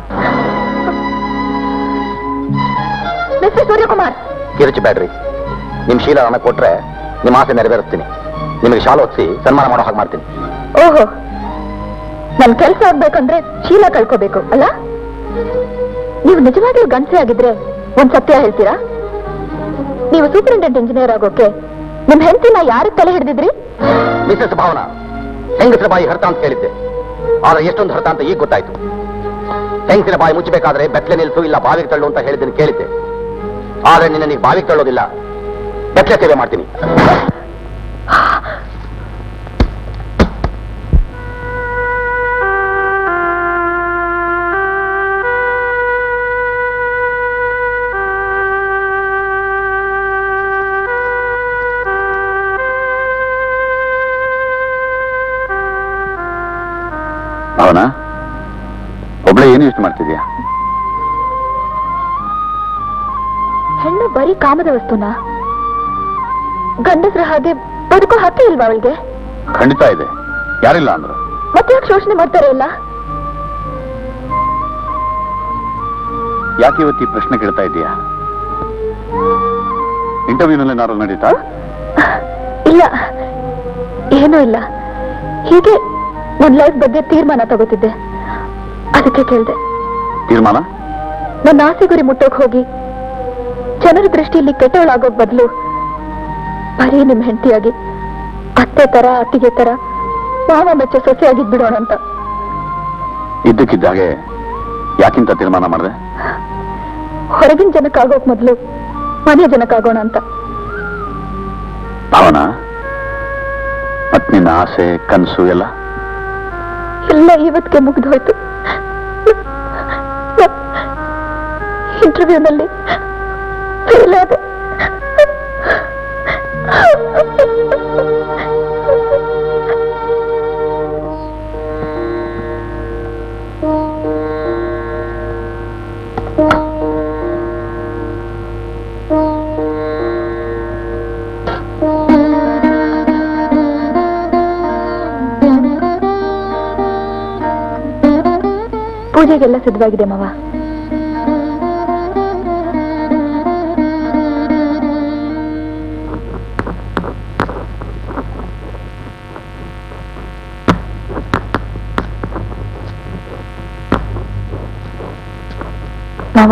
ಮಿಸ್ಟರ್ ಸೂರ್ಯಕುಮಾರ್ ಕಿರುಚಿ ಬೇಡ್ರಿ ನಿಮ್ ಶೀಲ ನನಗೆ ಕೊಟ್ರೆ ನಿಮ್ಮ ಆಸೆ ನೆರವೇರಿಸ್ತೀನಿ ನಿಮಗೆ ಶಾಲು ಹೊತ್ಸಿ ಸನ್ಮಾನ ಮಾಡೋ ಹಾಗೆ ಮಾಡ್ತೀನಿ ಓಹೋ ನನ್ ಕೆಲಸ ಆಗ್ಬೇಕಂದ್ರೆ ಶೀಲ ಕಳ್ಕೋಬೇಕು ಅಲ್ಲ ನೀವು ನಿಜವಾಗ್ಲೂ ಗಂಡಸೆ ಆಗಿದ್ರೆ ಒಂದ್ ಸತ್ಯ ಹೇಳ್ತೀರಾ ನೀವು ಸೂಪರಿಂಟೆಂಡೆಂಟ್ ಇಂಜಿನಿಯರ್ ಆಗೋಕೆ ನಿಮ್ ಹೆಂಡತಿನ ಯಾರಿಗೆ ತಲೆ ಹಿಡಿದಿದ್ರಿ ಮಿಸಸ್ ಭಾವನಾ ಹೆಂಗಸರ ಬಾಯಿ ಹರ್ತ ಅಂತ ಕೇಳಿದ್ದೆ ಆದ್ರೆ ಎಷ್ಟೊಂದು ಹರ್ತ ಅಂತ ಈಗ ಗೊತ್ತಾಯ್ತು ಹೆಂಗಸಿನ ಬಾಯಿ ಮುಚ್ಚಬೇಕಾದ್ರೆ ಬೆತ್ತಲೆ ನಿಲ್ಸು ಇಲ್ಲ ಬಾವಿಗೆ ತಳ್ಳು ಅಂತ ಹೇಳಿದ್ದೀನಿ ಕೇಳಿದ್ದೆ ಆದ್ರೆ ನಿನ್ನ ನೀನು ಬಾವಿಗೆ ತಳ್ಳೋದಿಲ್ಲ ಬೆತ್ತಲೆ ಸೇವೆ ಮಾಡ್ತೀನಿ ಭಾವನಾ ಒಬ್ಳೆ ಏನು ಇಷ್ಟು ಮಾಡ್ತಿದ್ಯಾ ಹೆಣ್ಣು ಬರೀ ಕಾಮದ ವಸ್ತುನಾ ಗಂಡಸ್ರ ಹಾಗೆ ಬದುಕೋ ಹಕ್ಕಿ ಇಲ್ವಾ ಅವಳಿಗೆ ಖಂಡಿತ ಇದೆ ಯಾರಿಲ್ಲ ಅಂದ್ರು ಮತ್ತೆ ಯಾಕೆ ಶೋಷಣೆ ಮಾಡ್ತಾರೆ ಇಲ್ಲ ಯಾಕೆ ಇವತ್ತು ಈ ಪ್ರಶ್ನೆ ಕೇಳ್ತಾ ಇದೀಯಾ ಇಂಟರ್ವ್ಯೂನಲ್ಲಿ ಏನಾದ್ರು ನಡೀತಾ ಇಲ್ಲ ಏನೂ ಇಲ್ಲ ಹೀಗೆ ನನ್ ಲೈಫ್ ಬಗ್ಗೆ ತೀರ್ಮಾನ ತಗೋತಿದ್ದೆ ಅದಕ್ಕೆ ಕೇಳ್ದೆ ತೀರ್ಮಾನ ನನ್ನ ಆಸೆ ಗುರಿ ಮುಟ್ಟೋಕ್ ಹೋಗಿ ಜನರ ದೃಷ್ಟಿಯಲ್ಲಿ ಕೆಟ್ಟವಳಾಗೋಕ್ ಬದಲು ಬರೀ ನಿಮ್ ಹೆಂಡತಿಯಾಗಿ ಅತ್ತೆ ತರ ಅತ್ತಿಗೆ ತರ ಮಾವ ಮೆಚ್ಚ ಸೊಸೆಯಾಗಿದ್ ಬಿಡೋಣ ಅಂತ ಇದ್ದಕ್ಕಿದ್ದಾಗೆ ಯಾಕಿಂತ ತೀರ್ಮಾನ ಮಾಡಿದೆ ಹೊರಗಿನ ಜನಕ್ಕಾಗೋಕ್ ಮೊದಲು ಮನೆಯ ಜನಕ್ಕಾಗೋಣ ಅಂತ ಭಾವನಾ ಮತ್ ನಿನ್ನ ಆಸೆ ಕನಸು ಎಲ್ಲ ಎಲ್ಲ ಇವತ್ತಿಗೆ ಮುಗಿದು ಹೋಯ್ತು ಇಂಟರ್ವ್ಯೂನಲ್ಲಿ ಫೇಲ್ ಆದೆ ಪೂಜೆಗೆಲ್ಲ ಸಿದ್ಧವಾಗಿದೆ ಮಾವ ಮಾವ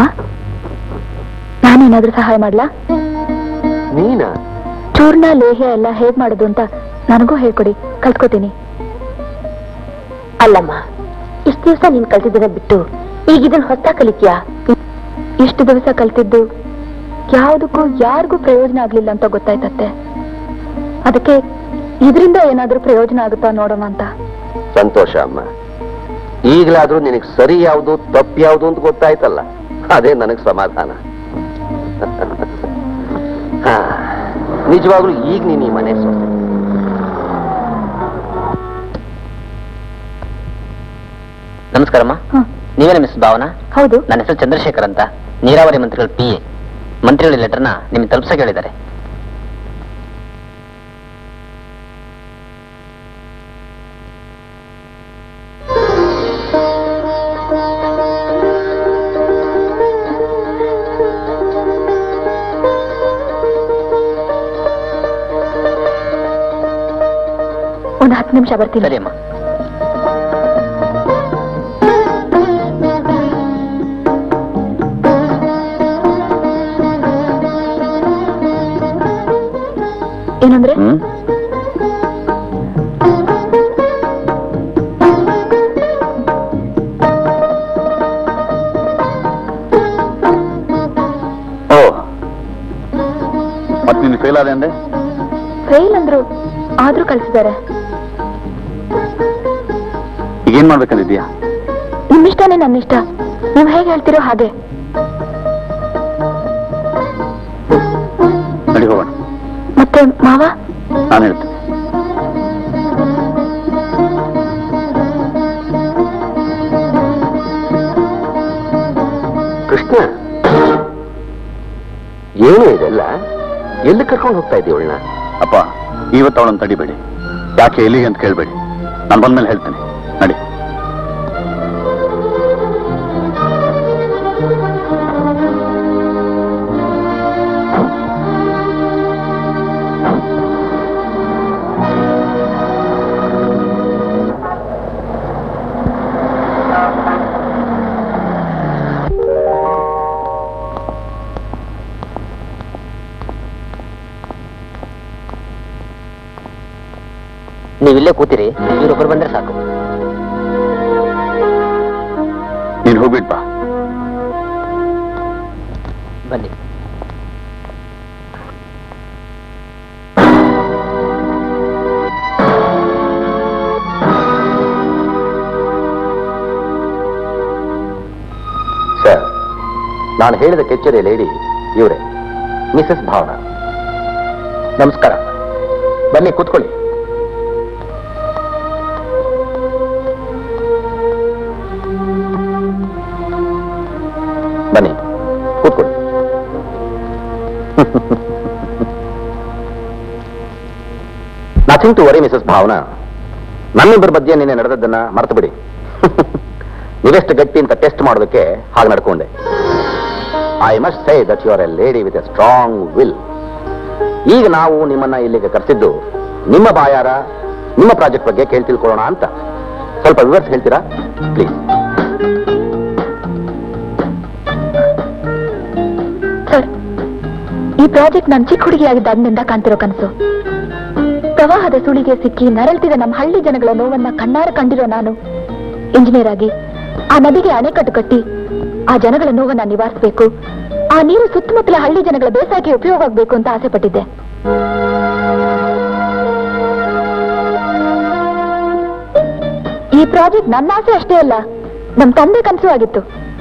ನಾನೇನಾದ್ರೂ ಸಹಾಯ ಮಾಡ್ಲಾ ನೀನ ಚೂರ್ಣ ಲೇಹ್ಯ ಎಲ್ಲ ಹೇಗ್ ಮಾಡೋದು ಅಂತ ನನಗೂ ಹೇಳ್ಕೊಡಿ ಕಲ್ತ್ಕೋತೀನಿ ಅಲ್ಲಮ್ಮ ಇಷ್ಟು ದಿವಸ ನೀನ್ ಕಲ್ತಿದ್ದನ್ನ ಬಿಟ್ಟು ಈಗ ಇದನ್ನ ಹೊಸ ಕಲಿತೀಯಾ ಇಷ್ಟು ದಿವಸ ಕಲ್ತಿದ್ದು ಯಾವುದಕ್ಕೂ ಯಾರಿಗೂ ಪ್ರಯೋಜನ ಆಗ್ಲಿಲ್ಲ ಅಂತ ಗೊತ್ತಾಯ್ತತ್ತೆ ಅದಕ್ಕೆ ಇದರಿಂದ ಏನಾದ್ರೂ ಪ್ರಯೋಜನ ಆಗುತ್ತಾ ನೋಡೋಣ ಅಂತ ಸಂತೋಷ ಅಮ್ಮ ಈಗಲಾದ್ರೂ ನಿನಗೆ ಸರಿ ಯಾವುದು ತಪ್ಪು ಯಾವುದು ಅಂತ ಗೊತ್ತಾಯ್ತಲ್ಲ ಅದೇ ನನಗೆ ಸಮಾಧಾನ ಹಾ, ನಿಜವಾಗ್ಲೂ ಈಗ ನೀನು ಈ ಮನೆ ಸೊಸೆ ನಮಸ್ಕಾರಮ್ಮ ಹ್ಮ್. ನೀವೇನ ಮಿಸ್ ಭಾವನಾ ಹೌದು ನನ್ನ ಹೆಸರು ಚಂದ್ರಶೇಖರ್ ಅಂತ ನೀರಾವರಿ ಮಂತ್ರಿಗಳ ಪಿ ಎ ಮಂತ್ರಿಗಳ ಲೆಟರ್ನ ನಿಮ್ಗೆ ತಲುಪ್ಸಕ್ಕೆ ಹೇಳಿದ್ದಾರೆ ಒಂದು ಹತ್ತು ನಿಮಿಷ ಬರ್ತೀನಿ ಸರಿ ಅಮ್ಮ ಏನಂದ್ರೆ ಹ್ಮ್ ಓ ಮತ್ತೆ ನೀನು ಫೇಲ್ ಆದೆ ಅಂದೆ ಫೇಲ್ ಅಂದ್ರು ಆದ್ರೂ ಕಳ್ಸಿದ್ದಾರೆ ಈಗೇನ್ ಮಾಡ್ಬೇಕಂದಿದ್ಯಾ ನಿಮ್ಮಿಷ್ಟನೇ ನನ್ನಿಷ್ಟ ನೀವು ಹೇಗೆ ಹೇಳ್ತಿರೋ ಹಾಗೆ ನಡಿ ಹೋಗೋಣ ಮತ್ತೆ ಮಾವ ನಾನು ಹೇಳ್ತೇನೆ ಕೃಷ್ಣ ಏನು ಇದೆಲ್ಲ ಎಲ್ಲಿ ಕರ್ಕೊಂಡು ಹೋಗ್ತಾ ಇದೀವಳನ್ನ ಅಪ್ಪ ಇವತ್ತು ಅವಳನ್ನು ತಡಿಬೇಡಿ ಯಾಕೆ ಎಲ್ಲಿಗೆ ಅಂತ ಕೇಳಬೇಡಿ ನಾನು ಬಂದ್ಮೇಲೆ ಹೇಳ್ತೇನೆ ನಡಿ ನೀವಿಲ್ಲೇ ಕೂತಿರಿ ಇವರೊಬ್ಬರು ಬಂದ್ರೆ ಸಾಕು ನೀನು ಹೋಗ್ಬಿಟ್ ಬಾ ಬನ್ನಿ ಸರ್ ನಾನು ಹೇಳಿದ ಕೆಚ್ಚೆದೆ ಲೇಡಿ ಇವರೇ ಮಿಸಸ್ ಭಾವನಾ ನಮಸ್ಕಾರ ಬನ್ನಿ ಕೂತ್ಕೊಳ್ಳಿ ಬನ್ನಿ ಕೂತ್ಕೊಳ್ಳಿ nothing to worry Mrs Bhavana ನನ್ನಿಬ್ಬರ ಮಧ್ಯೆ ನಿನ್ನೆ ನಡೆದದ್ದನ್ನ ಮರೆತು ಬಿಡಿ ನೀವೆಷ್ಟು ಗಟ್ಟಿ ಅಂತ ಟೆಸ್ಟ್ ಮಾಡೋದಕ್ಕೆ ಹಾಗೆ ನಡ್ಕೊಂಡೆ I must say that you are a lady with a strong will ಈಗ ನಾವು ನಿಮ್ಮನ್ನ ಇಲ್ಲಿಗೆ ಕರೆಸಿದ್ದು ನಿಮ್ಮ ಬಾಯಾರ ನಿಮ್ಮ ಪ್ರಾಜೆಕ್ಟ್ ಬಗ್ಗೆ ಕೇಳಿ ತಿಳ್ಕೊಳ್ಳೋಣ ಅಂತ ಸ್ವಲ್ಪ ವಿವರಿಸಿ ಹೇಳ್ತೀರಾ ಪ್ಲೀಸ್ ಸರ್ ಈ ಪ್ರಾಜೆಕ್ಟ್ ನಾನು ಚಿಕ್ಕ ಹುಡುಗಿಯಾಗಿದ್ದಾಗಿನಿಂದ ಕಾಣ್ತಿರೋ ಕನಸು ಪ್ರವಾಹದ ಸುಳಿಗೆ ಸಿಕ್ಕಿ ನರಳ್ತಿದ ನಮ್ಮ ಹಳ್ಳಿ ಜನಗಳ ನೋವನ್ನ ಕಣ್ಣಾರ ಕಂಡಿರೋ ನಾನು ಇಂಜಿನಿಯರ್ ಆಗಿ ಆ ನದಿಗೆ ಅಣೆಕಟ್ಟು ಕಟ್ಟಿ ಆ ಜನಗಳ ನೋವನ್ನ ನಿವಾರಿಸಬೇಕು ಆ ನೀರು ಸುತ್ತಮುತ್ತಲ ಹಳ್ಳಿ ಜನಗಳ ಬೇಸಾಯಕ್ಕೆ ಉಪಯೋಗ ಆಗಬೇಕು ಅಂತ ಆಸೆ ಪಟ್ಟಿದ್ದೆ ಈ ಪ್ರಾಜೆಕ್ಟ್ ನನ್ನ ಆಸೆ ಅಷ್ಟೇ ಅಲ್ಲ ನಮ್ಮ ತಂದೆ ಕನಸು ಆಗಿತ್ತು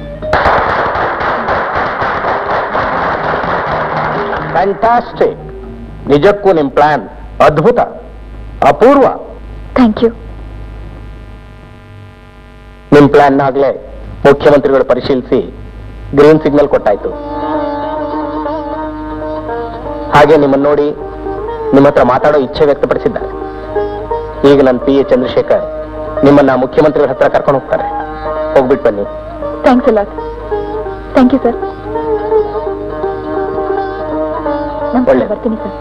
ಫ್ಯಾಂಟಾಸ್ಟಿಕ್ ನಿಜಕ್ಕೂ ನಿಮ್ ಪ್ಲಾನ್ ಅದ್ಭುತ ಅಪೂರ್ವ ಥ್ಯಾಂಕ್ ಯು ನಿಮ್ ಪ್ಲಾನ್ ಆಗ್ಲೇ ಮುಖ್ಯಮಂತ್ರಿಗಳು ಪರಿಶೀಲಿಸಿ ಗ್ರೀನ್ ಸಿಗ್ನಲ್ ಕೊಟ್ಟಾಯ್ತು ಹಾಗೆ ನಿಮ್ಮನ್ನ ನೋಡಿ ನಿಮ್ಮ ಹತ್ರ ಮಾತಾಡೋ ಇಚ್ಛೆ ವ್ಯಕ್ತಪಡಿಸಿದ್ದಾರೆ ಈಗ ನನ್ನ ಪಿ ಎ ಚಂದ್ರಶೇಖರ್ ನಿಮ್ಮನ್ನ ಮುಖ್ಯಮಂತ್ರಿಗಳ ಹತ್ರ ಕರ್ಕೊಂಡು ಹೋಗ್ತಾರೆ ಹೋಗ್ಬಿಟ್ಟು ಬನ್ನಿ thanks a lot thank you sir ನಮಸ್ಕಾರ ಒಳ್ಳೆದು. ಬರ್ತೀನಿ ಸರ್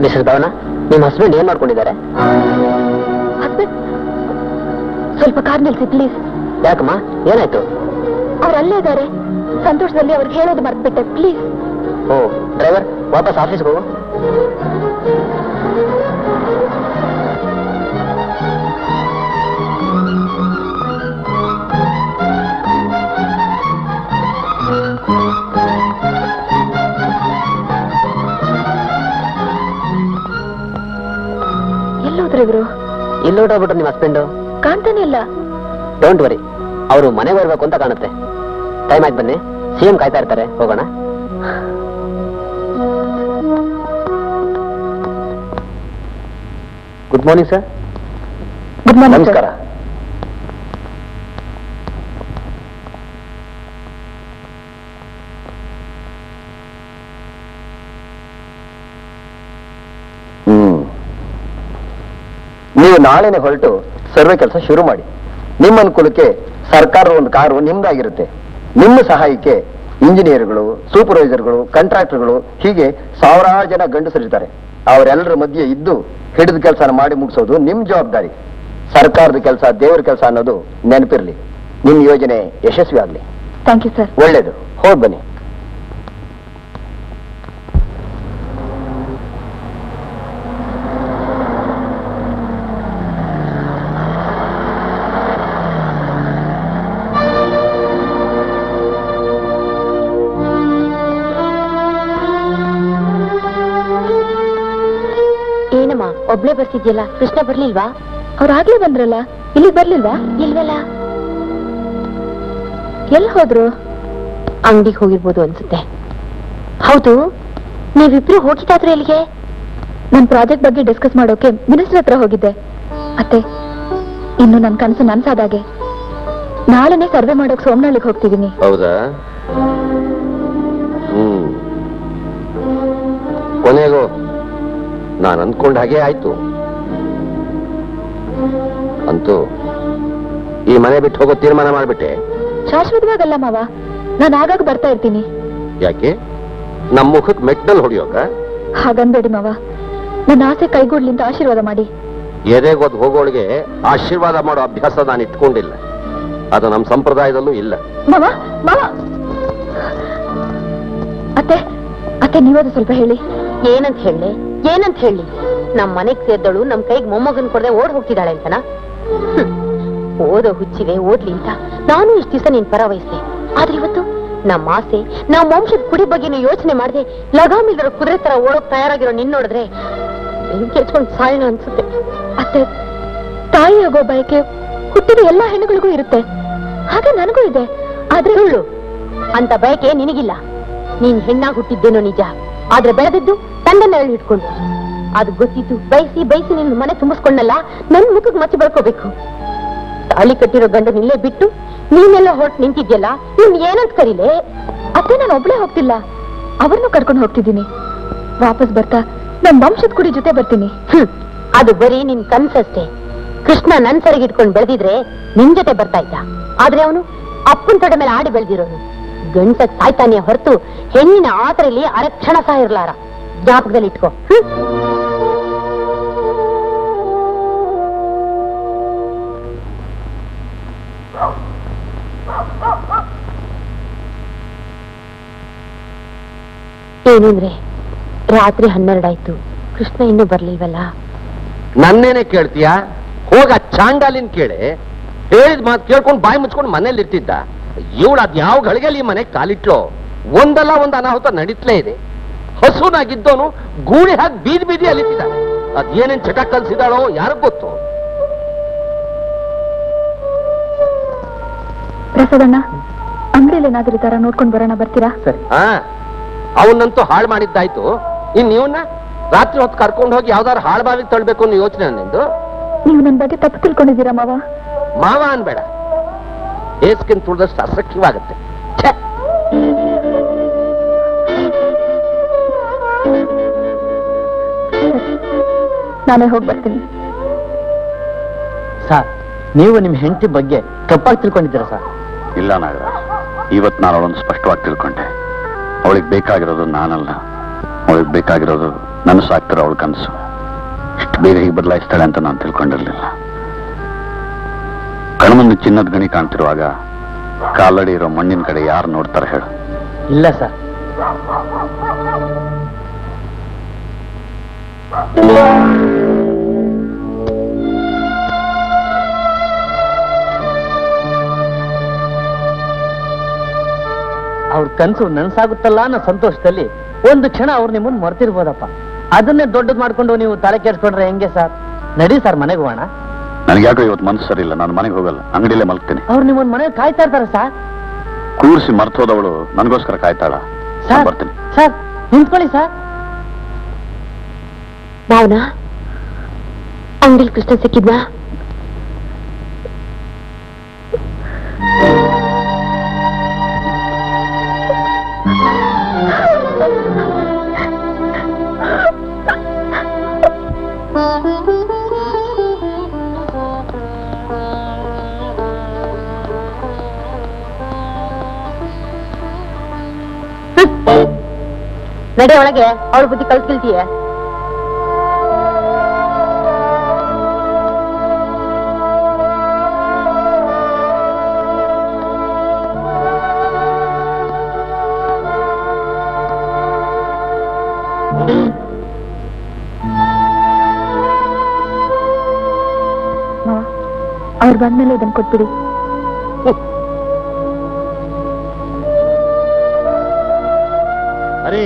ಮಿಸ್ಟರ್ ಭವನ ನಿಮ್ಮ ಹಸ್ಬೆಂಡ್ ಏನ್ ಮಾಡ್ಕೊಂಡಿದ್ದಾರೆ ಹಸ್ಬೆಂಡ್ ಸ್ವಲ್ಪ ಕಾರ್ ನಿಲ್ಸಿ ಪ್ಲೀಸ್ ಯಾಕಮ್ಮ ಏನಾಯ್ತು ಅವ್ರು ಅಲ್ಲೇ ಇದ್ದಾರೆ ಸಂತೋಷದಲ್ಲಿ ಅವ್ರಿಗೆ ಹೇಳೋದು ಮರ್ತ್ಬಿಟ್ಟೆ ಪ್ಲೀಸ್ ಓ ಡ್ರೈವರ್ ವಾಪಸ್ ಆಫೀಸ್ಗೆ ಹೋಗು ಎಲ್ಲೋದ್ರು ಇವರು ಇಲ್ಲಿ ಹೊರಟೋಗ್ಬಿಟ್ರು ನಿಮ್ಮ ಹಸ್ಬೆಂಡು ಕಾಣ್ತಾನೆ ಇಲ್ಲ ಡೋಂಟ್ ವರಿ ಅವರು ಮನೆಗೆ ಬರ್ಬೇಕು ಅಂತ ಕಾಣುತ್ತೆ ಟೈಮ್ ಆಯ್ತು ಬನ್ನಿ ಸಿ ಎಂ ಕಾಯ್ತಾ ಇರ್ತಾರೆ ಹೋಗೋಣ good morning sir good morning ನಮಸ್ಕಾರ ಹ್ಮ್ ನೀವು ನಾಳೆನೆ ಹೊರಟು ಸರ್ವೆ ಕೆಲಸ ಶುರು ಮಾಡಿ ನಿಮ್ಮ ಅನುಕೂಲಕ್ಕೆ ಸರ್ಕಾರದ ಒಂದು ಕಾರು ನಿಮ್ದಾಗಿರುತ್ತೆ ನಿಮ್ಮ ಸಹಾಯಕ್ಕೆ ಇಂಜಿನಿಯರ್ಗಳು ಸೂಪರ್ವೈಸರ್ಗಳು ಕಾಂಟ್ರಾಕ್ಟರ್ಗಳು ಹೀಗೆ ಸಾವಿರಾರು ಜನ ಗಂಡಸರಿರ್ತಾರೆ ಅವರೆಲ್ಲರ ಮಧ್ಯೆ ಇದ್ದು ಹಿಡಿದ ಕೆಲಸನ ಮಾಡಿ ಮುಗಿಸೋದು ನಿಮ್ ಜವಾಬ್ದಾರಿ ಸರ್ಕಾರದ ಕೆಲಸ ದೇವರ ಕೆಲಸ ಅನ್ನೋದು ನೆನಪಿರ್ಲಿ ನಿಮ್ ಯೋಜನೆ ಯಶಸ್ವಿ ಆಗ್ಲಿ ಥ್ಯಾಂಕ್ ಯು ಸರ್ ಒಳ್ಳೇದು ಹೋಗ್ ಬನ್ನಿ ಏನಮ್ಮ ಒಬ್ಳೆ ಬರ್ತಿದ್ಯಲ್ಲ ಕೃಷ್ಣ ಬರ್ಲಿಲ್ವಾ ಅವ್ರಾಗ್ಲೇ ಬಂದ್ರಲ್ಲ ಇಲ್ಲಿಗೆ ಬರ್ಲಿಲ್ವಾ ಇಲ್ವಲ್ಲ ಎಲ್ಲಿ ಹೋದ್ರು ಅಂಗಡಿಗೆ ಹೋಗಿರ್ಬೋದು ಅನ್ಸುತ್ತೆ ಹೌದು ನೀವಿಬ್ರು ಹೋಗಿದ್ದಾದ್ರೆ ಎಲ್ಲಿಗೆ ನನ್ ಪ್ರಾಜೆಕ್ಟ್ ಬಗ್ಗೆ ಡಿಸ್ಕಸ್ ಮಾಡೋಕೆ ಮಿನಿಸ್ಟರ್ ಹತ್ರ ಹೋಗಿದ್ದೆ ಅತ್ತೆ ಇನ್ನು ನನ್ ಕನಸು ನನ್ಸಾದಾಗೆ ನಾಳೆನೆ ಸರ್ವೆ ಮಾಡೋಕ್ ಸೋಮನಹಳ್ಳಿಗೆ ಹೋಗ್ತಿದೀನಿ ಹೌದಾ ಹ್ಮ್ ಕೊನೆಗೂ ನಾನು ಅಂದ್ಕೊಂಡ ಹಾಗೆ ಆಯ್ತು ಅಂತೂ ಈ ಮನೆ ಬಿಟ್ಟು ಹೋಗೋ ತೀರ್ಮಾನ ಮಾಡ್ಬಿಟ್ಟೆ ಶಾಶ್ವತವಾಗಲ್ಲ ಮಾವ ನಾನು ಆಗಾಗ ಬರ್ತಾ ಇರ್ತೀನಿ ಯಾಕೆ ನಮ್ಮ ಮುಖಕ್ಕೆ ಮೆಟ್ಟಲ್ ಹೊಡಿಯೋಕ ಹಾಗನ್ಬೇಡಿ ಮಾವ ನನ್ನ ಆಸೆ ಕೈಗೂಡ್ಲಿ ಅಂತ ಆಶೀರ್ವಾದ ಮಾಡಿ ಎದೆಗೊದ್ದು ಹೋಗೋಳಿಗೆ ಆಶೀರ್ವಾದ ಮಾಡೋ ಅಭ್ಯಾಸ ನಾನು ಇಟ್ಕೊಂಡಿಲ್ಲ ಅದು ನಮ್ಮ ಸಂಪ್ರದಾಯದಲ್ಲೂ ಇಲ್ಲ ಮಾವ ಮಾವ ಅತ್ತೆ ಅತ್ತೆ ನೀವದು ಸ್ವಲ್ಪ ಹೇಳಿ ಏನಂತ ಹೇಳಿ ಏನಂತ ಹೇಳಿ ನಮ್ ಮನೆಗ್ ಸೇರ್ದಳು ನಮ್ ಕೈಗೆ ಮೊಮ್ಮಗನ್ ಕೊಡದೆ ಓಡ್ ಹೋಗ್ತಿದ್ದಾಳೆ ಅಂತನಾ ಹ್ಮ್. ಓದೋ ಹುಚ್ಚಿಗೆ ಓದ್ಲಿ ಅಂತ ನಾನು ಇಷ್ಟ ದಿವಸ ನೀನ್ ಪರ ವಹಿಸ್ದೆ ಆದ್ರೆ ಇವತ್ತು ನಮ್ಮ ಆಸೆ ನಮ್ಮ ವಂಶದ ಕುಡಿ ಬಗ್ಗೆನೂ ಯೋಚನೆ ಮಾಡದೆ ಲಗಾಮಿಲ್ದಿರೋ ಕುದುರೆ ತರ ಓಡೋಕ್ ತಯಾರಾಗಿರೋ ನಿನ್ ನೋಡಿದ್ರೆ ಬೆಂಕಿ ಹಚ್ಕೊಂಡ್ ಸಾಯೋಣ ಅನ್ಸುತ್ತೆ ಅತ್ತೆ ತಾಯಿ ಆಗೋ ಬಯಕೆ ಹುಟ್ಟಿದ ಎಲ್ಲಾ ಹೆಣ್ಣುಗಳಿಗೂ ಇರುತ್ತೆ ಹಾಗೆ ನನಗೂ ಇದೆ ಆದ್ರೆ ಸುಳ್ಳು ಅಂತ ಬಯಕೆ ನಿನಗಿಲ್ಲ ನೀನ್ ಹೆಣ್ಣಾಗ್ ಹುಟ್ಟಿದ್ದೇನೋ ನಿಜ ಆದ್ರೆ ಬೆಳೆದಿದ್ದು ತಂಡನ್ನ ಹಿಡ್ಕೊಂಡು ಅದು ಗೊತ್ತಿದ್ದು ಬಯಸಿ ಬಯಸಿ ನಿನ್ನ ಮನೆ ತುಂಬಿಸ್ಕೊಂಡಲ್ಲ ನನ್ ಮುಖಕ್ಕೆ ಮಚ್ಚಿ ಬರ್ಕೋಬೇಕು ತಾಳಿ ಕಟ್ಟಿರೋ ಗಂಡನ ಇಲ್ಲೇ ಬಿಟ್ಟು ನೀನೆಲ್ಲ ಹೊರಟು ನಿಂತಿದ್ಯಲ್ಲ ನೀನ್ ಏನಂತ ಕರೀಲೆ ಅತ್ತೆ ನಾನು ಒಬ್ಳೇ ಹೋಗ್ತಿಲ್ಲ ಅವ್ರನ್ನೂ ಕರ್ಕೊಂಡು ಹೋಗ್ತಿದ್ದೀನಿ ವಾಪಸ್ ಬರ್ತಾ ನಮ್ ವಂಶದ ಕುಡಿ ಜೊತೆ ಬರ್ತೀನಿ ಹ್ಮ್ ಅದು ಬರೀ ನಿನ್ ಕನ್ಸಷ್ಟೇ ಕೃಷ್ಣ ನನ್ ಸರಿಗೆ ಇಟ್ಕೊಂಡು ಬೆಳೆದಿದ್ರೆ ನಿನ್ ಜೊತೆ ಬರ್ತಾ ಇದ್ದ ಆದ್ರೆ ಅವನು ಅಪ್ಪನ್ ತೊಡೆ ಮೇಲೆ ಆಡಿ ಬೆಳೆದಿರೋನು ಗಂಡ ಸಾಯ್ತಾನೆ ಹೊರತು ಹೆಣ್ಣಿನ ಆತರಲ್ಲಿ ಅರಕ್ಷಣ ಸಹ ಇರ್ಲಾರ ಜ್ಞಾಪಕದಲ್ಲಿ ಇಟ್ಕೋ ಹ್ಮ್ ಏನು ಅಂದ್ರೆ ರಾತ್ರಿ ಹನ್ನೆರಡಾಯ್ತು ಕೃಷ್ಣ ಇನ್ನೂ ಬರ್ಲಿಲ್ವಲ್ಲ ನನ್ನೇನೆ ಕೇಳ್ತೀಯಾ ಹೋಗ ಚಾಂಡಾಲಿನ್ ಕೇಳಿ ಹೇಳಿದ ಮಾತು ಕೇಳ್ಕೊಂಡು ಬಾಯಿ ಮುಚ್ಕೊಂಡು ಮನೇಲಿ ಇರ್ತಿದ್ದ ಇವಳು ಅದ್ ಯಾವ ಗಳಿಗೆಯಲ್ಲಿ ಈ ಮನೆಗೆ ಕಾಲಿಟ್ಲೋ ಒಂದಲ್ಲ ಒಂದು ಅನಾಹುತ ನಡೀತ್ಲೇ ಇದೆ ಹಸುನಾಗಿದ್ದವನು ಗೂಳಿ ಹಾಕಿ ಬೀದಿ ಬೀದಿ ಅಲಿತಿದ್ದಾನೆ ಅದ್ ಏನೇನ್ ಚಟ ಕಲ್ಸಿದಾಳೋ ಯಾರಿಗ್ ಗೊತ್ತು ಪ್ರಸಾದಣ್ಣ ಅಂಗಡಿಯಲ್ಲಿ ಏನಾದ್ರೂ ತರ ನೋಡ್ಕೊಂಡು ಬರೋಣ ಬರ್ತೀರಾ ಹಾ ಅವನ್ನಂತೂ ಹಾಳು ಮಾಡಿದ್ದಾಯ್ತು ಇನ್ ನೀವನ್ನ ರಾತ್ರಿ ಹೊತ್ತು ಕರ್ಕೊಂಡು ಹೋಗಿ ಯಾವ್ದಾರು ಹಾಳು ಬಾವಿಗೆ ತಳ್ಬೇಕು ಅನ್ನೋ ಯೋಚನೆ ನಿಂದು ನೀವು ನನ್ ಬಗ್ಗೆ ತಪ್ಪು ತಿಳ್ಕೊಂಡಿದ್ದೀರಾ ಮಾವ ಮಾವ ಅನ್ಬೇಡ ಏಸ್ಕಿನ್ ತುಳಿದಷ್ಟು ಅಸಖ್ಯವಾಗುತ್ತೆ ಛೆ! ನಾನೇ ಹೋಗಿ ಬರ್ತೀನಿ ಸರ್ ನೀವು ನಿಮ್ ಹೆಂಡತಿ ಬಗ್ಗೆ ತಪ್ಪಾಗಿ ತಿಳ್ಕೊಂಡಿದ್ದೀರಾ ಸರ್ ಇಲ್ಲ ನಾಗರಾಜ್ ಇವತ್ತು ನಾನು ಅವಳನ್ನು ಸ್ಪಷ್ಟವಾಗಿ ತಿಳ್ಕೊಂಡೆ ಅವಳಿಗೆ ಬೇಕಾಗಿರೋದು ನಾನಲ್ಲ ಅವಳಿಗೆ ಬೇಕಾಗಿರೋದು ನನ್ನ ಸಾಕ್ತಿರೋ ಅವಳ ಕನಸು ಇಷ್ಟು ಬೇಗ ಹೀಗೆ ಬದಲಾಯಿಸ್ತಾಳೆ ಅಂತ ನಾನು ತಿಳ್ಕೊಂಡಿರ್ಲಿಲ್ಲ ಕಣ್ಮುಂದೆ ಚಿನ್ನದ ಗಣಿ ಕಾಣ್ತಿರುವಾಗ ಕಾಲಡಿ ಇರೋ ಮಣ್ಣಿನ ಕಡೆ ಯಾರು ನೋಡ್ತಾರೆ ಹೇಳು ಇಲ್ಲ ಸರ್ ಅವ್ರ ಕನ್ಸು ನನ್ಸಾಗುತ್ತಲ್ಲ ಅನ್ನೋ ಸಂತೋಷದಲ್ಲಿ ಒಂದು ಕ್ಷಣ ಅವ್ರು ನಿಮ್ಮನ್ನ ಮರ್ತಿರ್ಬೋದಪ್ಪ ಅದನ್ನೇ ದೊಡ್ಡದ್ ಮಾಡ್ಕೊಂಡು ನೀವು ತಲೆ ಕೆಡ್ಸ್ಕೊಂಡ್ರೆ ಹೆಂಗೆ ಸರ್ ನಡಿ ಸರ್ ಮನೆಗೆ ಹೋಗೋಣ ನನಗೆ ಯಾಕೋ ಇವತ್ತು ಮನಸ್ಸು ಸರಿ ಇಲ್ಲ ನಾನು ಮನೆಗೆ ಹೋಗಲ್ಲ ಅಂಗಡಿಯಲ್ಲೇ ಮಲಗ್ತೀನಿ ಅವ್ರು ನಿಮ್ಮನ್ನ ಮನೆಗೆ ಕಾಯ್ತಾ ಇರ್ತಾರೆ ಸರ್ ಕೂರಿಸಿ ಮರ್ತೋದವಳು ನನಗೋಸ್ಕರ ಕಾಯ್ತಾಳ ನಾನ್ ಸರ್ ಬರ್ತೀನಿ ಸರ್ ನಿಂತ್ಕೊಳ್ಳಿ ಸರ್ ಭಾವನಾ ಅಂಗಡಿಲ್ ಕೃಷ್ಣ ಸಿಕ್ಕಿದ್ನಾ ನಡೆ ಒಳಗೆ ಅವಳ ಬುದ್ಧಿ ಕಲ್ಸ್ಕಿಲ್ತೀಯ ಅವ್ರು ಬಂದ್ಮೇಲೆ ಇದನ್ನ ಕೊಟ್ಬಿಡಿ ಅರೇ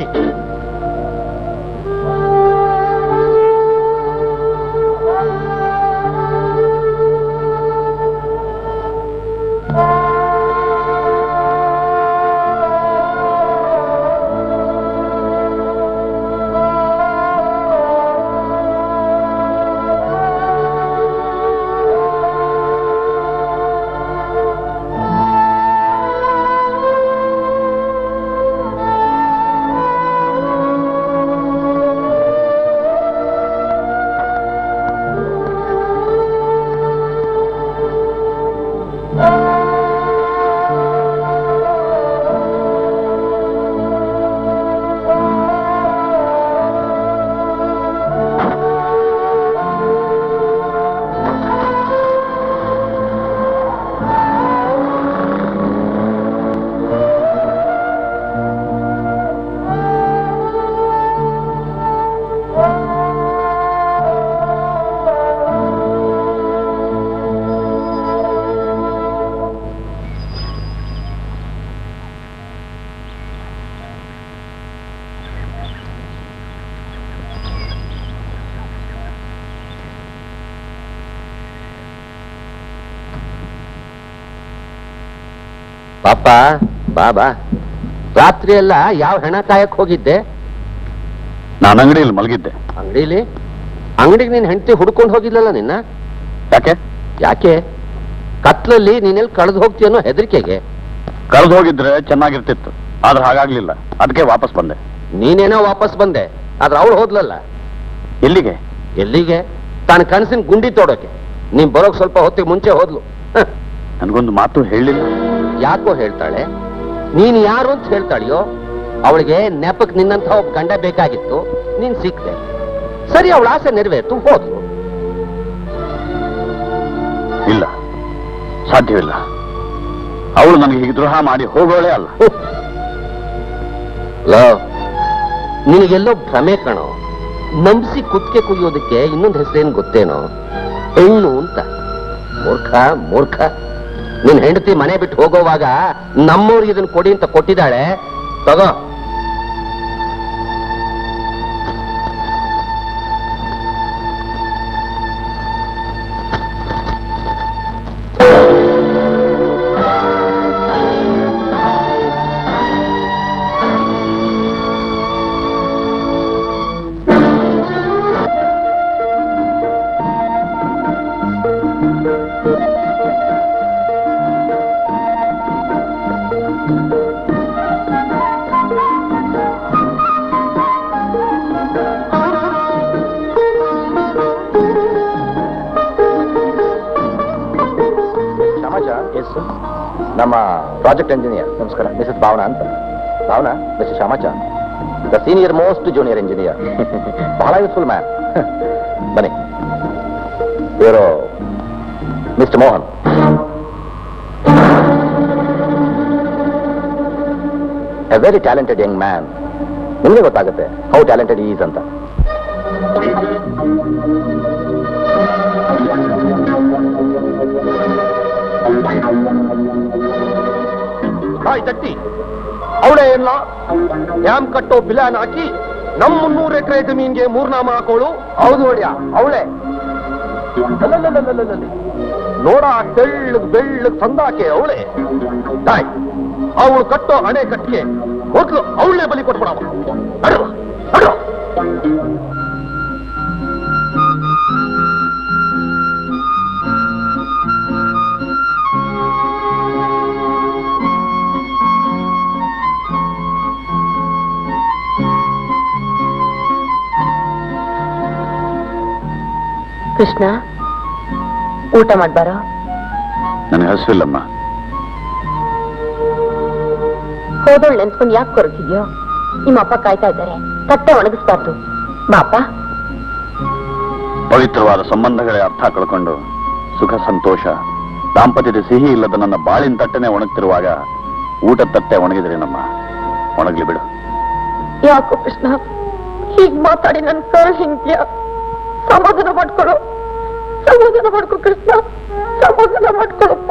ಪಾಪ ಬಾ ಬಾ ರಾತ್ರಿ ಎಲ್ಲ ಯಾವ ಹೆಣ ಕಾಯಕ್ ಹೋಗಿದ್ದೆ ನಾನು ಅಂಗಡಿಯಲ್ಲಿ ಮಲಗಿದ್ದೆ ಅಂಗಡಿಲಿ ಅಂಗಡಿಗೆ ನೀನ್ ಹೆಂಡತಿ ಹುಡ್ಕೊಂಡು ಹೋಗಿದ್ಲಲ್ಲ ನಿನ್ನ ಯಾಕೆ ಯಾಕೆ ಕತ್ಲಲ್ಲಿ ನೀನೆಲ್ಲಿ ಕಳೆದು ಹೋಗ್ತೀಯನ್ನೋ ಹೆದರಿಕೆಗೆ ಕಳೆದು ಹೋಗಿದ್ರೆ ಚೆನ್ನಾಗಿರ್ತಿತ್ತು ಆದ್ರೆ ಹಾಗಾಗ್ಲಿಲ್ಲ ಅದಕ್ಕೆ ವಾಪಸ್ ಬಂದೆ ನೀನೇನೋ ವಾಪಸ್ ಬಂದೆ ಆದ್ರೆ ಅವಳು ಹೋದ್ಲಲ್ಲ ಎಲ್ಲಿಗೆ ಎಲ್ಲಿಗೆ ತಾನು ಕನಸಿನ ಗುಂಡಿ ತೋಡೋಕೆ ನೀನ್ ಬರೋಕ್ ಸ್ವಲ್ಪ ಹೊತ್ತಿಗೆ ಮುಂಚೆ ಹೋದ್ಲು ಹ, ನನಗೊಂದು ಮಾತು ಹೇಳಿಲ್ಲ ಯಾಕೋ ಹೇಳ್ತಾಳೆ ನೀನ್ ಯಾರು ಅಂತ ಹೇಳ್ತಾಳೆಯೋ ಅವಳಿಗೆ ನೆಪಕ್ ನಿನ್ನಂತ ಒಬ್ಬ ಗಂಡ ಬೇಕಾಗಿತ್ತು ನೀನ್ ಸಿಕ್ತೆ ಸರಿ ಅವಳ ಆಸೆ ನೆರವೇರ್ತು ಹೋದ್ಲು ಇಲ್ಲ ಸಾಧ್ಯವಿಲ್ಲ ಅವಳು ನನಗೆ ಹೀಗೆ ದ್ರೋಹ ಮಾಡಿ ಹೋಗೋಳೇ ಅಲ್ಲ ಲೋ ನಿನಗೆಲ್ಲೋ ಭ್ರಮೆ ಕಣೋ ನಂಬಿಸಿ ಕುತ್ತಿಗೆ ಕುಯ್ಯೋದಕ್ಕೆ ಇನ್ನೊಂದು ಹೆಸರೇನು ಗೊತ್ತೇನೋ ಹೆಣ್ಣು ಅಂತ ಮೂರ್ಖ ಮೂರ್ಖ ನಿನ್ ಹೆಂಡತಿ ಮನೆ ಬಿಟ್ಟು ಹೋಗೋವಾಗ ನಮ್ಮವ್ರಿಗೆ ಇದನ್ನ ಕೊಡಿ ಅಂತ ಕೊಟ್ಟಿದ್ದಾಳೆ ತಗೋ ಸಮಾಜ ಎಸ್ ನಮ್ಮ ಪ್ರಾಜೆಕ್ಟ್ ಇಂಜಿನಿಯರ್ ನಮಸ್ಕಾರ ಮಿಸಸ್ ಭಾವನಾ ಅಂತ Bhavana mister Shyamachar the senior most junior engineer ಬಹಳ ಯೂಸ್ಫುಲ್ ಮ್ಯಾನ್ ಬನ್ನಿ ಇವರು mister Mohan a very talented young man ನಿಮಗೆ ಗೊತ್ತಾಗುತ್ತೆ ಹೌ ಟ್ಯಾಲೆಂಟೆಡ್ ಈಸ್ ಅಂತ ಹಾಯ್ ತಟ್ಟಿ ಅವಳೇ ಇಲ್ಲ ಡ್ಯಾಮ್ ಕಟ್ಟೋ ಪ್ಲಾನ್ ಹಾಕಿ ನಮ್ ಮುನ್ನೂರು ಎಕರೆ ಜಮೀನ್ಗೆ ಮೂರ್ನಾಮ ಹಾಕೋಳು ಹೌದು ನೋಡ್ಯಾ ಅವಳೇ ನೋಡ ತೆಳ್ಳಗ್ ಬೆಳ್ಳಗ್ ಸಂದಾಕೆ ಅವಳೇ ತಾಯ್ ಅವಳು ಕಟ್ಟೋ ಹಣೆ ಕಟ್ಟಿಗೆ ಮೊದ್ಲು ಅವಳೇ ಬಲಿ ಕೊಟ್ಬಿಡವ ನಡುವ ನಡುವ ಕೃಷ್ಣ ಊಟ ಮಾಡ್ಬಾರ ನನಗೆ ಹಸಿವಿಲ್ಲಮ್ಮ ಹೋದವಳು ನೆನ್ಸ್ಕೊಂಡು ಯಾಕೆ ಕೊರಗಿದ್ಯೋ ನಿಮ್ಮ ಅಪ್ಪ ಕಾಯ್ತಾ ಇದ್ದಾರೆ ತಟ್ಟೆ ಒಣಗಿಸ್ಬಾರ್ದು ಬಾಪ ಪವಿತ್ರವಾದ ಸಂಬಂಧಗಳೇ ಅರ್ಥ ಕಳ್ಕೊಂಡು ಸುಖ ಸಂತೋಷ ದಾಂಪತ್ಯದ ಸಿಹಿ ಇಲ್ಲದ ನನ್ನ ಬಾಳಿನ ತಟ್ಟನೆ ಒಣಗ್ತಿರುವಾಗ ಊಟದ ತಟ್ಟೆ ಒಣಗಿದ್ರಿ ನಮ್ಮ ಒಣಗ್ಲಿ ಬಿಡು ಯಾಕೋ ಕೃಷ್ಣ ಹೀಗ್ ಮಾತಾಡಿ ನನ್ ಕರ್ ಹಿಂಗ್ಯ ಸಮಾಧಾನ ಮಾಡ್ಕೊಳ್ಳು ಸಮಾಧಾನ ಮಾಡ್ಕೊ ಕೃಷ್ಣ ಸಮಾಧಾನ ಮಾಡ್ಕೊಳಪ್ಪ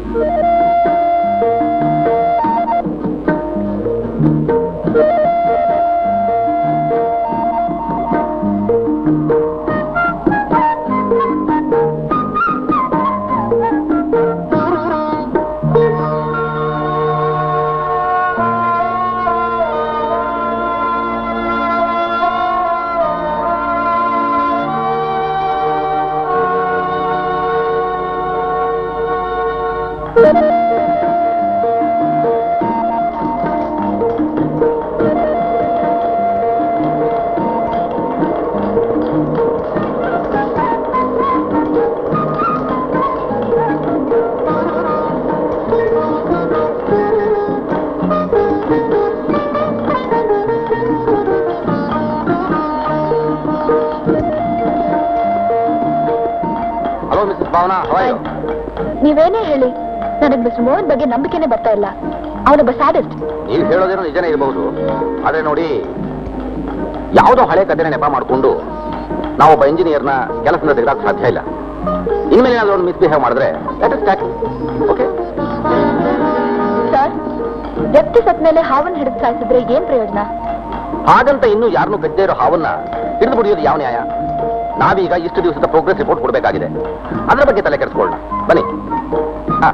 ಹಲೋ ಮಿಸ್ಟರ್ ಭಾವನಾ ಹವಾಯು ನೀವೇನೇ ಹೇಳಿ ನನಗೆ ಮಿಸ್ಟರ್ ಮೋಹನ್ ಬಗ್ಗೆ ನಂಬಿಕೆನೇ ಬರ್ತಾ ಇಲ್ಲ ಅವನೊಬ್ಬ ಸ್ಯಾಡಿಸ್ಟ್ ನೀವು ಹೇಳೋದೇನೋ ನಿಜನೇ ಇರಬಹುದು ಆದ್ರೆ ನೋಡಿ ಯಾವುದೋ ಹಳೆ ಕಥೆನ ನೆಪ ಮಾಡಿಕೊಂಡು ನಾವೊಬ್ಬ ಇಂಜಿನಿಯರ್ನ ಕೆಲಸದಿಂದ ತೆಗೆದಾಕ ಸಾಧ್ಯ ಇಲ್ಲ ಇನ್ಮೇಲೆ ಏನಾದರೂ ಒಂದು ಮಿಸ್ಬಿಹೇವ್ ಮಾಡಿದ್ರೆ let us start okay sir ವ್ಯಕ್ತಿ ಸತ್ ಮೇಲೆ ಹಾವನ್ನ ಹಿಡಿದು ಸಾಯಿಸಿದ್ರೆ ಏನ್ ಪ್ರಯೋಜನ ಹಾಗಂತ ಇನ್ನೂ ಯಾರನ್ನೂ ಕಚ್ಚದೇ ಇರೋ ಹಾವನ್ನ ಹಿಡಿದು ಬಿಡಿಯೋದು ಯಾವ ನ್ಯಾಯ ನಾವೀಗ ಇಷ್ಟು ದಿವಸದ ಪ್ರೋಗ್ರೆಸ್ ರಿಪೋರ್ಟ್ ಕೊಡಬೇಕಾಗಿದೆ ಅದರ ಬಗ್ಗೆ ತಲೆ ಕೆಡಿಸ್ಕೊಳ್ಳೋಣ ಬನ್ನಿ ಹಾ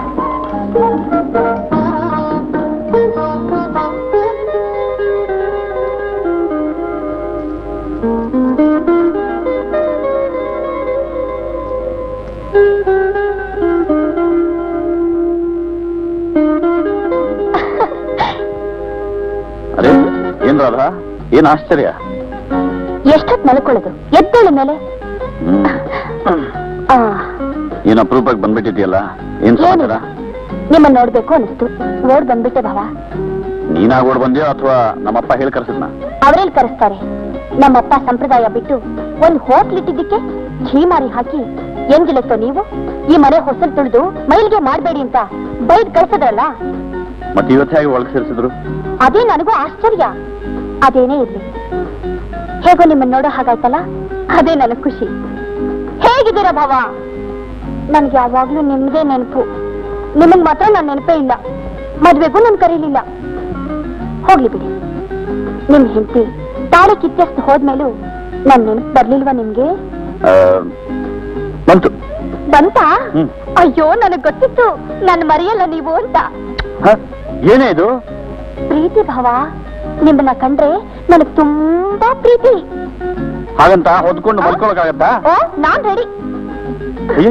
ಅದೇ ಏನ್ ರಾಧಾ ಏನ್ ಆಶ್ಚರ್ಯ ಎಷ್ಟೊತ್ತು ಮಲ್ಕೊಳ್ಳೋದು ಎದ್ದೇಳ ಮೇಲೆ ಹ್ಮ್. ಆ, ಏನ್ ಅಪರೂಪಕ್ಕೆ ಬಂದ್ಬಿಟ್ಟಿದ್ಯಲ್ಲ ಏನ್ ಸಮಾಚಾರ ನಿಮ್ಮನ್ನ ನೋಡ್ಬೇಕು ಅನಿಸ್ತು ಓಡ್ ಬಂದ್ಬಿಟ್ಟೆ ಭಾವ ನೀನಾಗ್ ಓಡ್ ಬಂದ್ಯೋ ಅಥವಾ ನಮ್ಮಪ್ಪ ಹೇಳಿ ಕರ್ಸಿದ್ನ ಅವರೇಲ್ ಕರೆಸ್ತಾರೆ ನಮ್ಮಪ್ಪ ಸಂಪ್ರದಾಯ ಬಿಟ್ಟು ಒಂದ್ ಹೋಟ್ಲ್ ಇಟ್ಟಿದ್ದಕ್ಕೆ ಛೀಮಾರಿ ಹಾಕಿ ಎಂಜಿಲೆತ್ತೋ ನೀವು ಈ ಮನೆ ಹೊಸಲ್ ತುಳಿದು ಮೈಲ್ಗೆ ಮಾಡ್ಬೇಡಿ ಅಂತ ಬೈದ್ ಕಳ್ಸದ್ರಲ್ಲ ಮತ್ತೆ ಇವತ್ತು ಹೇಗೆ ಒಳಗೆ ಸೇರಿಸಿದ್ರು ಅದೇ ನನಗೂ ಆಶ್ಚರ್ಯ ಅದೇನೇ ಇರ್ಲಿ ಹೇಗೋ ನಿಮ್ಮನ್ನ ನೋಡೋ ಹಾಗಾಯ್ತಲ್ಲ ಅದೇ ನನಗ್ ಖುಷಿ ಹೇಗಿದ್ದೀರಾ ಭಾವ ನನ್ಗೆ ಯಾವಾಗ್ಲೂ ನಿಮ್ದೇ ನೆನಪು ನಿಮಗ್ ಮಾತ್ರ ನನ್ ನೆನಪೇ ಇಲ್ಲ ಮದ್ವೆಗೂ ನನ್ ಕರೀಲಿಲ್ಲ ಹೋಗ್ಲಿ ಬಿಡಿ ನಿಮ್ ಹೆಂಡತಿ ತಾಳಿ ಕಿತ್ತೆಸ್ತು ಹೋದ್ಮೇಲೂ ನನ್ ನೆನಪು ಬರ್ಲಿಲ್ವಾ ನಿಮ್ಗೆ ಆ, ಬಂತು ಬಂತಾ ಹ್ಮ್. ಅಯ್ಯೋ ನನಗ್ ಗೊತ್ತಿತ್ತು ನನ್ ಮರೆಯಲ್ಲ ನೀವು ಅಂತ ಹ? ಏನೇ ಇದು ಪ್ರೀತಿ ಭಾವ ನಿಮ್ಮನ್ನ ಕಂಡ್ರೆ ನನಗ್ ತುಂಬಾ ಪ್ರೀತಿ ಹಾಗಂತ ಹೊದ್ಕೊಂಡು ಮಲ್ಕೊಳಕಾಗತ್ತಾ ಓ ನಾನ್ ರೆಡಿ ಅಯ್ಯೋ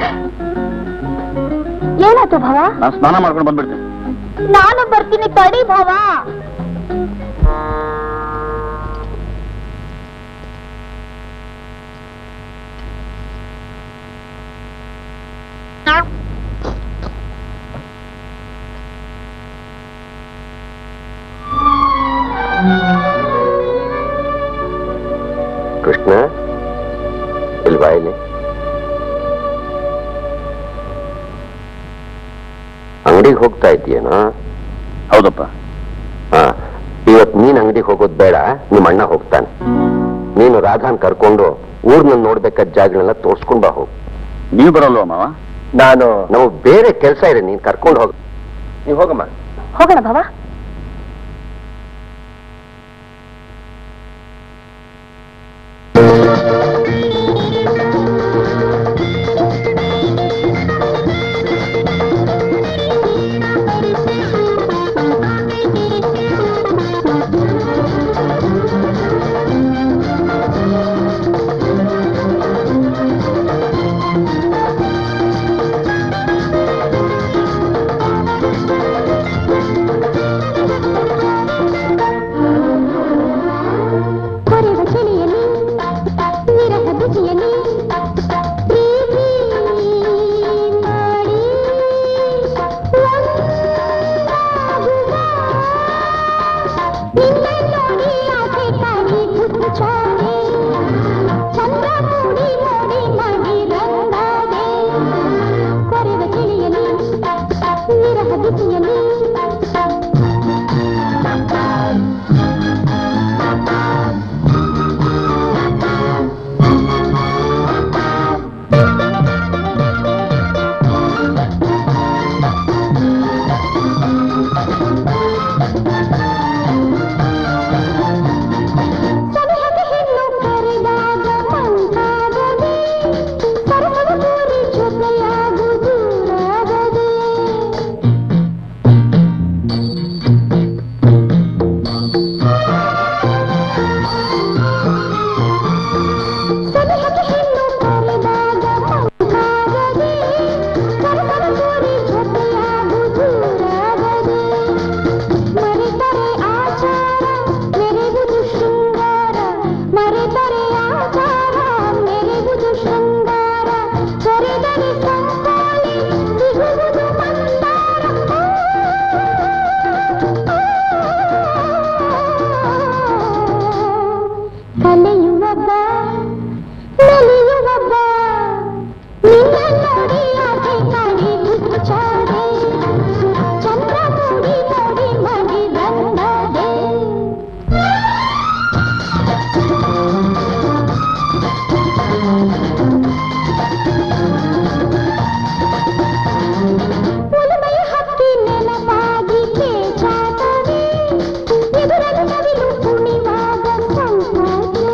ಏನಾಯ್ತು ಭಾವ ನಾನು ಸ್ನಾನ ಮಾಡ್ಕೊಂಡು ಬಂದ್ಬಿಡ್ತೀನಿ ನಾನು ಬರ್ತೀನಿ ತಡಿ ಭಾವ ಅಂಗಡಿಗೆ ಹೋಗ್ತಾ ಇದ್ದೀಯೇನೋ ಹೌದಪ್ಪ ಹಾ ಇವತ್ ನೀನ್ ಅಂಗಡಿಗೆ ಹೋಗೋದ್ ಬೇಡ ನಿಮ್ಮ ಅಣ್ಣ ಹೋಗ್ತಾನೆ ನೀನು ರಾಧಾನ್ ಕರ್ಕೊಂಡು ಊರ್ನಲ್ಲಿ ನೋಡ್ಬೇಕಾದ ಜಾಗಗಳೆಲ್ಲ ತೋರ್ಸ್ಕೊಂಡ್ ಬಾ ಹೋಗು ನೀವು ಬರಲ್ವಾ ಮಾವ ನಾನು ನಮಗ್ ಬೇರೆ ಕೆಲಸ ಇದೆ ನೀನ್ ಕರ್ಕೊಂಡು ಹೋಗ ನೀವ್ ಹೋಗಮ್ಮ ಹೋಗೋಣ ಭಾವ ಕೊರೆವ ಚಳಿಯಲ್ಲಿ ವಿರಹ ಬಿಸಿಯಲ್ಲಿ ಪ್ರೀತಿ ಮಾಡಿ ಒಂದಾಗುವ. ನಿನ್ನ ನೋಡಿ ಆಸೆ ಕಾಡಿ ಹುಚ್ಚಾದೆ ಚಂದ್ರ ಮೂಡಿ ನೋಡಿ ಮಾಡಿ ರಂಗಾದೆ ಕೊರೆವ ಚಳಿಯಲ್ಲಿ ವಿರಹ ಬಿಸಿಯಲ್ಲಿ ಸಲಹದ ಹೆಣ್ಣು ಕರೆದಾಗ ಮಂಕಾಗದೆ ಸರಸದ ಕೋರಿ ಜೊತೆಯಾಗು ದೂರಾಗದೆ ಸಲಹದ ಹೆಣ್ಣು ಕರೆದಾಗ ಮಂಕಾಗದೆ ಸರಸದ ಕೋರಿ ಜೊತೆಯಾಗು ದೂರಾಗದೆ ಮರೆತರೆ ಆಚಾರ ಮೆರೆಗುದು ಶೃಂಗಾರ ಮರೆತರೆ ಆಚಾರ ಮೆರೆಗುದು ಶೃಂಗಾರ ತೊರೆದರೆ ಸಂಪಾಲಿ ಸಿಗುವುದು ಮಂದಾರ ಕಲೆಯುವಬ್ಬ ನಲಿಯುವಬ್ಬ ನಿನ್ನ ನೋಡಿ ಆಸೆ ಕಾಡಿ ಹುಚ್ಚಾದೆ ಚಂದ್ರ ಮೂಡಿ ನೋಡಿ ಮಡಿ ಬಂದದೆ ಒಲಮೆಯ ಹಕ್ಕಿ ನೆನಪಾಗಿ ಕೇಚಾಟವೇ ಎದುರಲ್ಲಿ ನವಿಲು ಕುಣಿವಾಗ ಸಂಕೋಚವೇ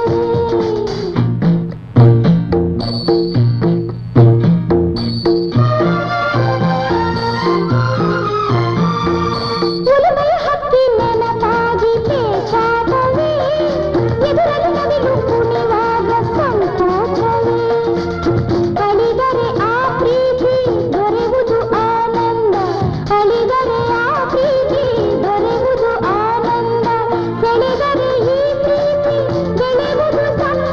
ಒಲಮೆಯ ಹಕ್ಕಿ ನೆನಪಾಗಿ ಕೇಚಾಟವೇ ಎದುರಲ್ಲಿ ನವಿಲು ಕುಣಿವಾಗ ಸಂಕೋಚವೇ ಅಳಿದರೆ ಆ ಪ್ರೀತಿ ದೊರೆಯುವುದು ಆನಂದ ಅಳಿದರೆ ಆ ಪ್ರೀತಿ ದೊರೆಯುವುದು ಆನಂದ ಬೆಳೆದರೆ ಈ ಪ್ರೀತಿ ಬೆಳೆಯುವುದು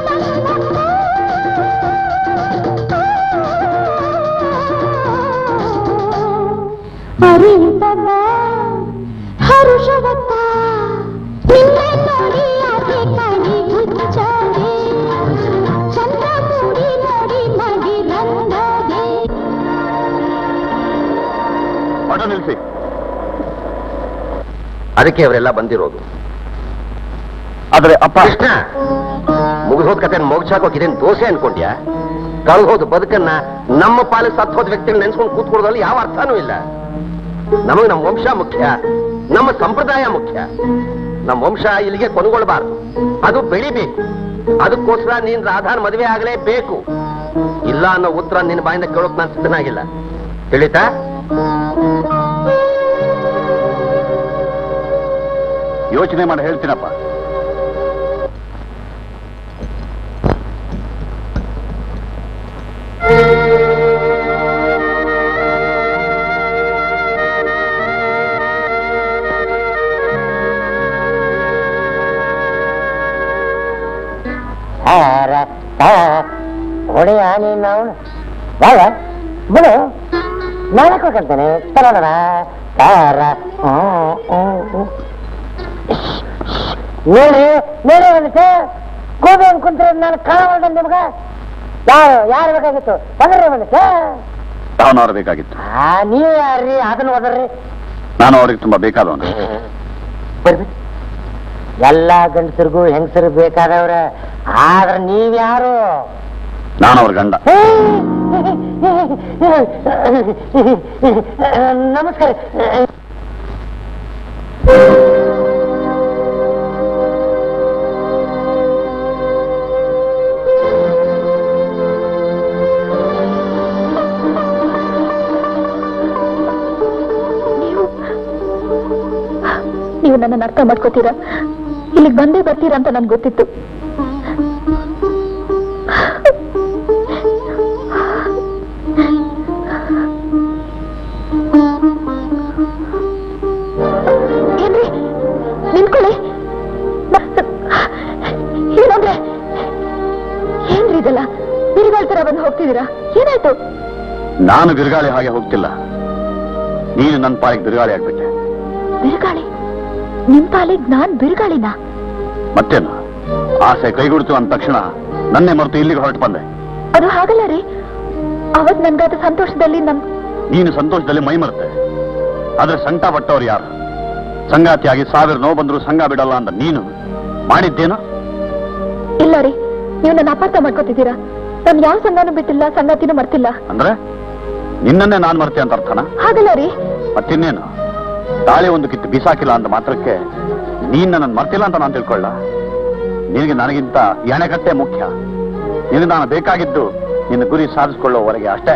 ಸಂಬಂಧ ಅರಿಯುತ್ತದ ಹರುಷವತ್ತ ನಿನ್ನ ನೋಡಿ ಆಸೆ ಕಾಡಿ ಹುಚ್ಚಾದೆ ಚಂದ್ರ ಮೂಡಿ ನೋಡಿ ಮಡಿ ರಂಗದೆ ಆಟೋ ನಿಲ್ಸಿ ಅದಕ್ಕೆ ಅವರೆಲ್ಲ ಬಂದಿರೋದು ಆದ್ರೆ ಅಪ್ಪ ಕೃಷ್ಣ ಮುಗಿದೋದ್ ಕತೆ ಮುಗಿಸಾಕೋಕ್ ಇದೇನ್ ದೋಸೆ ಅನ್ಕೊಂಡ್ಯಾ ಕಳ್ದೋದ್ ಬದುಕನ್ನ ನಮ್ಮ ಪಾಲಿಗೆ ಸತ್ತೋದ ವ್ಯಕ್ತಿಗಳನ್ನ ನೆನ್ಸ್ಕೊಂಡು ಕೂತ್ಕೊಳ್ಳೋದ್ರಲ್ಲಿ ಯಾವ ಅರ್ಥನೂ ಇಲ್ಲ ನಮಗೆ ನಮ್ಮ ವಂಶ ಮುಖ್ಯ ನಮ್ಮ ಸಂಪ್ರದಾಯ ಮುಖ್ಯ ನಮ್ಮ ವಂಶ ಇಲ್ಲಿಗೆ ಕೊನೆಗೊಳ್ಬಾರ್ದು ಅದು ಬೆಳಿಬೇಕು ಅದಕ್ಕೋಸ್ಕರ ನೀನ್ ರಾಧಾನ್ ಮದುವೆ ಆಗಲೇಬೇಕು ಇಲ್ಲ ಅನ್ನೋ ಉತ್ತರ ನಿನ್ನ ಬಾಯಿಂದ ಕೇಳೋಕ್ ನಾನು ಸಿದ್ಧನಾಗಿಲ್ಲ ತಿಳಿತಾ ಯೋಚನೆ ಮಾಡಿ ಹೇಳ್ತೀನಪ್ಪ ಹೊಡೆಯ ನೀನು ಅವನು ಬಾಳ ಬಿಡು ನಾಳೆ ಕೊಡ್ತೇನೆ ತರೋಣ ತಾರ ನೋಡಿ ನೋಡಿ ಒಂದು ಗೋಬಿ ಅಂತ ಕುಂತ್ರೆ ನಾನು ಕಾಣ ನಿಮ್ಗ ಯಾರು ಯಾರು ಬೇಕಾಗಿತ್ತು ಬಂದ್ರೆ ಬಂದಕ್ಕೆ ಯಾವನವ್ರು ಬೇಕಾಗಿತ್ತು ನೀವ್ ಯಾರ್ರಿ ಅದನ್ನ ಓದರ್ರಿ ನಾನು ಅವ್ರಿಗೆ ತುಂಬಾ ಬೇಕಾದವನು ಬರ್ರಿ ಎಲ್ಲಾ ಗಂಡಸರಿಗೂ ಹೆಂಗಸರು ಬೇಕಾದವ್ರ ಆದ್ರ ನೀವ್ಯಾರು ನಾನು ಅವ್ರ ಗಂಡ ನಮಸ್ಕಾರ ನೀವು ನೀವು ನನ್ನನ್ನು ಅರ್ಥ ಮಾಡ್ಕೋತೀರಾ ಇಲ್ಲಿಗೆ ಬಂದೇ ಬರ್ತೀರಾ ಅಂತ ನನ್ಗೆ ಗೊತ್ತಿತ್ತು ಏನ್ರಿ ನಿಂತ್ಕೊಳ್ಳಿ ಏನಂದ್ರೆ ಏನ್ರಿ ಇದೆಲ್ಲ ಬಿರುಗಾಳ್ ತರ ಬಂದು ಹೋಗ್ತಿದ್ದೀರಾ ಏನಾಯ್ತು ನಾನು ಬಿರುಗಾಳಿ ಹಾಗೆ ಹೋಗ್ತಿಲ್ಲ ನೀನು ನನ್ನ ಪಾಲಿಗೆ ಬಿರುಗಾಳಿ ಆಗ್ಬಿಟ್ಟೆ ಬಿರುಗಾಳಿ ನಿಮ್ ಪಾಲಿಗ್ ನಾನ್ ಬಿರುಗಾಳಿನ ಮತ್ತೇನು ಆಸೆ ಕೈಗೂಡ್ತು ಅಂದ ತಕ್ಷಣ ನನ್ನೇ ಮರೆತು ಇಲ್ಲಿಗೆ ಹೊರಟು ಬಂದೆ ಅದು ಹಾಗಲ್ಲ ರೀ ಅವತ್ ನನ್ಗಾದ ಸಂತೋಷದಲ್ಲಿ ನಮ್ ನೀನು ಸಂತೋಷದಲ್ಲಿ ಮೈ ಮರೆತೆ ಆದ್ರೆ ಸಂಕಟ ಪಟ್ಟವ್ರು ಯಾರು ಸಂಗಾತಿಯಾಗಿ ಸಾವಿರ ನೋವು ಬಂದ್ರು ಸಂಘ ಬಿಡಲ್ಲ ಅಂದ ನೀನು ಮಾಡಿದ್ದೇನು ಇಲ್ಲ ರೀ ನೀವು ನನ್ನ ಅಪಾರ್ಥ ಮಾಡ್ಕೋತಿದ್ದೀರಾ ನಾನು ಯಾವ ಸಂಘನೂ ಬಿಟ್ಟಿಲ್ಲ ಸಂಗಾತಿನೂ ಮರ್ತಿಲ್ಲ ಅಂದ್ರೆ ನಿನ್ನನ್ನೇ ನಾನ್ ಮರ್ತೆ ಅಂತ ಅರ್ಥನಾ ಹಾಗಲ್ಲ ರೀ ಮತ್ತಿನ್ನೇನು ತಾಳೆ ಒಂದು ಕಿತ್ತು ಬಿಸಾಕಿಲ್ಲ ಅಂತ ಮಾತ್ರಕ್ಕೆ ನೀನ್ ನನ್ನ ಮರ್ತಿಲ್ಲ ಅಂತ ನಾನು ತಿಳ್ಕೊಳ್ಳ ನಿನಗೆ ನನಗಿಂತ ಎಣೆಗಟ್ಟೆ ಮುಖ್ಯ ನಿನಗೆ ನಾನು ಬೇಕಾಗಿದ್ದು ನಿನ್ನ ಗುರಿ ಸಾಧಿಸಿಕೊಳ್ಳೋವರೆಗೆ ಅಷ್ಟೇ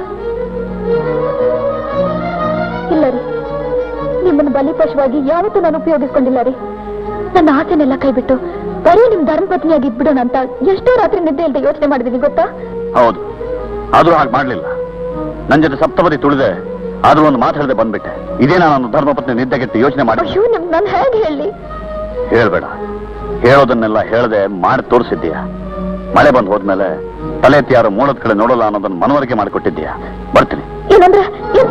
ಇಲ್ಲ ರೀ ನಿಮ್ಮನ್ನು ಬಲಿಪಶುವಾಗಿ ಯಾವತ್ತೂ ನಾನು ಉಪಯೋಗಿಸ್ಕೊಂಡಿಲ್ಲ ರೀ ನನ್ನ ಆಸೆನೆಲ್ಲ ಕೈಬಿಟ್ಟು ಬರೀ ನಿಮ್ ಧರ್ಮಪತ್ನಿಯಾಗಿ ಇದ್ಬಿಡೋಣ ಅಂತ ಎಷ್ಟೋ ರಾತ್ರಿ ನಿದ್ದೆ ಇಲ್ಲದೆ ಯೋಚನೆ ಮಾಡಿದೀನಿ ಗೊತ್ತಾ ಹೌದು ಆದ್ರೂ ಹಾಗೆ ಮಾಡ್ಲಿಲ್ಲ ನನ್ ಜೊತೆ ಸಪ್ತಪದಿ ತುಳಿದೆ ಆದ್ರೂ ಒಂದು ಮಾತು ಹೇಳದೆ ಬಂದ್ಬಿಟ್ಟೆ ಇದೇನಾ ನಾನು ಧರ್ಮಪತ್ನಿ ನಿದ್ದೆಗೆಟ್ಟು ಯೋಚನೆ ಮಾಡಿ ಅಯ್ಯೋ ನಿಮ್ ನಾನು ಹೇಗೆ ಹೇಳಿ ಹೇಳ್ಬೇಡ ಹೇಳೋದನ್ನೆಲ್ಲ ಹೇಳದೆ ಮಾಡಿ ತೋರಿಸಿದ್ದೀಯ ಮಳೆ ಬಂದು ಹೋದ್ಮೇಲೆ ತಲೆ ಎತ್ತಿ ಯಾರು ಮೂಳದ ಕಡೆ ನೋಡಲ್ಲ ಅನ್ನೋದನ್ನ ಮನವರಿಕೆ ಮಾಡಿಕೊಟ್ಟಿದ್ದೀಯ ಬರ್ತೀನಿ ಏನಂದ್ರೆ ಏನ್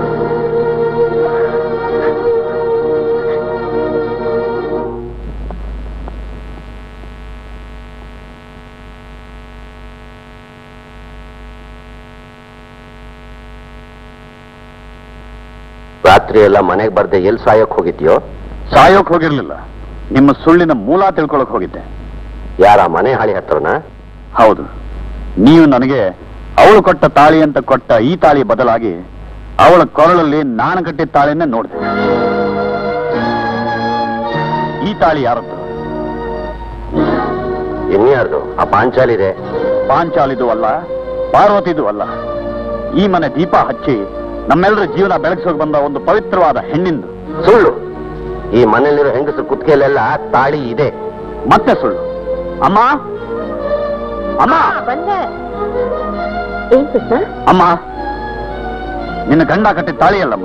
ರಾತ್ರಿ ಎಲ್ಲ ಮನೆಗೆ ಬರ್ದೆ ಎಲ್ಲಿ ಸಾಯಕ್ ಹೋಗಿದ್ಯೋ ಸಾಯೋಕ್ ಹೋಗಿರ್ಲಿಲ್ಲ ನಿಮ್ಮ ಸುಳ್ಳಿನ ಮೂಲ ತಿಳ್ಕೊಳಕ್ ಹೋಗಿದ್ದೆ ಯಾರ ಮನೆ ಹಾಳಿ ಹತ್ರನ ಹೌದು ನೀವು ನನಗೆ ಅವಳು ಕೊಟ್ಟ ತಾಳಿ ಅಂತ ಕೊಟ್ಟ ಈ ತಾಳಿ ಬದಲಾಗಿ ಅವಳ ಕೊರಳಲ್ಲಿ ನಾನು ಕಟ್ಟಿದ ತಾಳಿಯನ್ನೇ ನೋಡಿದೆ ಈ ತಾಳಿ ಯಾರದ್ದು ಇನ್ಯಾರ್ದು ಆ ಪಾಂಚಾಲಿದೆ ಪಾಂಚಾಲಿದು ಅಲ್ಲ ಪಾರ್ವತಿದು ಅಲ್ಲ ಈ ಮನೆ ದೀಪ ಹಚ್ಚಿ ನಮ್ಮೆಲ್ಲರ ಜೀವನ ಬೆಳಗಿಸೋಕೆ ಬಂದ ಒಂದು ಪವಿತ್ರವಾದ ಹೆಣ್ಣಿಂದು ಸುಳ್ಳು ಈ ಮನೆಯಲ್ಲಿರೋ ಹೆಂಗಸರು ಕುತ್ತಿಗೆಲೆಲ್ಲ ತಾಳಿ ಇದೆ ಮತ್ತೆ ಸುಳ್ಳು ಅಮ್ಮ ಅಮ್ಮ ಬಂದೆ ಏನ್ ಕೃಷ್ಣ ಅಮ್ಮ ನಿನ್ನ ಗಂಡ ಕಟ್ಟಿದ ತಾಳಿ ಅಲ್ಲಮ್ಮ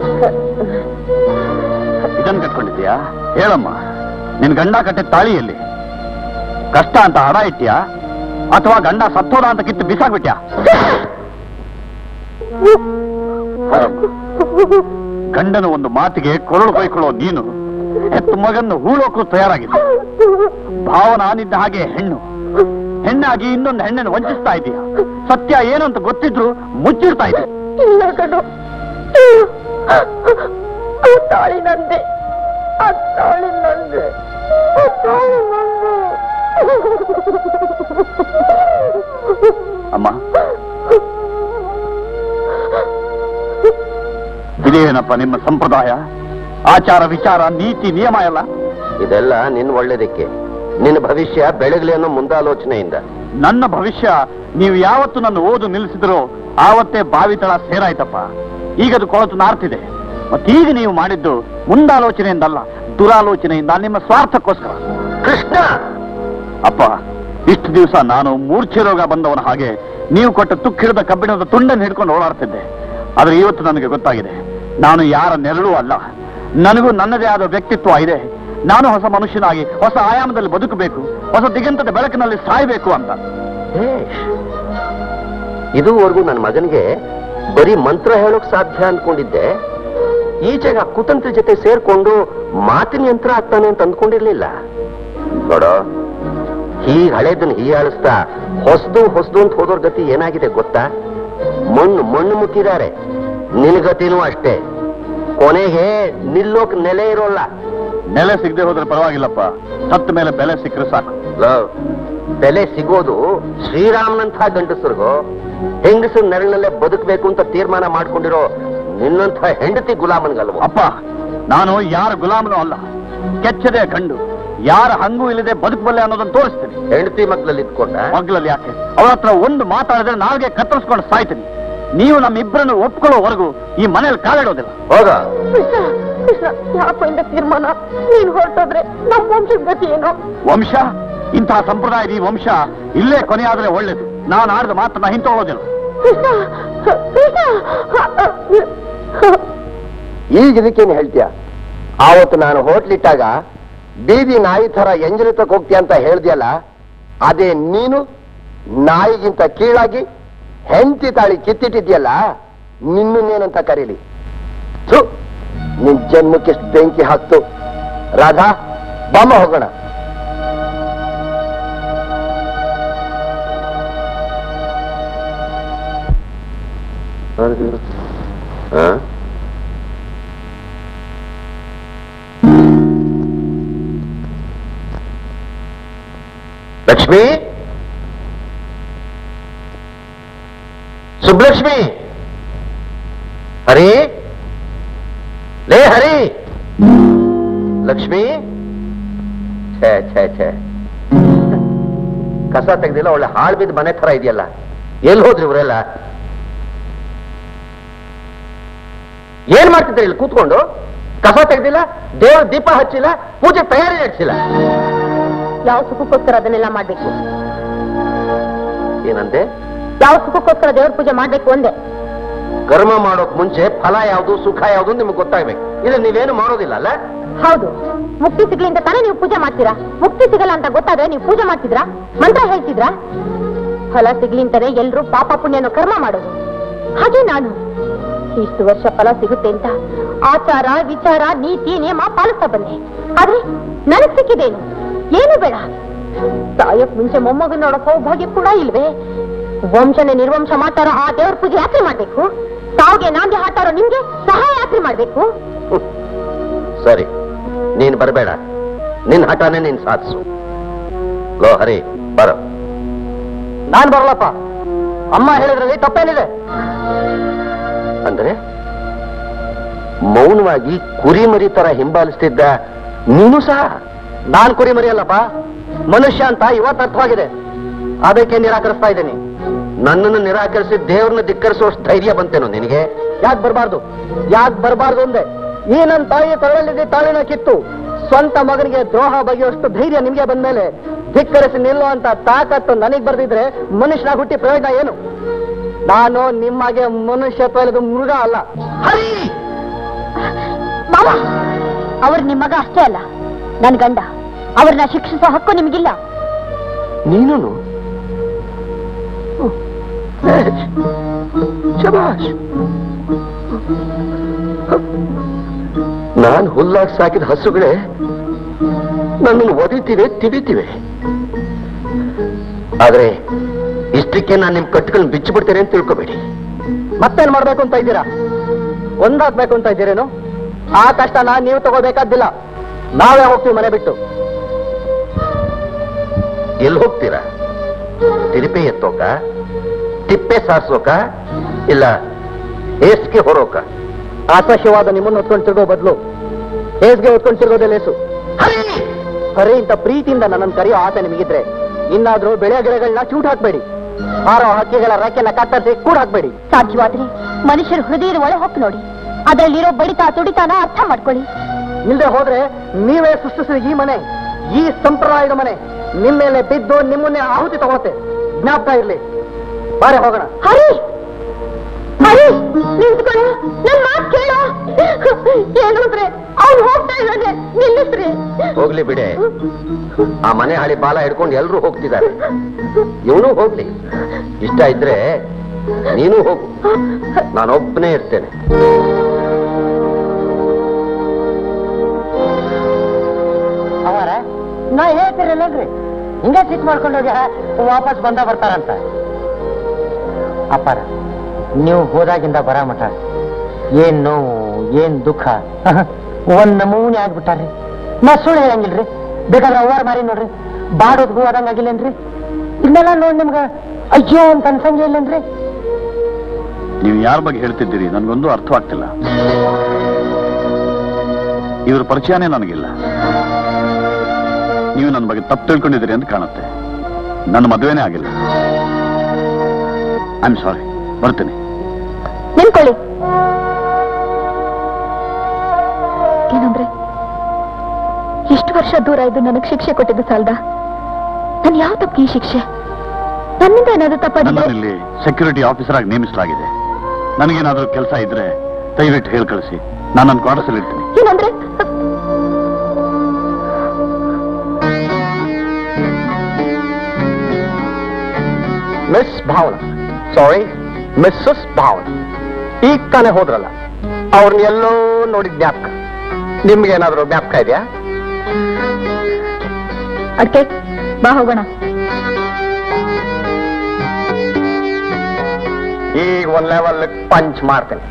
ಇದನ್ನ ಕಟ್ಕೊಂಡಿದ್ಯಾ ಹೇಳಮ್ಮ ನಿನ್ ಗಂಡ ಕಟ್ಟಿದ ತಾಳಿಯಲ್ಲಿ ಕಷ್ಟ ಅಂತ ಹಡ ಇಟ್ಟ್ಯಾ ಅಥವಾ ಗಂಡ ಸತ್ತೋದ ಅಂತ ಕಿತ್ತು ಬಿಸಾಕ್ಬಿಟ್ಯಾ ಗಂಡನ ಒಂದು ಮಾತಿಗೆ ಕೊರಳು ಬೈಕೊಳ್ಳೋ ನೀನು ಹೆತ್ತು ಮಗನ್ನು ಹೂಳೋಕ್ರು ತಯಾರಾಗಿದೆ ಭಾವನ ನಿನ್ನ ಹಾಗೆ ಹೆಣ್ಣು ಹೆಣ್ಣಾಗಿ ಇನ್ನೊಂದು ಹೆಣ್ಣನ್ನು ವಂಚಿಸ್ತಾ ಇದೀಯ ಸತ್ಯ ಏನು ಅಂತ ಗೊತ್ತಿದ್ರು ಮುಚ್ಚಿಡ್ತಾ ಇದೆ ಇಲ್ಲ ಕಣು ಆ ತಾಳಿ ನಂದೆ ಆ ತಾಳಿ ನಂದೆ ಆ ತಾಳಿ ನಂದೆ ಅಮ್ಮ ಇದೇನಪ್ಪ ನಿಮ್ಮ ಸಂಪ್ರದಾಯ ಆಚಾರ ವಿಚಾರ ನೀತಿ ನಿಯಮ ಎಲ್ಲ ಇದೆಲ್ಲ ನಿನ್ ಒಳ್ಳೇದಕ್ಕೆ ನಿನ್ನ ಭವಿಷ್ಯ ಬೆಳಗ್ಲಿ ಅನ್ನೋ ಮುಂದಾಲೋಚನೆಯಿಂದ ನನ್ನ ಭವಿಷ್ಯ ನೀವು ಯಾವತ್ತು ನನ್ನ ಓದು ನಿಲ್ಲಿಸಿದ್ರೋ ಆವತ್ತೇ ಬಾವಿ ತಳ ಸೇರಾಯ್ತಪ್ಪ ಈಗ ಅದು ಕೊಳತು ನಾರ್ತಿದೆ ಮತ್ತೀಗ ನೀವು ಮಾಡಿದ್ದು ಮುಂದಾಲೋಚನೆಯಿಂದಲ್ಲ ದುರಾಲೋಚನೆಯಿಂದ ನಿಮ್ಮ ಸ್ವಾರ್ಥಕ್ಕೋಸ್ಕರ ಕೃಷ್ಣ ಅಪ್ಪ ಇಷ್ಟು ದಿವಸ ನಾನು ಮೂರ್ಛೆ ರೋಗ ಬಂದವನ ಹಾಗೆ ನೀವು ಕೊಟ್ಟ ತುಕ್ಕಿಡಿದ ಕಬ್ಬಿಣದ ತುಂಡನ್ನು ಹಿಡ್ಕೊಂಡು ಓಡಾಡ್ತಿದ್ದೆ ಆದ್ರೆ ಇವತ್ತು ನನಗೆ ಗೊತ್ತಾಗಿದೆ ನಾನು ಯಾರ ನೆರಳು ಅಲ್ಲ ನನಗೂ ನನ್ನದೇ ಆದ ವ್ಯಕ್ತಿತ್ವ ಇದೆ ನಾನು ಹೊಸ ಮನುಷ್ಯನಾಗಿ ಹೊಸ ಆಯಾಮದಲ್ಲಿ ಬದುಕಬೇಕು ಹೊಸ ದಿಗಂತದ ಬೆಳಕಿನಲ್ಲಿ ಸಾಯಬೇಕು ಅಂತ ಭೇಷ್. ಇದುವರೆಗೂ ನನ್ನ ಮಗನಿಗೆ ಬರೀ ಮಂತ್ರ ಹೇಳೋಕ್ ಸಾಧ್ಯ ಅನ್ಕೊಂಡಿದ್ದೆ ಈಚೆಗೆ ಆ ಕುತಂತ್ರ ಜೊತೆ ಸೇರ್ಕೊಂಡು ಮಾತಿನ ಯಂತ್ರ ಆಗ್ತಾನೆ ಅಂತ ಅಂದ್ಕೊಂಡಿರ್ಲಿಲ್ಲ ನೋಡೋ ಹೀಗ್ ಹಳೇದನ್ನ ಹೀಯಾಳಿಸ್ತಾ ಹೊಸದು ಹೊಸದು ಅಂತ ಹೋದೋರ್ ಗತಿ ಏನಾಗಿದೆ ಗೊತ್ತಾ ಮಣ್ಣು ಮಣ್ಣು ಮುಟ್ಟಿದ್ದಾರೆ ನಿನ್ಗತಿನೂ ಅಷ್ಟೇ ಕೊನೆಗೆ ನಿಲ್ಲೋಕ್ ನೆಲೆ ಇರೋಲ್ಲ ನೆಲೆ ಸಿಗದೆ ಹೋದ್ರೆ ಪರವಾಗಿಲ್ಲಪ್ಪ ಸತ್ತ ಮೇಲೆ ಬೆಲೆ ಸಿಕ್ಕರೆ ಸಾಕು ಲವ್, ಬೆಲೆ ಸಿಗೋದು ಶ್ರೀರಾಮನಂಥ ಗಂಡಸರಿಗೂ ಹೆಂಗಸರ ನೆರಳಲ್ಲೇ ಬದುಕಬೇಕು ಅಂತ ತೀರ್ಮಾನ ಮಾಡ್ಕೊಂಡಿರೋ ನಿನ್ನಂಥ ಹೆಂಡತಿ ಗುಲಾಮನ್ಗಲ್ವ ಅಪ್ಪ ನಾನು ಯಾರ ಗುಲಾಮನೂ ಅಲ್ಲ ಕೆಚ್ಚದೆ ಕಂಡು ಯಾರ ಹಂಗೂ ಇಲ್ಲದೆ ಬದುಕಬಲ್ಲೆ ಅನ್ನೋದನ್ನ ತೋರಿಸ್ತೀನಿ ಹೆಂಡತಿ ಮಗ್ಲಲ್ಲಿ ಇದ್ಕೊಂಡ ಮಗ್ಲಲ್ಲಿ ಯಾಕೆ ಅವಳ ಹತ್ರ ಒಂದು ಮಾತಾಡಿದ್ರೆ ನಾಲ್ಗೆ ಕತ್ತರಿಸ್ಕೊಂಡು ಸಾಯ್ತೀನಿ ನೀವು ನಮ್ಮಿಬ್ಬರನ್ನು ಒಪ್ಕೊಳ್ಳೋವರೆಗೂ ಈ ಮನೇಲಿ ಕಾಲಿಡೋದಿಲ್ಲ ಹೋಗ ಕೃಷ್ಣ ಕೃಷ್ಣ ಯಾಕೋ ಇಂದ ತೀರ್ಮಾನ ನೀನ್ ಹೊರಟೋದ್ರೆ ನಮ್ಮ ವಂಶದ ಗತಿ ಏನು ವಂಶ ಇಂತಹ ಸಂಪ್ರದಾಯದ ಈ ವಂಶ ಇಲ್ಲೇ ಕೊನೆಯಾದ್ರೆ ಒಳ್ಳೇದು ನಾನು ಆಡಿದ ಮಾತನ್ನ ಹಿಂತೊಳ್ಳೋದಿಲ್ಲ ಕೃಷ್ಣ ಕೃಷ್ಣ ಈಗ ಇದಕ್ಕೇನು ಹೇಳ್ತೀಯ ಆವತ್ತು ನಾನು ಹೋಟ್ಲಿಟ್ಟಾಗ ಬೀದಿ ನಾಯಿ ತರ ಎಂಜಲಿತಕ್ಕೆ ಹೋಗ್ತೀಯ ಅಂತ ಹೇಳ್ದಿಯಲ್ಲ ಅದೇ ನೀನು ನಾಯಿಗಿಂತ ಕೀಳಾಗಿ ಹೆಂಡತಿ ತಾಳಿ ಕಿತ್ತಿಟ್ಟಿದ್ಯಲ್ಲ ನಿನ್ನನ್ನೇನಂತ ಕರೀಲಿ ಥು ನಿನ್ ಜನ್ಮಕ್ಕೆ ಎಷ್ಟು ಬೆಂಕಿ ಹಾಕ್ತು ರಾಧಾ ಬಾಮ ಹೋಗೋಣ ಹ? ಲಕ್ಷ್ಮಿ ಸುಬ್ಲಕ್ಷ್ಮಿ ಹರಿ ಲೇ ಹರಿ ಲಕ್ಷ್ಮಿ ಛೇ ಛೇ ಛೇ ಕಸ ತೆಗ್ದಿಲ್ಲ ಒಳ್ಳೆ ಹಾಳು ಬಿದ್ದ ಮನೆ ತರ ಇದೆಯಲ್ಲ ಎಲ್ಲಿ ಹೋದ್ರಿ ಇವರೆಲ್ಲ ಏನ್ ಮಾಡ್ತಿದ್ರಿ ಇಲ್ಲಿ ಕೂತ್ಕೊಂಡು ಕಸ ತೆಗ್ದಿಲ್ಲ ದೇವ್ರ ದೀಪ ಹಚ್ಚಿಲ್ಲ ಪೂಜೆ ತಯಾರಿ ನಡೆಸಿಲ್ಲ ಯಾವ ಸುಖಕ್ಕೋಸ್ಕರ ಅದನ್ನೆಲ್ಲ ಮಾಡ್ಬೇಕು ಏನಂತೆ ಯಾವ ಸುಖಕ್ಕೋಸ್ಕರ ದೇವ್ರ ಪೂಜೆ ಮಾಡ್ಬೇಕು ಒಂದೇ ಕರ್ಮ ಮಾಡೋಕ್ ಮುಂಚೆ ಫಲ ಯಾವುದು ಸುಖ ಯಾವುದು ನಿಮ್ಗೆ ಗೊತ್ತಾಗ್ಬೇಕು ಇದನ್ನ ನೀವೇನು ಮಾಡೋದಿಲ್ಲ ಅಲ್ಲ ಹೌದು ಮುಕ್ತಿ ಸಿಗ್ಲಿ ಅಂತ ತಾನೇ ನೀವು ಪೂಜೆ ಮಾಡ್ತೀರಾ ಮುಕ್ತಿ ಸಿಗಲ್ಲ ಅಂತ ಗೊತ್ತಾದ್ರೆ ನೀವು ಪೂಜೆ ಮಾಡ್ತಿದ್ರಾ ಮಂತ್ರ ಹೇಳ್ತಿದ್ರಾ ಫಲ ಸಿಗ್ಲಿ ಅಂತಾನೆ ಎಲ್ರು ಪಾಪ ಪುಣ್ಯನ ಕರ್ಮ ಮಾಡೋದು ಹಾಗೆ ನಾನು ಇಷ್ಟು ವರ್ಷ ಫಲ ಸಿಗುತ್ತೆ ಅಂತ ಆಚಾರ ವಿಚಾರ ನೀತಿ ನಿಯಮ ಪಾಲಿಸ್ತಾ ಬಂದೆ ಆದ್ರೆ ನನಗ್ ಸಿಕ್ಕಿದೇನು ಏನು ಬೇಡ ಸಾಯಕ್ ಮುಂಚೆ ಮೊಮ್ಮಗನ ನೋಡೋ ಸೌಭಾಗ್ಯ ಕೂಡ ಇಲ್ವೇ ವಂಶನೇ ನಿರ್ವಂಶ ಮಾಡ್ತಾರೋ ಆ ದೇವ್ರ ಪೂಜೆ ಯಾತ್ರೆ ಮಾಡ್ಬೇಕು ಸಾವಿಗೆ ನಾಂದಿ ಹಾಟಾರೋ ನಿಮ್ಗೆ ಸಹಾಯ ಯಾತ್ರೆ ಮಾಡ್ಬೇಕು ಹ್ಮ್. ಸರಿ ನೀನ್ ಬರಬೇಡ ನಿನ್ ಹಠಾನೇ ನೀನ್ ಸಾಧಿಸು ಲೋ ಹರಿ ಬರೋ ನಾನ್ ಬರಲಪ್ಪ ಅಮ್ಮ ಹೇಳಿದ್ರಲ್ಲಿ ತಪ್ಪೇನಿದೆ ಅಂದ್ರೆ ಮೌನವಾಗಿ ಕುರಿಮರಿ ತರ ಹಿಂಬಾಲಿಸ್ತಿದ್ದ ನೀನು ಸಹ ನಾನ್ ಕುರಿ ಮರಿಯಲ್ಲಪ್ಪ ಮನುಷ್ಯ ಅಂತ ಇವತ್ತು ಅರ್ಥವಾಗಿದೆ ಅದಕ್ಕೆ ನಿರಾಕರಿಸ್ತಾ ಇದ್ದೀನಿ ನನ್ನನ್ನು ನಿರಾಕರಿಸಿ ದೇವ್ರನ್ನ ಧಿಕ್ಕರಿಸುವಷ್ಟು ಧೈರ್ಯ ಬಂತೇನೋ ನಿನಗೆ ಯಾಕೆ ಬರಬಾರ್ದು ಯಾಕೆ ಬರಬಾರ್ದು ಅಂದೆ ಈ ನನ್ನ ತಾಯಿಯ ತರಳಲ್ಲಿದ್ದ ತಾಳಿನ ಕಿತ್ತು ಸ್ವಂತ ಮಗನಿಗೆ ದ್ರೋಹ ಬಗೆಯುವಷ್ಟು ಧೈರ್ಯ ನಿಮ್ಗೆ ಬಂದ್ಮೇಲೆ ಧಿಕ್ಕರಿಸಿ ನಿಲ್ಲುವಂತ ತಾಕತ್ತು ನನಗ್ ಬರ್ದಿದ್ರೆ ಮನುಷ್ಯನ ಹುಟ್ಟಿ ಪ್ರಯೋಜನ ಏನು ನಾನು ನಿಮ್ಮಾಗೆ ಮನುಷ್ಯತ್ವ ಇಲ್ಲದ ಮೃಗ ಅಲ್ಲ ಮಾವ ಅವ್ರು ನಿಮ್ ಮಗ ಅಷ್ಟೇ ಅಲ್ಲ ನನ್ ಗಂಡ ಅವ್ರನ್ನ ಶಿಕ್ಷಿಸೋ ಹಕ್ಕು ನಿಮಗಿಲ್ಲ ನೀನು ಶಬಾಷ್ ನಾನ್ ಹುಲ್ಲಾಗಿ ಸಾಕಿದ ಹಸುಗಳೇ ನನ್ನನ್ನು ಒದಿತಿವೆ ತಿವಿತಿವೆ ಆದ್ರೆ ಇಷ್ಟಕ್ಕೆ ನಾನು ನಿಮ್ ಕಟ್ಟುಗಳನ್ನ ಬಿಚ್ಚಿಬಿಡ್ತೇನೆ ಅಂತ ತಿಳ್ಕೊಬೇಡಿ ಮತ್ತೇನ್ ಮಾಡ್ಬೇಕು ಅಂತ ಇದ್ದೀರಾ ಒಂದಾಗ್ಬೇಕು ಅಂತ ಇದ್ದೀರೇನು ಆ ಕಷ್ಟನ ನೀವು ತಗೋಬೇಕಾದ್ದಿಲ್ಲ ನಾವೇ ಹೋಗ್ತೀವಿ ಮನೆ ಬಿಟ್ಟು ಎಲ್ಲಿ ಹೋಗ್ತೀರಾ ತಿರುಪೆ ಎತ್ತೋಕ ತಿಪ್ಪೆ ಸಾರ್ಸೋಕ ಇಲ್ಲ ಹೇಸ್ಗೆ ಹೊರೋಕ ಅಸಹ್ಯವಾದ ನಿಮ್ಮನ್ನು ಹೊತ್ಕೊಂಡು ತಿರ್ಗೋ ಬದಲು ಹೇಸ್ಗೆ ಹೊತ್ಕೊಂಡು ತಿರ್ಗೋದೇ ಲೇಸು ಹರಿ ಇಂತ ಪ್ರೀತಿಯಿಂದ ನನ್ನನ್ನು ಕರೆಯೋ ಆಸೆ ನಿಮಗಿದ್ರೆ ಇನ್ನಾದ್ರೂ ಬೆಳೆ ಗಿಡಗಳನ್ನ ಚೂಟ್ ಹಾಕ್ಬೇಡಿ ಹಾರೋ ಹಕ್ಕಿಗಳ ರೆಕ್ಕೆನ ಕತ್ತರಿಸಿ ಕೂಡ ಹಾಕ್ಬೇಡಿ ಸಾಧ್ಯವಾದ್ರೆ ಮನುಷ್ಯರ ಹೃದಯದ ಒಳ ಹೊಕ್ಕು ನೋಡಿ ಅದರಲ್ಲಿರೋ ಬಡಿತ ತುಡಿತಾನ ಅರ್ಥ ಮಾಡ್ಕೊಳ್ಳಿ ಇಲ್ಲದೆ ಹೋದ್ರೆ ನೀವೇ ಸೃಷ್ಟಿಸಿದ ಈ ಮನೆ ಈ ಸಂಪ್ರದಾಯದ ಮನೆ ನಿಮ್ಮ ಮೇಲೆ ಬಿದ್ದು ನಿಮ್ಮನ್ನೇ ಆಹುತಿ ತಗೊಳುತ್ತೆ ಜ್ಞಾಪಕ ಇರ್ಲಿ ಬಾರೆ ಹೋಗೋಣ ಹರಿ ಹರಿ ನಿಂತ್ಕೊಳ್ಳು ನನ್ ಮಾತು ಕೇಳು ಏನು ಅಂದ್ರೆ ಅವ್ನು ಹೋಗ್ತಾ ಇದ್ದಾನೆ ನಿಲ್ಲಿಸ್ರಿ ಹೋಗ್ಲಿ ಬಿಡೆ ಆ ಮನೆ ಹಳಿ ಬಾಲ ಹಿಡ್ಕೊಂಡು ಎಲ್ರೂ ಹೋಗ್ತಿದ್ದಾರೆ ಇವನು ಹೋಗ್ಲಿ ಇಷ್ಟ ಇದ್ರೆ ನೀನು ಹೋಗು ನಾನೊಬ್ಬನೇ ಇರ್ತೇನೆ ಅವರ ನಾ ಹೇಳ್ತಿರಲ್ರಿ ಹಿಂಗೆ ಸಿಟ್ ಮಾಡ್ಕೊಂಡು ಹೋಗಿ ವಾಪಸ್ ಬಂದ ಬರ್ತಾರಂತ ಅಪ್ಪಾರ ನೀವು ಹೋದಾಗಿಂದ ಬರ ಮಠ ಏನ್ ನೋವು ಏನ್ ದುಃಖ ಒಂದ್ ನಮೂನೆ ಆಗ್ಬಿಟ್ಟಾರ್ರಿ ನಾ ಸುಳ್ಳು ಹೇಳಂಗಿಲ್ರಿ ಬೇಕಾದ್ರೆ ಅವ್ವಾರ ಮಾರಿ ನೋಡ್ರಿ ಬಾಡೋದ್ ಹೂ ಆದಂಗ ಆಗಿಲ್ಲೇನ್ರಿ ಇದನ್ನೆಲ್ಲ ನೋಡಿ ನಿಮ್ಗ ಅಯ್ಯೋ ಅಂತ ಅನ್ಸಂಗೆ ಇಲ್ಲೇನ್ರಿ ನೀವು ಯಾರ ಬಗ್ಗೆ ಹೇಳ್ತಿದ್ದೀರಿ ನನಗೊಂದು ಅರ್ಥವಾಗ್ತಿಲ್ಲ ಇವ್ರ ಪರಿಚಯನೇ ನನಗಿಲ್ಲ ನೀವು ನನ್ನ ಬಗ್ಗೆ ತಪ್ಪು ತಿಳ್ಕೊಂಡಿದ್ದೀರಿ ಅಂತ ಕಾಣುತ್ತೆ ನನ್ನ ಮದುವೆನೇ ಆಗಿಲ್ಲ ಐ ಆಮ್ ಸಾರಿ ಬರ್ತೀನಿ ನಿಂತ್ಕೊಳ್ಳಿ ಏನಂದ್ರೆ ಇಷ್ಟು ವರ್ಷ ದೂರ ಇದ್ದು ನನಗೆ ಶಿಕ್ಷೆ ಕೊಟ್ಟಿದ್ದು ಸಾಲ್ದ ನನ್ ಯಾವ ತಪ್ಪಿಗೆ ಈ ಶಿಕ್ಷೆ ನನ್ನಿಂದ ಏನಾದ್ರು ತಪ್ಪಾಗಿದೆ ನನ್ನಲ್ಲಿ ಸೆಕ್ಯೂರಿಟಿ ಆಫೀಸರ್ ಆಗಿ ನೇಮಿಸಲಾಗಿದೆ ನನಗೇನಾದ್ರೂ ಕೆಲಸ ಇದ್ರೆ ದಯವಿಟ್ಟು ಹೇಳಿ ಕಳಿಸಿ ನಾನು ನನ್ನ ಕ್ವಾರ್ಟರ್ಸಲ್ಲಿ ಇರ್ತೀನಿ ಏನಂದ್ರೆ ಮಿಸ್ ಭಾವನ ಸಾರಿ ಮಿಸ್ಸಸ್ ಭಾವನ ಈಗ ತಾನೇ ಹೋದ್ರಲ್ಲ ಅವ್ರನ್ನ ಎಲ್ಲೋ ನೋಡಿದ ಜ್ಞಾಪಕ ನಿಮ್ಗೇನಾದ್ರೂ ಜ್ಞಾಪಕ ಇದೆಯಾ ಅದಕ್ಕೆ ಬಾ ಹೋಗೋಣ ಈಗ ಒಂದ್ ಲೆವೆಲ್ ಪಂಚ್ ಮಾಡ್ತೇನೆ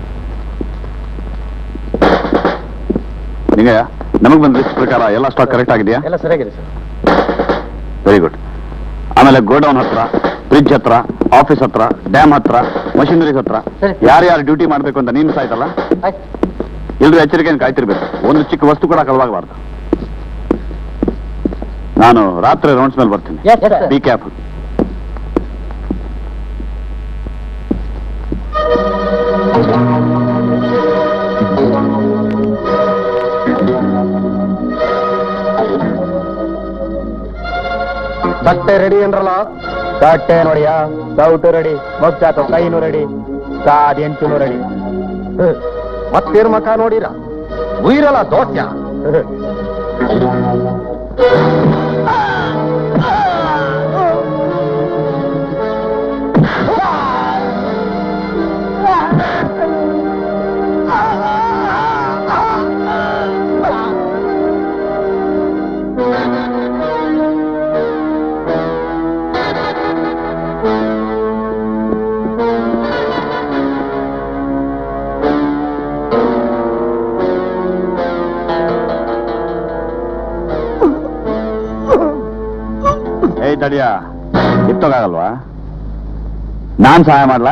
ನಿಂಗೆ ನಮಗೆ ಬಂದ ಲಿಸ್ಟ್ ಪ್ರಕಾರ ಎಲ್ಲ ಸ್ಟಾಕ್ ಕರೆಕ್ಟ್ ಆಗಿದೆಯಾ ಎಲ್ಲ ಸರಿಯಾಗಿದೆ ಸರ್ ವೆರಿ ಗುಡ್ ಆಮೇಲೆ ಗೋಡೌನ್ ಹತ್ರ ಫ್ರಿಡ್ಜ್ ಹತ್ರ ಆಫೀಸ್ ಹತ್ರ ಡ್ಯಾಮ್ ಹತ್ರ ಮಷಿನರೀಸ್ ಹತ್ರ ಸರಿ. ಯಾರ್ಯಾರು ಡ್ಯೂಟಿ ಮಾಡ್ಬೇಕು ಅಂತ ನೇಮಿಸ ಆಯ್ತಲ್ಲ ಎಲ್ರು ಎಚ್ಚರಿಕೆಯನ್ನು ಕಾಯ್ತಿರ್ಬೇಕು ಒಂದು ಚಿಕ್ಕ ವಸ್ತು ಕೂಡ ಕಳವಾಗಬಾರ್ದು ನಾನು ರಾತ್ರಿ ರೌಂಡ್ಸ್ ಮೇಲೆ ಬರ್ತೀನಿ Yes, sir. ಬಿ ಕೇರ್ಫುಲ್ ತಟ್ಟೆ ರೆಡಿ ಏನ್ರಲ್ಲ ತಟ್ಟೆ ನೋಡಿಯಾ ಸೌಟು ರೆಡಿ ಮೊಗ್ಚಾತು ಕೈನು ರೆಡಿ ಕಾದ್ ಎಂಚುನು ರೆಡಿ ಮತ್ತೇನು ಮಕ ನೋಡಿರ ಉಯಿರಲ್ಲ ದೋಸ್ಯ ಏಯ್ ತಡಿಯ ಎತ್ತೋಗಾಗಲ್ವಾ ನಾನ್ ಸಹಾಯ ಮಾಡ್ಲಾ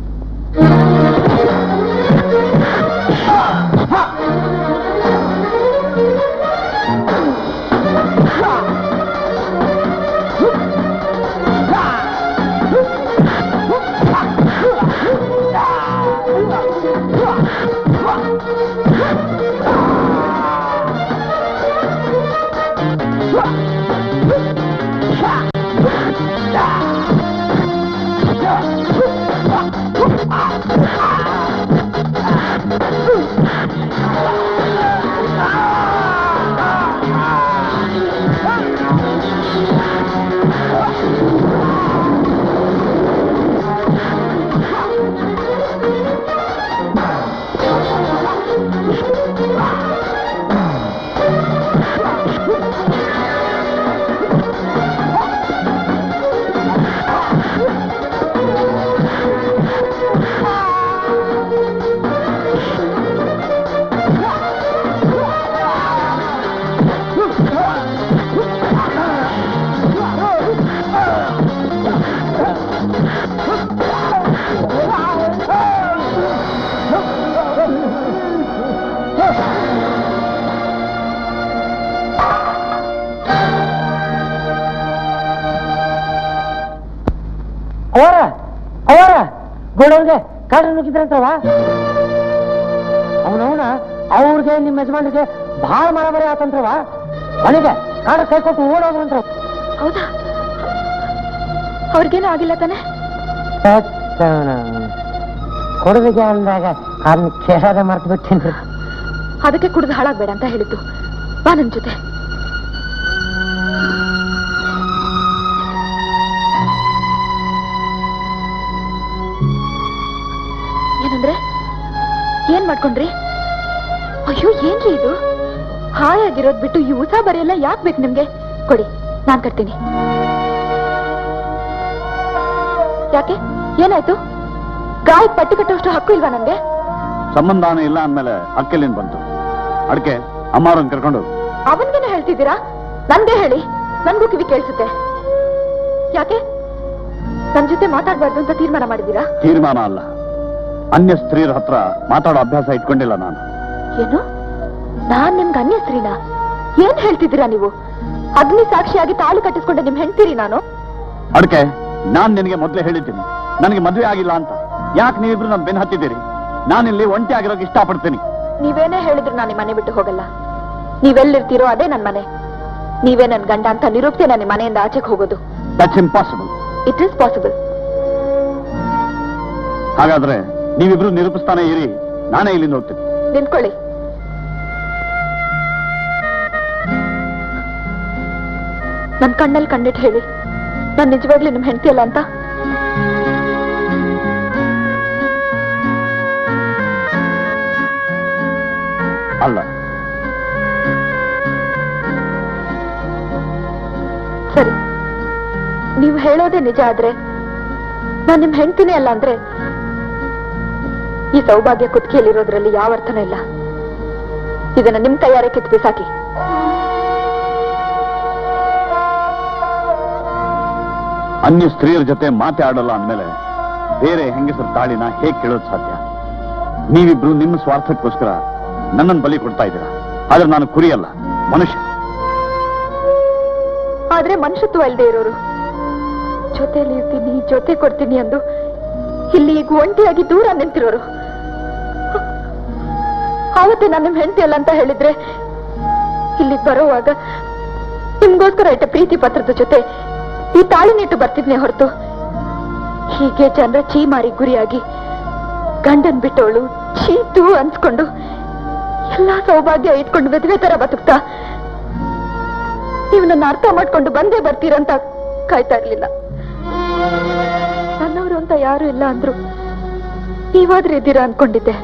ಅವರ ಅವರ ಗೋಡೌನ್ಗೆ ಕಾಡ್ರ ನುಗ್ಗಿದ್ರಂತವ ಅವನವನ ಅವ್ರಿಗೆ ನಿಮ್ಮ ಯಜಮಾನ್ರಿಗೆ ಭಾಳ ಮಾರಾಮಾರಿ ಆತಂತ್ರವ ಮನೆಗೆ ಕಾಡ್ರ ಕೈ ಕೊಟ್ಟು ಓಡೋದ್ರಂತ್ರ ಹೌದಾ ಅವ್ರಿಗೇನು ಆಗಿಲ್ಲ ತಾನೆ ಕೊಡದಿಗೆ ಅಂದಾಗ ಅದನ್ನ ಕೇಳಾದ ಮರ್ತು ಬಿಟ್ಟಿನ್ರಿ ಅದಕ್ಕೆ ಕುಡಿದು ಹಾಳಾಗ್ಬೇಡ ಅಂತ ಹೇಳಿದ್ದು ಬಾ ನನ್ ಜೊತೆ ಏನಂದ್ರೆ ಏನ್ ಮಾಡ್ಕೊಂಡ್ರಿ ಅಯ್ಯೋ ಏನ್ರಿ ಇದು ಹಾಯಾಗಿರೋದ್ ಬಿಟ್ಟು ಈ ಉಸಾ ಬರೆಯೆಲ್ಲ ಯಾಕ್ ಬೇಕು ನಿಮ್ಗೆ ಕೊಡಿ ನಾನ್ ಕಟ್ತೀನಿ ಯಾಕೆ ಏನಾಯ್ತು ಗಾಯ ಪಟ್ಟಿ ಕಟ್ಟುವಷ್ಟು ಹಕ್ಕು ಇಲ್ವಾ ನನ್ಗೆ ಸಂಬಂಧನೇ ಇಲ್ಲ ಅಂದ್ಮೇಲೆ ಹಕ್ಕೆಲ್ಲಿಂದ ಬಂತು ಅದಕ್ಕೆ ಅಮ್ಮಾರನ್ ಕರ್ಕೊಂಡು ಹೋಗು. ಅವನ್ಗೇನೆ ಹೇಳ್ತಿದ್ದೀರಾ ನನ್ಗೆ ಹೇಳಿ ನನ್ಗೂ ಕಿವಿ ಕೇಳಿಸುತ್ತೆ ಯಾಕೆ ನನ್ ಜೊತೆ ಮಾತಾಡ್ಬಾರ್ದು ಅಂತ ತೀರ್ಮಾನ ಮಾಡಿದ್ದೀರಾ ತೀರ್ಮಾನ ಅಲ್ಲ ಅನ್ಯ ಸ್ತ್ರೀಯರ ಹತ್ರ ಮಾತಾಡೋ ಅಭ್ಯಾಸ ಇಟ್ಕೊಂಡಿಲ್ಲ ನಾನು ಏನು ನಾನ್ ನಿಮ್ಗೆ ಅನ್ಯ ಸ್ತ್ರೀನಾ ಏನ್ ಹೇಳ್ತಿದ್ದೀರಾ ನೀವು ಅಗ್ನಿ ಸಾಕ್ಷಿಯಾಗಿ ತಾಳಿ ಕಟ್ಟಿಸ್ಕೊಂಡೆ ನಿಮ್ ಹೆಂಡ್ತೀರಿ ನಾನು ಅದಕ್ಕೆ ನಾನ್ ನಿನಗೆ ಮೊದಲೇ ಹೇಳಿದ್ದೀನಿ ನನಗೆ ಮದುವೆ ಆಗಿಲ್ಲ ಅಂತ ಯಾಕೆ ನೀವಿಬ್ರು ನನ್ನ ಬೆನ್ ಹತ್ತಿದ್ದೀರಿ ನಾನಿಲ್ಲಿ ಒಂಟಿ ಆಗಿರೋಕೆ ಇಷ್ಟಪಡ್ತೀನಿ ನೀವೇನೇ ಹೇಳಿದ್ರು ನಾನು ಮನೆ ಬಿಟ್ಟು ಹೋಗಲ್ಲ ನೀವೆಲ್ಲಿರ್ತೀರೋ ಅದೇ ನನ್ ಮನೆ ನೀವೇ ನನ್ ಗಂಡ ಅಂತ ನಿರೂಪಿಸಿ ನನ್ನ ಮನೆಯಿಂದ ಆಚೆಗೆ ಹೋಗೋದು that's impossible it is possible ಹಾಗಾದ್ರೆ ನೀವಿಬ್ರು ನಿರೂಪಿಸ್ತಾನೆ ಇರಿ ನಾನೇ ಇಲ್ಲಿಂದ ಹೋಗ್ತೀನಿ ನಿಂತ್ಕೊಳ್ಳಿ ನನ್ ಕಣ್ಣಲ್ಲಿ ಕಣ್ಣಿಟ್ಟು ಹೇಳಿ ನಾನ್ ನಿಜವಾಗ್ಲೂ ನಿಮ್ ಹೆಂಡತಿ ಅಲ್ಲ ಅಂತ ಅಲ್ಲ ಸರಿ ನೀವು ಹೇಳೋದೇ ನಿಜ ಆದ್ರೆ ನಾನ್ ನಿಮ್ ಹೆಂಡ್ತಿನೇ ಅಲ್ಲ ಅಂದ್ರೆ ಈ ಸೌಭಾಗ್ಯ ಕುತ್ತಿಗೆಯಲ್ಲಿರೋದ್ರಲ್ಲಿ ಯಾವ ಅರ್ಥನೂ ಇಲ್ಲ ಇದನ್ನ ನಿಮ್ ಕೈಯಾರೆ ಕಿತ್ತು ಬಿಸಾಕಿ ಅನ್ಯ ಸ್ತ್ರೀಯರ ಜೊತೆ ಮಾತೆ ಆಡಲ್ಲ ಅಂದ್ಮೇಲೆ ಬೇರೆ ಹೆಂಗಸರ ತಾಳಿನ ಹೇಗೆ ಕೇಳೋದು ಸಾಧ್ಯ ನೀವಿಬ್ರು ನಿಮ್ಮ ಸ್ವಾರ್ಥಕ್ಕೋಸ್ಕರ ನನ್ನನ್ನು ಬಲಿ ಕೊಡ್ತಾ ಇದ್ದೀರಾ ಆದ್ರೆ ನಾನು ಕುರಿಯಲ್ಲ ಮನುಷ್ಯ ಆದ್ರೆ ಮನುಷ್ಯತ್ವ ಇಲ್ಲದೆ ಇರೋರು ಜೊತೆಲಿ ಇರ್ತೀನಿ ಜೊತೆ ಕೊಡ್ತೀನಿ ಅಂದು ಇಲ್ಲಿ ಈಗ ಒಂಟಿಯಾಗಿ ದೂರ ನಿಂತಿರೋರು ಆವತ್ತೇ ನಾನು ನಿಮ್ ಹೆಂಡತಿ ಅಲ್ಲ ಅಂತ ಹೇಳಿದ್ರೆ ಇಲ್ಲಿಗೆ ಬರೋವಾಗ ನಿಮ್ಗೋಸ್ಕರ ಇಟ್ಟ ಪ್ರೀತಿ ಪತ್ರದ ಜೊತೆ ಈ ತಾಳಿನಿಟ್ಟು ಬರ್ತಿದ್ನೆ ಹೊರತು ಹೀಗೆ ಜನರ ಚೀಮಾರಿ ಗುರಿಯಾಗಿ ಗಂಡನ್ ಬಿಟ್ಟವಳು ಚೀತು ಅನ್ಸ್ಕೊಂಡು ಎಲ್ಲಾ ಸೌಭಾಗ್ಯ ಇಟ್ಕೊಂಡು ವಿಧವೆ ತರ ಬದುಕ್ತಾ ನೀವು ನನ್ನ ಅರ್ಥ ಮಾಡ್ಕೊಂಡು ಬಂದೇ ಬರ್ತೀರಂತ ಕಾಯ್ತಾ ಇರ್ಲಿಲ್ಲ ನನ್ನವರು ಅಂತ ಯಾರು ಇಲ್ಲ ಅಂದ್ರು ನೀವಾದ್ರೂ ಇದ್ದೀರಾ ಅನ್ಕೊಂಡಿದ್ದೆ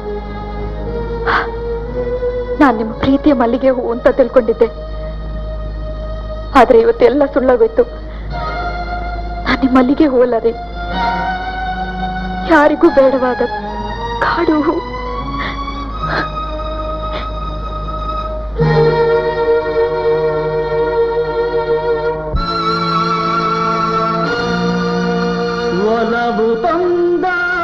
ನಾನ್ ನಿಮ್ಮ ಪ್ರೀತಿಯ ಮಲ್ಲಿಗೆ ಹೂ ಅಂತ ತಿಳ್ಕೊಂಡಿದ್ದೆ ಆದ್ರೆ ಇವತ್ತೆಲ್ಲ ಸುಳ್ಳಾಗೋಯ್ತು ನಾನ್ ನಿಮ್ಮ ಮಲ್ಲಿಗೆ ಹೂ ಅಲ್ಲ ರೀ ಯಾರಿಗೂ ಬೇಡವಾದ ಕಾಡು ಹೂ ಒಲವು ತಂದ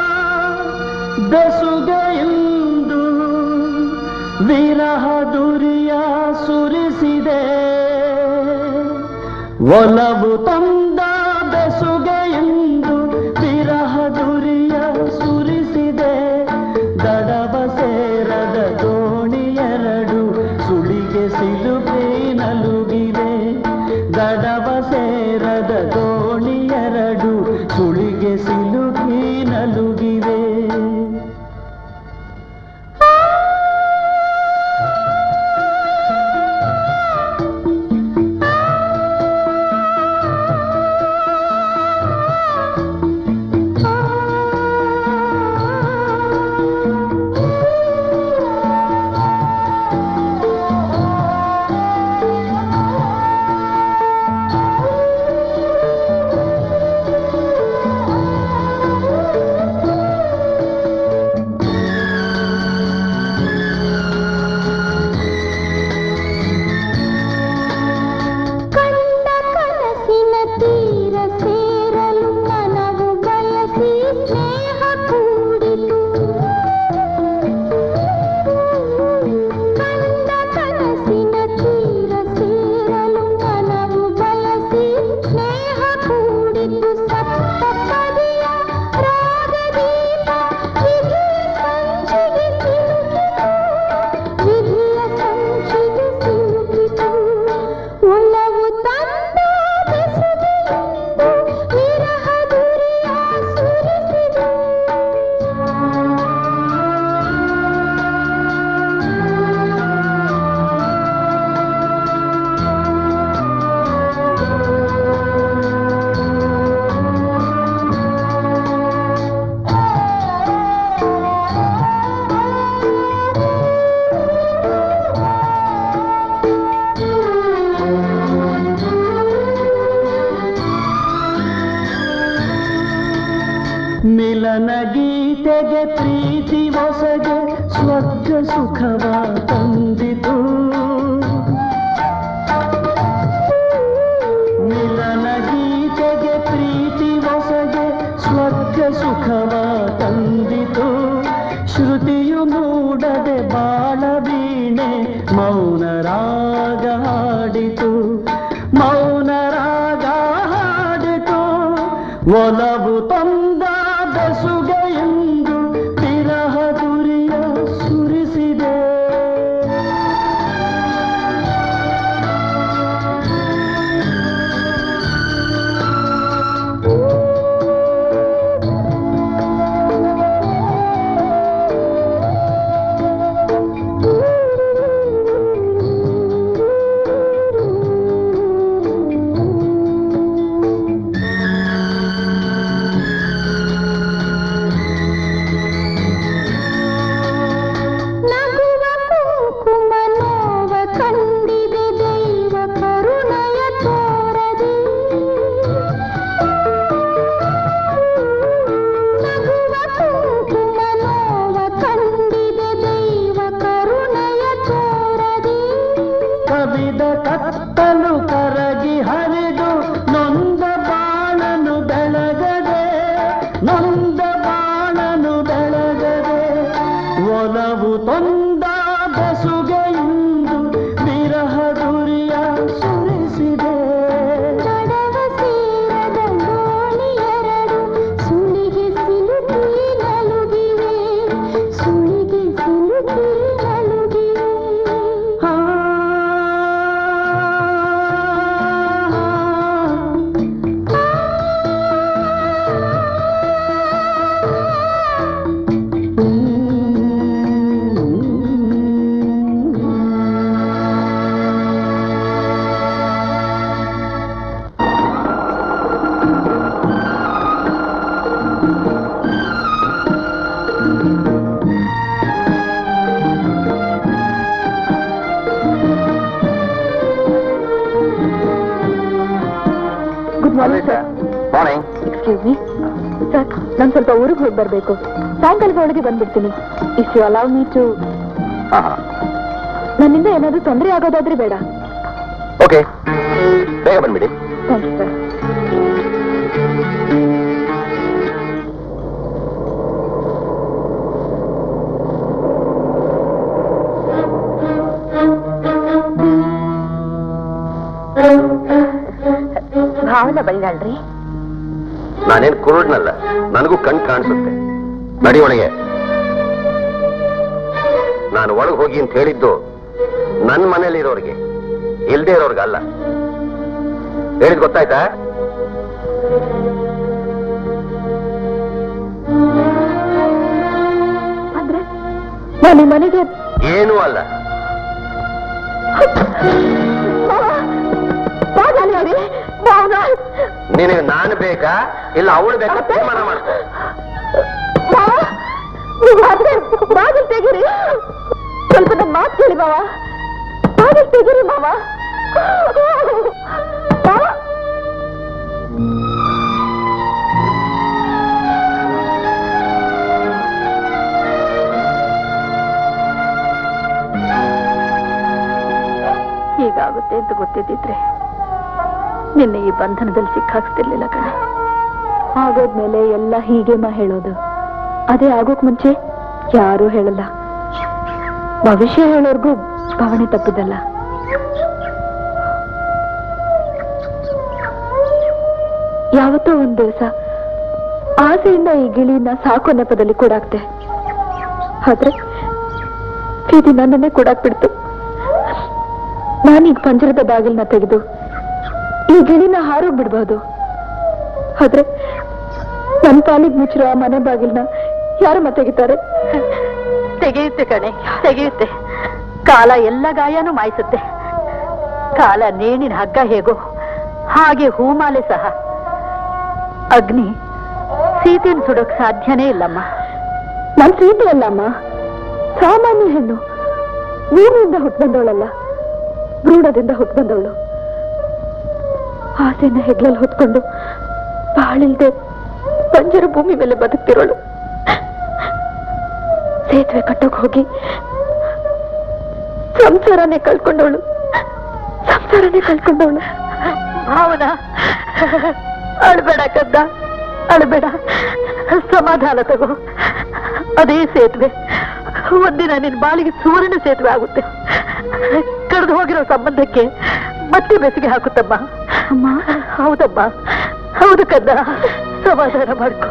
ಬೆಸುಗೆಯಿಂದ ವಿರಹ ದುರಿಯ ಸುರಿಸಿದೆ ಒಲವು ತಂದ ಬೆಸುಗೆಯಿಂದ ವಿರಹ ದುರಿಯ ಸುರಿಸಿದೆ ದಡವ ಸೇರದ ದೋಣಿಯರಡು ಸುಳಿಗೆ ಸಿಲುಕಿ ನಲುಗಿವೆ ದಡವ ಸೇರದ ದೋಣಿಯರಡು ಸುಳಿಗೆ ಸಿಲುಕಿ ನಲುಗಿವೆ ಪ್ರೀತಿ ಹೊಸಗೆ ಸ್ವರ್ಗ ಸುಖವ ತಂದಿತು ಮಿಲನ ಗೀತೆಗೆ ಪ್ರೀತಿ ಹೊಸಗೆ ಸ್ವರ್ಗ ಸುಖವ ತಂದಿತು ಶ್ರುತಿಯು ಮೂಡದೆ ಬಾಳ ವೀಣೆ ಮೌನ ರಾಗ ಹಾಡಿತು ಮೌನ ರಾಗ ಹಾಡಿತು ಒಲವು ತಂದ ಬೆಸುಗೆ ಎಂದು ವಿರಹ ದುರಿಯ ಸುರಿಸಿದೆ ನಗುವ ಕುಂಕುಮ ನೋವ ಕಂಡಿದೆ ದೈವ ಕರುಣಯ ತೋರದೆ ನಗುವ ಕುಂಕುಮ ನೋವ ಕಂಡಿದೆ ದೈವ ಕರುಣಯ ತೋರದೆ ಕವಿದ ಕತ್ತಲು ಕರಗಿ ಹರಿದು ನೊಂದ ಬಾಣನು ಬೆಳಗದೆ ನೊಂದ ಬಾಣನು ಬೆಳಗದೆ ಒಲವು ತೊಂದ ಬೆಸುಗೆಯಿಂದ ವಿರಹ ದುರಿಯ ಸುರಿಸಿದೆ ನಡವ ಸೇರದ ದೋಣಿಯರಡು ಸುಳಿಗೆ ಸಿಲುಕಿ ನಲುಗಿವೆ ಸುಳಿಗೆ ಸಿಲುಕಿ ನಲುಗಿವೆ good morning sir morning excuse me sir ನಾನು ಸ್ವಲ್ಪ ಊರಿಗೆ ಹೋಗಿ ಬರಬೇಕು ಸಾಯಂಕಾಲದ ಒಳಗೆ ಬಂದ್ಬಿಡ್ತೀನಿ if you allow me to ಹಾ ಹಾ ನನ್ನಿಂದ ಏನಾದರೂ ತೊಂದರೆ ಆಗೋದಾದ್ರೆ ಬೇಡ ಓಕೆ ಬೇಗ ಬಂದ್ಬಿಡಿ ಥ್ಯಾಂಕ್ ಯು ಸರ್ ಭಾವನ ಬಂಗಾಳ್ರಿ ನಾನೇನ್ ಕುರುಡ್ನಲ್ಲ ನನಗೂ ಕಣ್ ಕಾಣಿಸುತ್ತೆ ನಡಿ ಒಳಗೆ ನಾನು ಒಳಗೆ ಹೋಗಿ ಅಂತ ಹೇಳಿದ್ದು ನನ್ನ ಮನೇಲಿ ಇರೋರಿಗೆ ಇಲ್ದೇ ಇರೋರ್ಗಲ್ಲ ಹೇಳಿದ್ ಗೊತ್ತಾಯ್ತಾ ಅಂದ್ರೆ ನಾನು ಈ ಮನೆಗೆ ಏನೂ ಅಲ್ಲ ಭಾವನಾ ನಿನಗೆ ನಾನು ಬೇಕಾ ಇಲ್ಲ ಅವಳು ಬೇಕಾ ತೀರ್ಮಾನ ಮಾಡ್ಕೋ ಬಾಗಿಲು ತೆಗೀರಿ ಸ್ವಲ್ಪ ನನ್ನ ಮಾತು ಕೇಳಿ ಮಾವ ಬಾಗಿಲು ತೆಗೀರಿ ಮಾವ ಮಾವ ಹೀಗಾಗುತ್ತೆ ಅಂತ ಗೊತ್ತಿದ್ದಿದ್ರೆ ನಿನ್ನೆ ಈ ಬಂಧನದಲ್ಲಿ ಸಿಕ್ಕಾಕ್ಸ್ತಿರ್ಲಿಲ್ಲ ಕಣೆ ಆಗೋದ್ಮೇಲೆ ಎಲ್ಲ ಹೀಗೆಮ್ಮ ಹೇಳೋದು ಅದೇ ಆಗೋಕ್ ಮುಂಚೆ ಯಾರೂ ಹೇಳಲ್ಲ ಭವಿಷ್ಯ ಹೇಳೋರ್ಗೂ ಭಾವನೆ ತಪ್ಪಿದಲ್ಲ ಯಾವತ್ತೋ ಒಂದ್ ದಿವಸ ಆಸೆಯಿಂದ ಈ ಗಿಳಿನ ಸಾಕೋ ನೆಪದಲ್ಲಿ ಕೂಡಾಕ್ತೆ ಆದ್ರೆ ಇದು ನನ್ನನ್ನೇ ಕೂಡಾಕ್ಬಿಡ್ತು ನಾನೀಗ ಪಂಜರದ ಬಾಗಿಲ್ನ ತೆಗೆದು ಈ ಗಿಳಿನ ಹಾರೋಗ್ ಬಿಡ್ಬಹುದು ಆದ್ರೆ ನನ್ ಪಾಲಿಗೆ ಮುಚ್ಚಿರೋ ಆ ಮನೆ ಬಾಗಿಲ್ನ ಯಾರಮ್ಮ ತೆಗಿತಾರೆ ತೆಗೆಯುತ್ತೆ ಕಣೆ ತೆಗೆಯುತ್ತೆ ಕಾಲ ಎಲ್ಲ ಗಾಯನೂ ಮಾಯಿಸುತ್ತೆ ಕಾಲ ನೇಣಿನ ಹಗ್ಗ ಹೇಗೋ ಹಾಗೆ ಹೂಮಾಲೆ ಸಹ ಅಗ್ನಿ ಸೀತೆಯನ್ನು ಸುಡೋಕ್ ಸಾಧ್ಯನೇ ಇಲ್ಲಮ್ಮ ನನ್ ಸೀತೆ ಅಲ್ಲಮ್ಮ ಸಾಮಾನ್ಯ ಹೆಣ್ಣು ನೀರಿನಿಂದ ಹುಟ್ಟು ಬಂದವಳಲ್ಲ ಭ್ರೂಣದಿಂದ ಹುಟ್ಟು ಬಂದವಳು ಆಸೆನ ಹೆಗ್ಲಲ್ಲಿ ಹೊತ್ಕೊಂಡು ಬಾಳಿಲ್ದೆ ಪಂಜರ ಭೂಮಿ ಮೇಲೆ ಬದುಕ್ತಿರೋಳು ಸೇತುವೆ ಕಟ್ಟೋಕ್ ಹೋಗಿ ಸಂಸಾರನೇ ಕಳ್ಕೊಂಡವಳು ಸಂಸಾರನೇ ಕಳ್ಕೊಂಡವಳು ಭಾವನ ಅಳ್ಬೇಡ ಕದ್ದ ಅಳ್ಬೇಡ ಸಮಾಧಾನ ತಗೋ ಅದೇ ಸೇತುವೆ ಒಂದಿನ ನಿನ್ ಬಾಳಿಗೆ ಸುವರ್ಣ ಸೇತುವೆ ಆಗುತ್ತೆ ಕಳೆದು ಹೋಗಿರೋ ಸಂಬಂಧಕ್ಕೆ ಮತ್ತೆ ಬೆಸಿಗೆ ಹಾಕುತ್ತಮ್ಮ ಅಮ್ಮ ಹೌದಮ್ಮ ಹೌದು ಕದ್ದ ಸಮಾಧಾನ ಮಾಡ್ಕೋ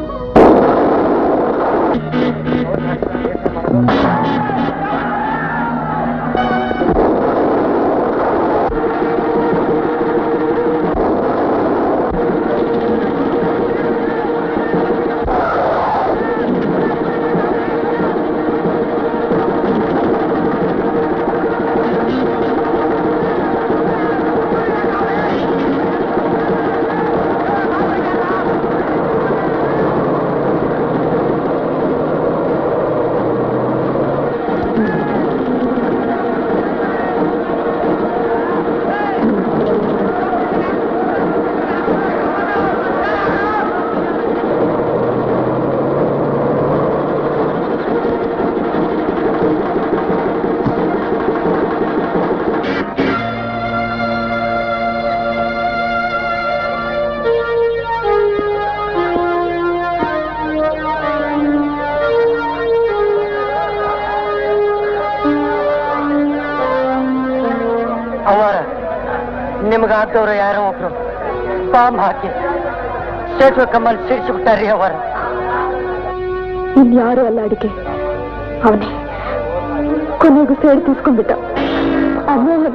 ಅವರ ನಿಮ್ಗಾದವ್ರು ಯಾರೋ ಒಬ್ರು ಬಾಂಬ್ ಹಾಕಿ ಸೇತುವೆ ಕಮ್ಮಲ್ಲಿ ಸಿಡಿಸಿಬಿಟ್ಟಾರಿ ಅವರ ಇನ್ಯಾರು ಅಲ್ಲ ಅಡಿಗೆ ಅವನೇ ಕೊನೆಗೂ ಸೇರಿ ತೀಸ್ಕೊಂಡ್ಬಿಟ್ಟ ಆ ಮೋಹನ್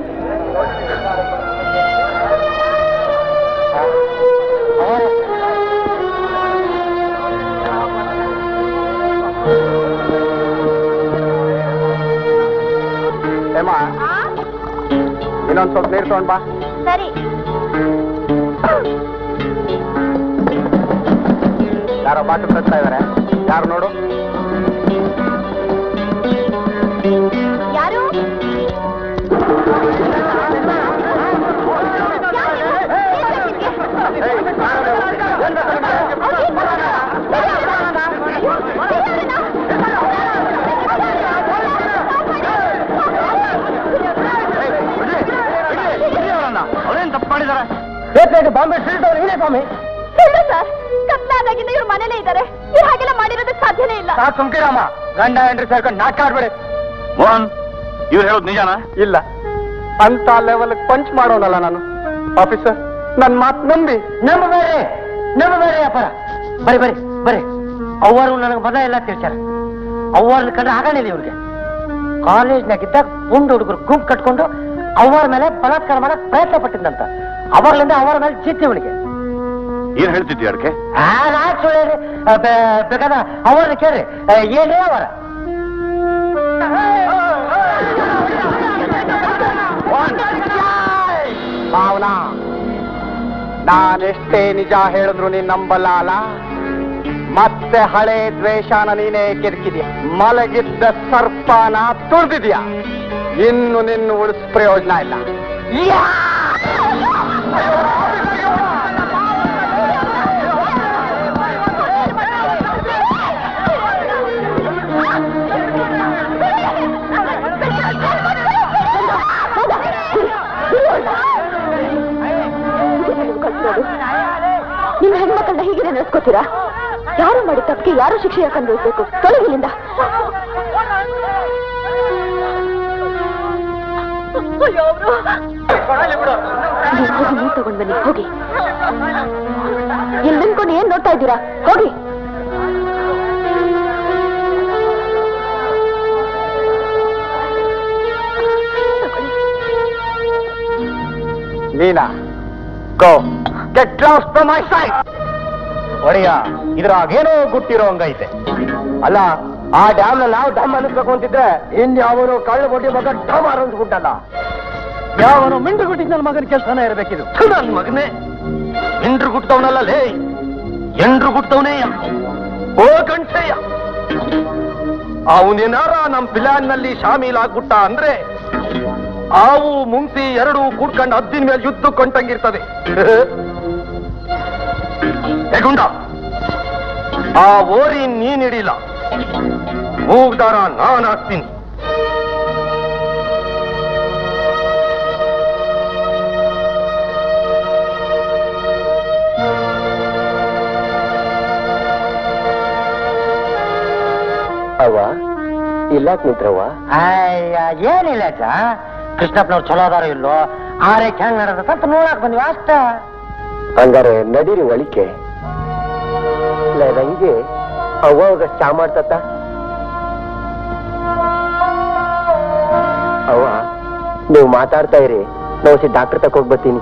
ಹೇಮ ಇನ್ನೊಂದ್ ಸ್ವಲ್ಪ ನೀರು ತಗೊಂಡ್ ಬಾ ಸರಿ ಯಾರೋ ಬಾಟು ಕಟ್ತಾ ಇದಾರೆ ಯಾರು ನೋಡು ಯಾರು ಅವರೇನ್ ತಪ್ಪು ಮಾಡಿದಾರೆ ಬಾಂಬೆ ಸಿಡಿದವ್ರು ಇವನೇ ಸ್ವಾಮಿ ಸುಳ್ಳು ಸರ್ ಕತ್ಲಾದಾಗಿಂದ ಇವ್ರು ಮನೇಲೇ ಇದ್ದಾರೆ ಇವ್ರು ಹಾಗೆಲ್ಲ ಮಾಡಿರೋದಕ್ಕೆ ಸಾಧ್ಯನೇ ಇಲ್ಲ ಸಾಕು ಸುಮ್ಕಿರಮ್ಮ ಗಂಡ ಹೆಂಡ್ರಿ ಸೇರ್ಕೊಂಡು ನಾಟಕ ಆಡ್ಬೇಡಿ ಮೋಹನ್ ಇವ್ರು ಹೇಳೋದು ನಿಜಾನಾ ಇಲ್ಲ ಅಂತ ಲೆವೆಲ್ ಪಂಚ್ ಮಾಡೋನಲ್ಲ ನಾನು ಆಫೀಸರ್ ನನ್ ಮಾತ್ ನಂಬಿ ನಮ್ಮ ಬೇರೆ ನಮ್ಮ ಬೇರೆ ವ್ಯಾಪಾರ ಬರಿ ಬರಿ ಬರಿ ಅವರು ನನಗೆ ಮೊದಲ ಎಲ್ಲ ತಿಳ್ಸ್ಯಾರ ಅವ್ರನ್ನ ಕಂಡ್ರೆ ಆಗಣಿಲ್ಲ ಇವ್ರಿಗೆ ಕಾಲೇಜ್ನಾಗಿದ್ದಾಗ ಪುಂಡ್ ಹುಡುಗರು ಗುಂಪು ಕಟ್ಕೊಂಡು ಅವರ ಮೇಲೆ ಬಲಾತ್ಕಾರ ಮಾಡಕ್ ಪ್ರಯತ್ನ ಪಟ್ಟಿದ್ದಂತ ಅವಾಗ್ಲಿಂದ ಅವರ ಮೇಲೆ ಜಿತ್ತು ಇವನಿಗೆ ಏನ್ ಹೇಳ್ತಿದ್ದಿ ಅದಕ್ಕೆ ಬೇಕಾದ ಅವರನ್ನ ಕೇಳ್ರಿ ಆ, ಏನೇ ಅವರ ಭಾವನಾ ನಾನೆಷ್ಟೇ ನಿಜ ಹೇಳಿದ್ರು ನೀನ್ ನಂಬಲ್ಲ ಅಲ್ಲ ಮತ್ತೆ ಹಳೆ ದ್ವೇಷನ ನೀನೇ ಕೆದಕಿದ್ಯಾ ಮಲಗಿದ್ದ ಸರ್ಪನ ತುಳಿದಿದ್ಯಾ ಇನ್ನು ನಿನ್ನ ಉಳಿಸ್ ಪ್ರಯೋಜನ ಇಲ್ಲ ನಿಮ್ಮ ಹೆಣ್ಮಕ್ಳನ್ನ ಹೀಗೆ ನಡೆಸ್ಕೋತೀರಾ ಯಾರು ಮಾಡಿ ತಪ್ಪಿಗೆ ಯಾರು ಶಿಕ್ಷೆ ಯಾಕೆ ಅನ್ಭವಿಸ್ಬೇಕು ತೊಲಗಿಲಿಂದ ನೀವು ಹೋಗಿ ನೀರು ತಗೊಂಡ್ ಬನ್ನಿ ಹೋಗಿ ಇಲ್ಲಿ ನಿಂತ್ಕೊಂಡು ಏನ್ ನೋಡ್ತಾ ಇದ್ದೀರಾ ಹೋಗಿ ನೀನಾ go get lost from my site ಒಡೆಯ ಇದ್ರಾಗೇನೋ ಗುಟ್ಟಿರೋ ಹಂಗೈತೆ ಅಲ್ಲ ಆ ಡ್ಯಾಮ್ ನಾವು ಡ್ಯಾಮ್ ಅನ್ನಿಸ್ಬೇಕು ಅಂತಿದ್ರೆ ಇನ್ಯಾವನು ಕಳ್ಳ ಬಡ್ಡಿ ಮಗ ಡಮ್ ಅನ್ಸ್ಬಿಟ್ಟಲ್ಲ ಯಾವನು ಮಿಂಡು ಗುಟ್ಟಿದ್ ನನ್ನ ಮಗನ ಕೆಲಸನೇ ಇರಬೇಕಿದು ನನ್ನ ಮಗನೇ ಎಂಡ್ರು ಗುಟ್ಟವನಲ್ಲ ಲೇ ಎಂಡ್ರು ಗುಟ್ಟವನೇ ಓ ಗಂಟೆಯ ಅವನೇನಾರ ನಮ್ ಪ್ಲಾನ್ ನಲ್ಲಿ ಶಾಮೀಲ್ ಆಗ್ಬಿಟ್ಟ ಅಂದ್ರೆ ಆವು ಮುಂಗ್ಸಿ ಎರಡು ಕೂಡ್ಕೊಂಡು ಹದ್ದಿನ ಮೇಲೆ ಯುದ್ಧ ಕೊಂಟಂಗಿರ್ತದೆ ಏ ಗುಂಡ ಆ ಓರಿ ನೀನ್ ಹಿಡಿಲ್ಲ ಮೂಗ್ದಾರ ನಾನ್ ಹಾಕ್ತೀನಿ ಅವ್ವ ಇಲ್ಲಾಕ್ ನಿಂತ್ರವ್ವ ಅಯ್ಯ ಏನಿಲ್ಲ ಅಜ್ಜ ಕೃಷ್ಣಪ್ಪನವ್ರು ಚಲೋ ಅದಾರ ಇಲ್ಲೋ ಆರೆ ಹೆಂಗ್ ನಡೆದ ಅಂತ ನೋಡಕ್ ಬಂದ್ವಿ ಅಷ್ಟ ಹಂಗಾರೆ ನಡೀರಿ ಒಳಿಕೆ ನಂಗೆ ಅವ್ವಾಗ ಚಾ ಮಾಡ್ತತ್ತ ಅವ್ವ ನೀವು ಮಾತಾಡ್ತಾ ಇರಿ ನಾವು ಸಿ ಡಾಕ್ಟರ್ ತಕೋಗ್ ಬರ್ತೀನಿ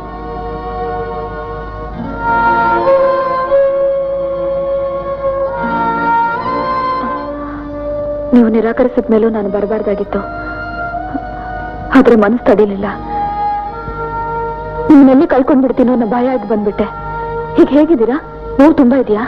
ನೀವು ನಿರಾಕರಿಸಿದ ಮೇಲೂ ನಾನು ಬರಬಾರ್ದಾಗಿತ್ತು ಆದ್ರೆ ಮನಸ್ಸು ತಡಿಲಿಲ್ಲ ನಿಮ್ಮನ್ನೆಲ್ಲಿ ಕಳ್ಕೊಂಡ್ಬಿಡ್ತೀನೋ ಅನ್ನೋ ಭಯ ಆಗಿ ಬಂದ್ಬಿಟ್ಟೆ ಹೀಗೆ ಹೇಗಿದ್ದೀರಾ ನೋವು ತುಂಬಾ ಇದೆಯಾ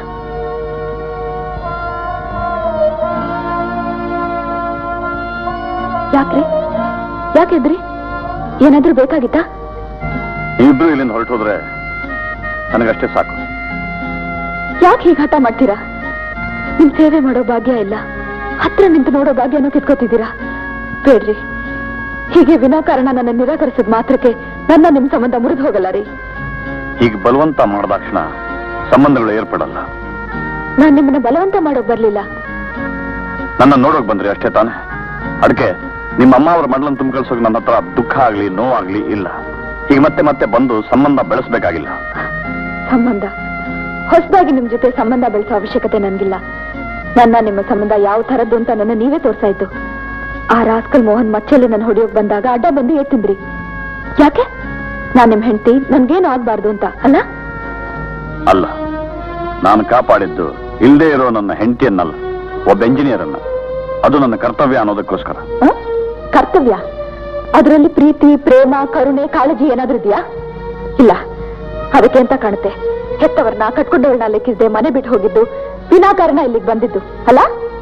ಯಾಕ್ರಿ ಯಾಕಿದ್ರಿ ಏನಾದ್ರೂ ಬೇಕಾಗಿತ್ತಾ ಇಬ್ರು ಇಲ್ಲಿಂದ ಹೊರಟೋದ್ರೆ ನನಗಷ್ಟೇ ಸಾಕು ಯಾಕೆ ಹೀಗೆ ಹಠ ಮಾಡ್ತೀರಾ ನಿಮ್ ಸೇವೆ ಮಾಡೋ ಭಾಗ್ಯ ಇಲ್ಲ ಹತ್ರ ನಿಂತು ನೋಡೋ ಭಾಗ್ಯನೂ ಕಿತ್ಕೋತಿದ್ದೀರಾ ಬೇಡ್ರಿ ಹೀಗೆ ವಿನಾಕಾರಣ ನನ್ನ ನಿರಾಕರಿಸಿದ ಮಾತ್ರಕ್ಕೆ ನನ್ನ ನಿಮ್ ಸಂಬಂಧ ಮುರಿದು ಹೋಗಲ್ಲ ರೀ ಹೀಗೆ ಬಲವಂತ ಮಾಡಿದಾಕ್ಷಣ ಸಂಬಂಧಗಳು ಏರ್ಪಡಲ್ಲ ನಾನ್ ನಿಮ್ಮನ್ನ ಬಲವಂತ ಮಾಡೋಕ್ ಬರ್ಲಿಲ್ಲ ನನ್ನ ನೋಡೋಕ್ ಬಂದ್ರಿ ಅಷ್ಟೇ ತಾನೆ ಅದಕ್ಕೆ ನಿಮ್ಮ ಅಮ್ಮ ಅವರ ಮಡ್ಲನ್ನು ತುಂಬ ಕಳ್ಸೋಕೆ ನನ್ನ ಹತ್ರ ದುಃಖ ಆಗ್ಲಿ ನೋವಾಗ್ಲಿ ಇಲ್ಲ ಈಗ ಮತ್ತೆ ಮತ್ತೆ ಬಂದು ಸಂಬಂಧ ಬೆಳೆಸ್ಬೇಕಾಗಿಲ್ಲ ಸಂಬಂಧ ಹೊಸದಾಗಿ ನಿಮ್ ಜೊತೆ ಸಂಬಂಧ ಬೆಳೆಸೋ ಅವಶ್ಯಕತೆ ನನ್ಗಿಲ್ಲ ನನ್ನ ನಿಮ್ಮ ಸಂಬಂಧ ಯಾವ ಥರದ್ದು ಅಂತ ನನ್ನ ನೀವೇ ತೋರ್ಸಾಯ್ತು ಆ ರಾಸ್ಕಲ್ ಮೋಹನ್ ಮಚ್ಚಲ್ಲಿ ನನ್ನ ಹೊಡಿಯೋಕ್ ಬಂದಾಗ ಅಡ್ಡ ಬಂದು ಎತ್ತಿದ್ರಿ ಯಾಕೆ ನಾನ್ ನಿಮ್ ಹೆಂಡತಿ ನನ್ಗೇನು ಆಗ್ಬಾರ್ದು ಅಂತ ಅಲ್ಲ ಅಲ್ಲ ನಾನು ಕಾಪಾಡಿದ್ದು ಇಲ್ಲದೆ ಇರೋ ನನ್ನ ಹೆಂಡತಿಯನ್ನಲ್ಲ ಒಬ್ಬ ಎಂಜಿನಿಯರ್ ಅನ್ನ ಅದು ನನ್ನ ಕರ್ತವ್ಯ ಅನ್ನೋದಕ್ಕೋಸ್ಕರ ಹ? ಕರ್ತವ್ಯ ಅದರಲ್ಲಿ ಪ್ರೀತಿ ಪ್ರೇಮ ಕರುಣೆ ಕಾಳಜಿ ಏನಾದ್ರೂ ಇದೆಯಾ ಇಲ್ಲ ಅದಕ್ಕೆ ಅಂತ ಕಾಣುತ್ತೆ ಹೆತ್ತವರನ್ನ ಕಟ್ಕೊಂಡವ್ರನ್ನ ಲೆಕ್ಕಿಸದೆ ಮನೆ ಬಿಟ್ಟು ಹೋಗಿದ್ದು ವಿನಾಕಾರಣ ಇಲ್ಲಿಗೆ ಬಂದಿದ್ದು ಅಲ್ಲ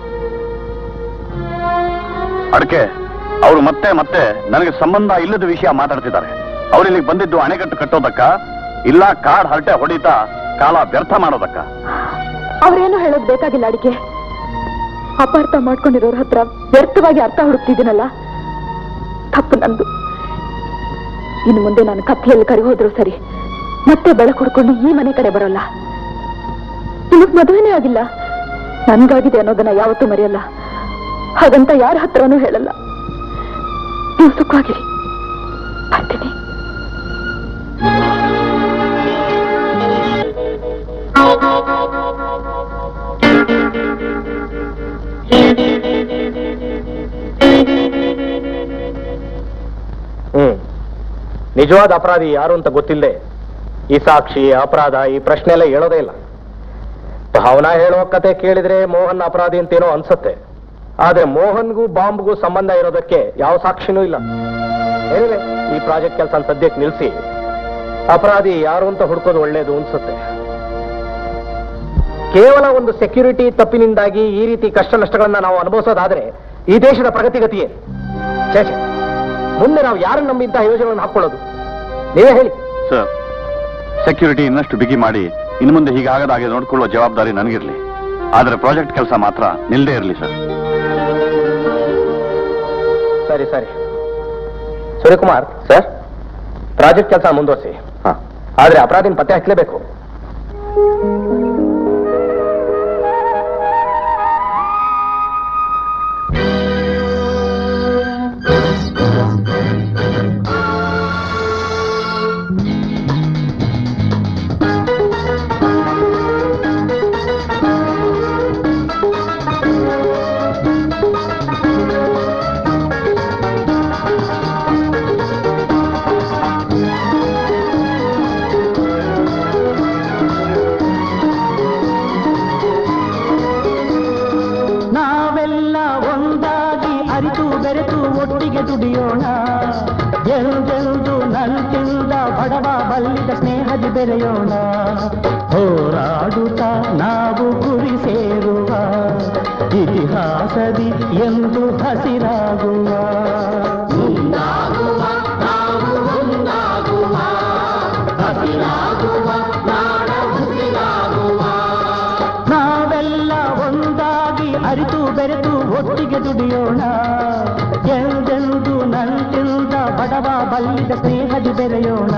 ಅದಕ್ಕೆ ಅವರು ಮತ್ತೆ ಮತ್ತೆ ನನಗೆ ಸಂಬಂಧ ಇಲ್ಲದ ವಿಷಯ ಮಾತಾಡ್ತಿದ್ದಾರೆ ಅವ್ರು ಇಲ್ಲಿಗೆ ಬಂದಿದ್ದು ಅಣೆಕಟ್ಟು ಕಟ್ಟೋದಕ್ಕ ಇಲ್ಲ ಕಾಡ್ ಹರಟೆ ಹೊಡಿತಾ ಕಾಲ ವ್ಯರ್ಥ ಮಾಡೋದಕ್ಕ ಅವ್ರೇನು ಹೇಳೋದ್ ಬೇಕಾಗಿಲ್ಲ ಅಡಿಕೆ ಅಪಾರ್ಥ ಮಾಡ್ಕೊಂಡಿರೋರ್ ಹತ್ರ ವ್ಯರ್ಥವಾಗಿ ಅರ್ಥ ಹುಡುಕ್ತಿದ್ದೀನಲ್ಲ ತಪ್ಪು ನಂದು ಇನ್ನು ಮುಂದೆ ನಾನು ಕತ್ಲೆಯಲ್ಲಿ ಕರಿ ಹೋದ್ರು ಸರಿ ಮತ್ತೆ ಬೆಳಕು ಹುಡ್ಕೊಂಡು ಈ ಮನೆ ಕಡೆ ಬರೋಲ್ಲ ನಿಮಗ್ ಮದುವೆನೇ ಆಗಿಲ್ಲ ನನ್ಗಾಗಿದೆ ಅನ್ನೋದನ್ನ ಯಾವತ್ತೂ ಮರೆಯಲ್ಲ ಹಾಗಂತ ಯಾರ ಹತ್ರನೂ ಹೇಳಲ್ಲ ನೀವು ಸುಖವಾಗಿರಿ ಬರ್ತೀನಿ ಹ್ಮ್ ನಿಜವಾದ ಅಪರಾಧಿ ಯಾರು ಅಂತ ಗೊತ್ತಿಲ್ಲದೆ ಈ ಸಾಕ್ಷಿ ಅಪರಾಧ ಈ ಪ್ರಶ್ನೆ ಎಲ್ಲ ಹೇಳೋದೇ ಇಲ್ಲ ಭಾವನಾ ಹೇಳೋ ಕತೆ ಕೇಳಿದ್ರೆ ಮೋಹನ್ ಅಪರಾಧಿ ಅಂತೇನೋ ಅನ್ಸುತ್ತೆ ಆದ್ರೆ ಮೋಹನ್ಗೂ ಬಾಂಬ್ಗೂ ಸಂಬಂಧ ಇರೋದಕ್ಕೆ ಯಾವ ಸಾಕ್ಷಿನೂ ಇಲ್ಲ Anyway, ಈ ಪ್ರಾಜೆಕ್ಟ್ ಕೆಲಸ ಸದ್ಯಕ್ಕೆ ನಿಲ್ಲಿಸಿ ಅಪರಾಧಿ ಯಾರು ಅಂತ ಹುಡ್ಕೋದು ಒಳ್ಳೇದು ಅನ್ಸುತ್ತೆ ಕೇವಲ ಒಂದು ಸೆಕ್ಯೂರಿಟಿ ತಪ್ಪಿನಿಂದಾಗಿ ಈ ರೀತಿ ಕಷ್ಟ ನಷ್ಟಗಳನ್ನ ನಾವು ಅನುಭವಿಸೋದಾದ್ರೆ ಈ ದೇಶದ ಪ್ರಗತಿಗತಿ ಏನು ಛೇ ಛೇ. ಮುಂದೆ ನಾವು ಯಾರನ್ನ ನಂಬಿ ಇಂತಹ ಯೋಜನೆಗಳನ್ನು ಹಾಕೊಳ್ಳೋದು ನೀವೇ ಹೇಳಿ ಸರ್ ಸೆಕ್ಯೂರಿಟಿ ಇನ್ನಷ್ಟು ಬಿಗಿ ಮಾಡಿ ಇನ್ನು ಮುಂದೆ ಹೀಗಾಗದಾಗೆ ನೋಡ್ಕೊಳ್ಳೋ ಜವಾಬ್ದಾರಿ ನನಗಿರ್ಲಿ ಆದ್ರೆ ಪ್ರಾಜೆಕ್ಟ್ ಕೆಲಸ ಮಾತ್ರ ನಿಲ್ದೇ ಇರಲಿ ಸರ್ ಸರಿ ಸರಿ ಸೂರ್ಯಕುಮಾರ್ ಸರ್ ಪ್ರಾಜೆಕ್ಟ್ ಕೆಲಸ ಮುಂದುವರಿಸಿ ಆದ್ರೆ ಅಪರಾಧಿನ ಪತ್ತೆ ಹಚ್ಚಲೇಬೇಕು ನಾವೆಲ್ಲ ಒಂದಾಗಿ ಅರಿತು ಬೆರೆತು ಒಟ್ಟಿಗೆ ದುಡಿಯೋಣ ಎಂದೆಂದು ನಂತಿಂದ ಬಡವ ಬಲ್ಲಿದ ಸ್ನೇಹದಿ ಬೆರೆಯೋಣ ಹೋರಾಡುತ್ತಾ ನಾವು ಗುರಿ ಸೇರುವ ಇತಿಹಾಸದಿ ಎಂದು ಹಸಿರಾಗುವ ನಾವೆಲ್ಲ ಒಂದಾಗಿ ಅರಿತು ಬೆರೆತು ಒಟ್ಟಿಗೆ ಒಟ್ಟಿಗೆ ದುಡಿಯೋಣ ಎಂದೆಂದು ನಂಟಿಲ್ದ ಬಡವ ಬಲ್ಲಿದ ಸ್ನೇಹದಿ ಬೆರೆಯೋಣ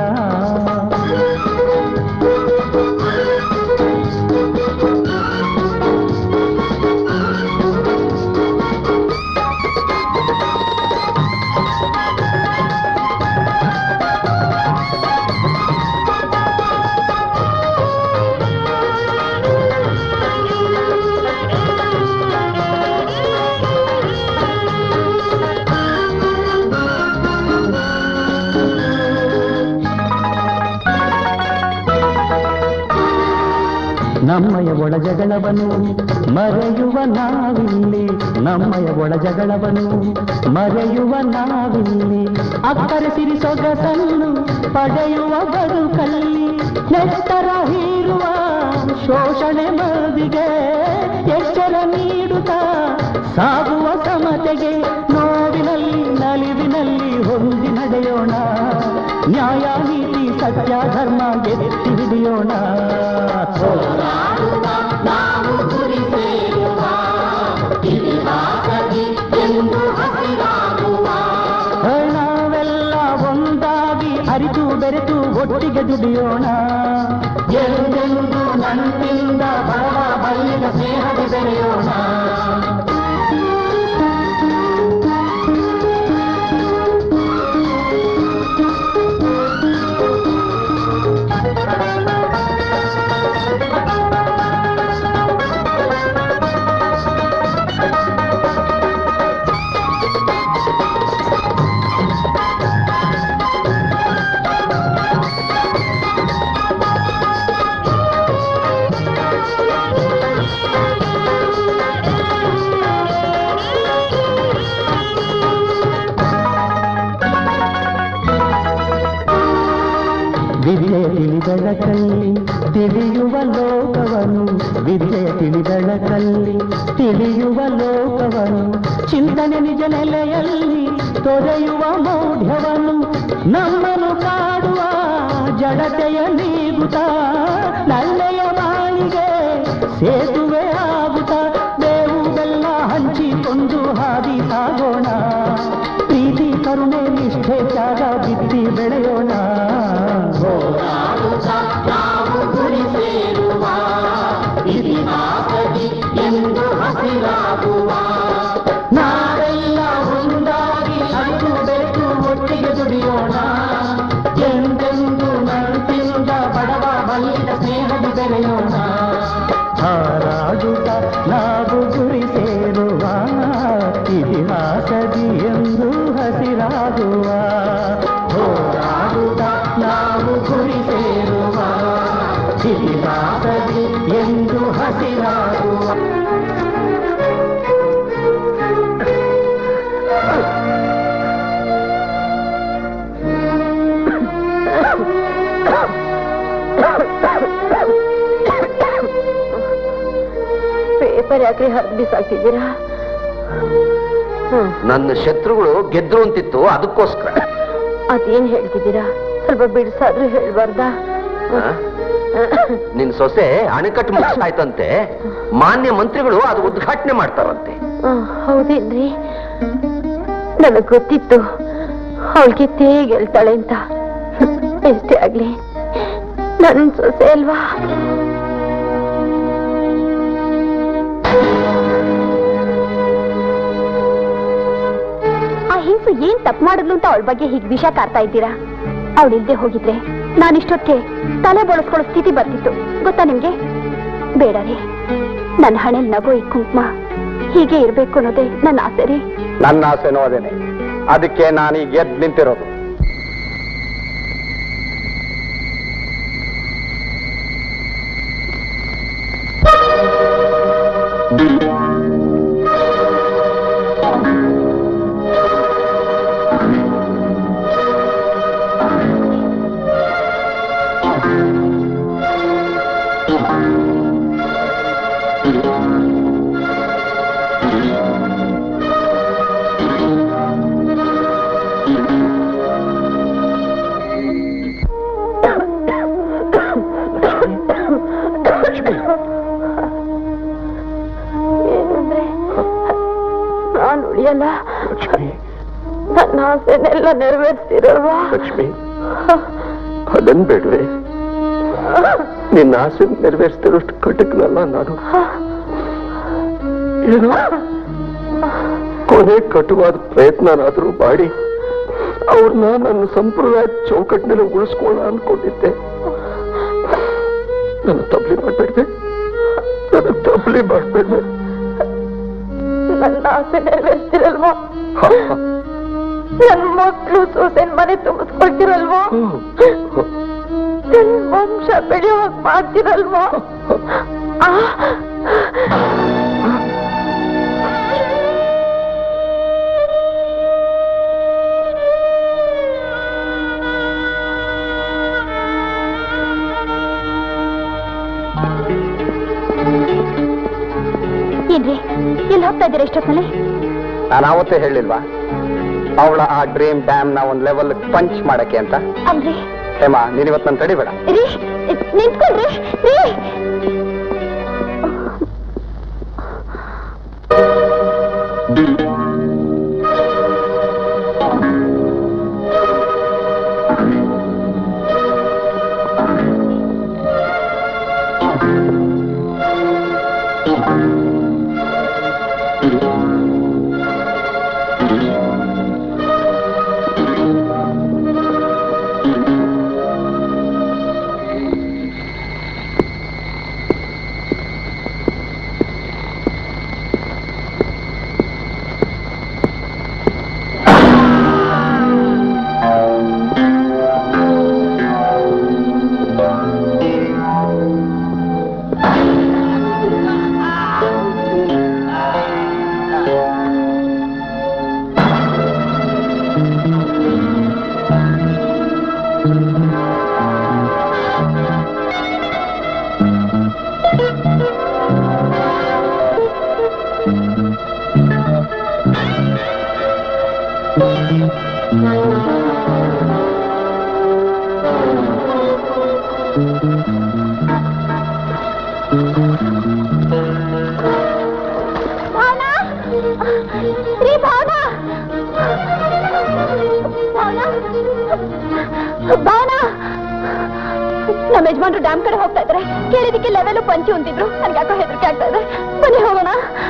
ನಮ್ಮಯ ಒಳ ಜಗಳವನು ಮರೆಯುವ ನಾವಿಲ್ಲಿ ನಮ್ಮಯ ಒಳ ಜಗಳವನು ಮರೆಯುವ ನಾವಿಲ್ಲಿ ಅಕ್ಕರಿಸಿರಿ ಸೊಗಸನ್ನು ಪಡೆಯುವ ಬದುಕಲ್ಲಿ ನೆತ್ತರ ಹೀರುವ ಶೋಷಣೆ ಮದಿಗೆ ಎಚ್ಚರ ನೀಡುತ್ತಾ ಸಾಗುವ ಸಮತೆಗೆ ನೋವಿನಲ್ಲಿ ನಲಿವಿನಲ್ಲಿ ಹೊಂದಿ ನಡೆಯೋಣ ನ್ಯಾಯ ನೀತಿ ಸತ್ಯ ಧರ್ಮ ಎತ್ತಿ ಹಿಡಿಯೋಣ ನಾವೆಲ್ಲ ಒಂದಾಗಿ ಅರಿತು ಬೆರೆತು ಒಟ್ಟಿಗೆ ದುಡಿಯೋಣ ಎಂದೆಂದು ನಂಟಿಂದ ಬಡವ ಬಲ್ಲಿದ ಸ್ನೇಹದಿ ಬೆರೆಯೋಣ ವಿದ್ಯೆ ತಿಳಿದಳ ಕಲ್ಲಿ ತಿಳಿಯುವ ಲೋಕವನು ವಿದ್ಯೆ ತಿಳಿದಳ ಕಲ್ಲಿ ತಿಳಿಯುವ ಲೋಕವನು ಚಿಂತನೆ ನಿಜ ನೆಲೆಯಲ್ಲಿ ತೊರೆಯುವ ಮೌಢ್ಯವನು ನಮ್ಮನ್ನು ಕಾಡುವ ಜಡತೆಯ ನೀಗುತ್ತಾ ನಲ್ಲೆಯ ಬಾಳಿಗೆ ಸೇತುವೆ ಆಗುತ್ತಾ ಬೇವು ಬೆಲ್ಲ ಹಂಚಿಕೊಂಡು ಹಾದಿ ಸಾಗೋಣ ಪ್ರೀತಿ ಕರುಣೆ ನಿಷ್ಠೆ ತ್ಯಾಗ ಬಿತ್ತಿ ಬೆಳೆಯೋಣ ನಾವೆಲ್ಲ ಒಂದಾಗಿ ಅರಿತು ಬೆರೆತು ಒಟ್ಟಿಗೆ ದುಡಿಯೋಣ ಎಂದೆಂದು ನಂಟಿಂದ ಬಡವ ಬಲ್ಲಿದ ಸ್ನೇಹದಿ ಬೆರೆಯೋಣ ಹಾರಾಡುತ್ತ ನಾವು ಗುರಿ ಸೇರುವ ಇತಿಹಾಸದಿ ಎಂದು ಹಸಿರಾಗುವ ಹೋರಾಡುತ್ತ ನಾವು ಗುರಿ ಸೇರುವ ಇತಿಹಾಸದಿ ಎಂದು ಹಸಿರಾಗುವ ಪೇಪರ್ ಯಾಕೆ ಹರಿದು ಬಿಸಾಕ್ತಿದ್ದೀರಾ ಹ್ಮ್ ನನ್ನ ಶತ್ರುಗಳು ಗೆದ್ರು ಅಂತಿತ್ತು ಅದಕ್ಕೋಸ್ಕರ ಅದೇನ್ ಹೇಳ್ತಿದ್ದೀರಾ ಸ್ವಲ್ಪ ಬಿಡ್ಸಾದ್ರೂ ಹೇಳ್ಬಾರ್ದಾ ಆ? ನಿನ್ ಸೊಸೆ ಅಣೆಕಟ್ಟು ಮುಗಿಸಾಯ್ತಂತೆ ಮಾನ್ಯ ಮಂತ್ರಿಗಳು ಅದು ಉದ್ಘಾಟನೆ ಮಾಡ್ತಾರಂತೆ ಹ್ಮ್, ಹೌದೇನ್ರಿ ನನಗ್ ಗೊತ್ತಿತ್ತು ಅವಳಿಗೆ ತೇ ಗೆಲ್ತಾಳೆ ಅಂತ ಹ್ಮ್, ಎಷ್ಟೇ ಆಗ್ಲಿ ನನ್ ಸೊಸೆ ಅಲ್ವಾ ಆ ಹಿಂಸು ಏನ್ ತಪ್ಪು ಮಾಡಿದ್ಲು ಅಂತ ಅವಳ ಬಗ್ಗೆ ಹೀಗೆ ವಿಷ ಕಾರ್ತಾ ಇದ್ದೀರಾ ಅವಳಿಲ್ದೆ ಹೋಗಿದ್ರೆ ನಾನಿಷ್ಟೊತ್ತಿಗೆ ತಲೆ ಬಳಸ್ಕೊಳ್ಳೋ ಸ್ಥಿತಿ ಬರ್ತಿತ್ತು ಗೊತ್ತಾ ನಿಮ್ಗೆ ಬೇಡ ರೀ ನನ್ನ ಹಣೆಲ್ ನಗು ಈ ಕುಂಕುಮ ಹೀಗೆ ಇರ್ಬೇಕು ಅನ್ನೋದೇ ನನ್ನ ಆಸೆ ರೀ ನನ್ನ ಆಸೆನೂ ಅದೇನೆ ಅದಕ್ಕೆ ನಾನೀಗ ಎದ್ದು ನಿಂತಿರೋದು ನಾನು ಉಳಿಯಲ್ಲ ನನ್ನ ಆಸೆನೆಲ್ಲ ನೆರವೇರಿಸ್ತಿರಲ್ವಾ ಲಕ್ಷ್ಮಿ ಅದನ್ ಬೇಡ್ವೆ ನಿನ್ನ ಆಸೆ ನೆರವೇರಿಸ್ತಿರೋಷ್ಟು ಕಟಕ್ನಲ್ಲ ನಾನು ಏನೋ ಕೊನೆ ಕಟುವಾದ ಪ್ರಯತ್ನನಾದ್ರೂ ಮಾಡಿ ಅವ್ರನ್ನ ನನ್ನ ಸಂಪ್ರದಾಯ ಚೌಕಟ್ಟಿನಲ್ಲಿ ಉಳಿಸ್ಕೊಳ್ಳ ಅನ್ಕೊಂಡಿದ್ದೆ ನನ್ನ ತಪ್ಪಲಿ ಮಾಡ್ಬೇಡ್ವೆ ನನ್ನ ತಪ್ಪಲಿ ಮಾಡ್ಬೇಡ್ವೆ ನನ್ನ ಆಸೆ ನೆರವೇರಿಸ್ತಿರಲ್ವಾ ನನ್ ಮಕ್ಳು ಸೊಸೆನ್ ಮನೆ ತುಂಬಿಸ್ಕೊಳ್ತಿರಲ್ವಾ ನನ್ ವಂಶ ಬೆಳೆಯೋಕ್ ಮಾಡ್ತಿರಲ್ವಾ ಆ ಏನ್ರಿ ಎಲ್ಲಿ ಹೋಗ್ತಾ ಇದ್ದೀರಾ ಇಷ್ಟೊತ್ತಲ್ಲಿ ನಾನು ಆವತ್ತೇ ಹೇಳಿಲ್ವಾ ಅವಳ ಆ ಡ್ರೀಮ್ ಡ್ಯಾಮ್ ನ ಒಂದ್ ಲೆವೆಲ್ ಪಂಚ್ ಮಾಡಕ್ಕೆ ಅಂತ ಅಲ್ರಿ ಹೇಮಾ ನೀನ್ ಇವತ್ತು ನಾನು ತಡಿಬೇಡ ರೀ ನಿಂತ್ಕೊಳ್ರಿ ರೀ ಭಾವನಾ ರೀ ಭಾವನಾ ಭಾವನಾ ಭಾವನಾ ನಮ್ಮ ಯಜಮಾನ್ರು ಡ್ಯಾಮ್ ಕಡೆ ಹೋಗ್ತಾ ಇದ್ದಾರೆ ಕೇಳಿದಕ್ಕೆ ಲೆವೆಲ್ ಪಂಚಿ ಹೊಂದಿದ್ರು ನನ್ಗೆ ಯಾಕೋ ಹೆದರಿಕೆ ಆಗ್ತಾ ಇದೆ ಬನ್ನಿ ಹೋಗೋಣ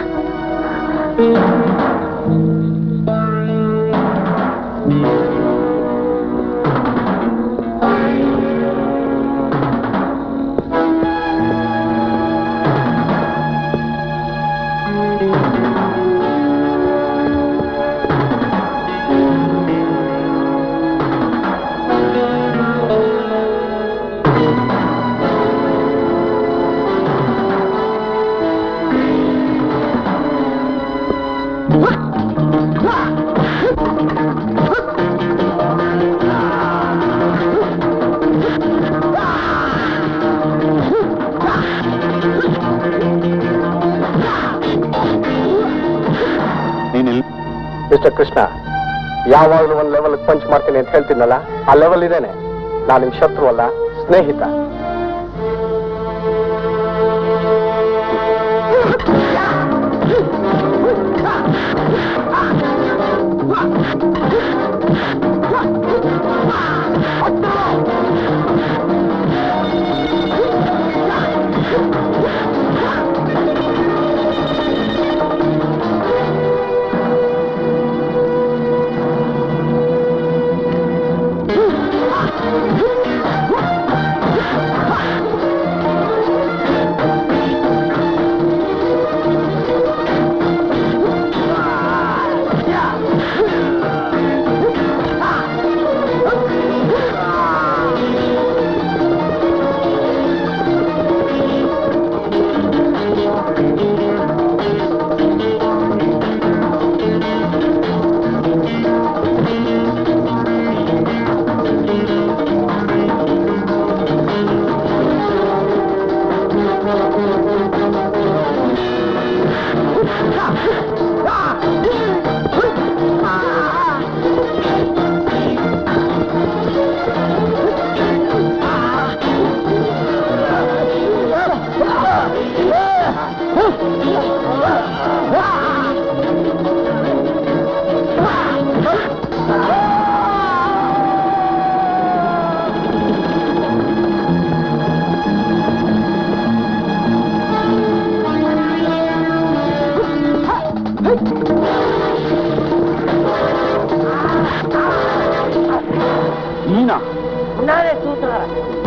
ನೀನ್ ಇಲ್ಲಿ ಮಿಸ್ಟರ್ ಕೃಷ್ಣ ಯಾವಾಗಲೂ ಒಂದ್ ಲೆವೆಲ್ ಪಂಚ್ ಮಾಡ್ತೀನಿ ಅಂತ ಹೇಳ್ತೀನಲ್ಲ ಆ ಲೆವೆಲ್ ಇದೇನೆ ನಾನು ನಿಮ್ ಶತ್ರು ಅಲ್ಲ ಸ್ನೇಹಿತ ಆ ನಾನೇ ಸೂತ್ರಧಾರ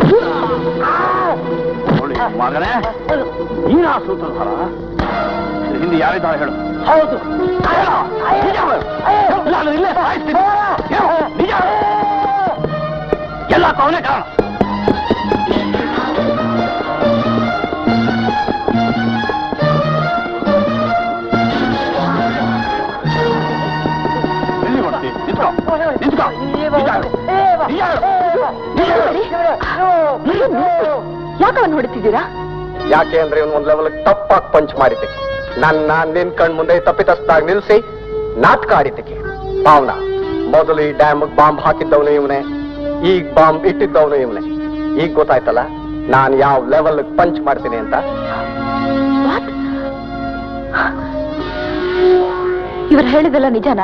ನೋಡಿ ಮಗನೇ ನೀನ ಸೂತ್ರಧಾರ ಹಿಂದೆ ಯಾರಿದ್ದಾರೆ ಹೇಳು ಹೌದು ನಿಜ ಹೇಳು. ನಾನು ಇಲ್ಲೇ ಸಾಯಿಸ್ತೀನಿ. ಹೇಳು, ನಿಜ ಹೇಳು. ಎಲ್ಲ ಅವನೇ ಕಾರಣ ಎಲ್ಲಿ ಹೊಡ್ತಿ? ನಿಂತ್ಕೋ. ನಿಂತ್ಕೋ. ನಿಜ ಹೇಳು. ನಿಜ ಹೇಳು. ನಿಜ ಹೇಳು. ಯಾಕೆ ಅವನ್ ಹೊಡಿತಿದ್ದೀರಾ ಯಾಕೆ ಅಂದ್ರೆ ಇವನ್ ಒಂದ್ ಲೆವೆಲ್ ತಪ್ಪಾಗಿ ಪಂಚ್ ಮಾಡಿದ್ದಕ್ಕೆ ನನ್ನ ನಿನ್ ಕಣ್ ಮುಂದೆ ತಪ್ಪಿತಸ್ದಾಗ ನಿಲ್ಸಿ ನಾಟಕ ಆಡಿದ್ದಕ್ಕೆ ಭಾವನಾ ಮೊದಲು ಈ ಡ್ಯಾಮ್ ಬಾಂಬ್ ಹಾಕಿದ್ದವನು ಇವನೇ ಈಗ ಬಾಂಬ್ ಇಟ್ಟಿದ್ದವನು ಇವನೇ ಈಗ ಗೊತ್ತಾಯ್ತಲ್ಲ ನಾನ್ ಯಾವ ಲೆವೆಲ್ ಪಂಚ್ ಮಾಡ್ತೀನಿ ಅಂತ ಇವ್ರು ಹೇಳಿದಲ್ಲ ನಿಜನಾ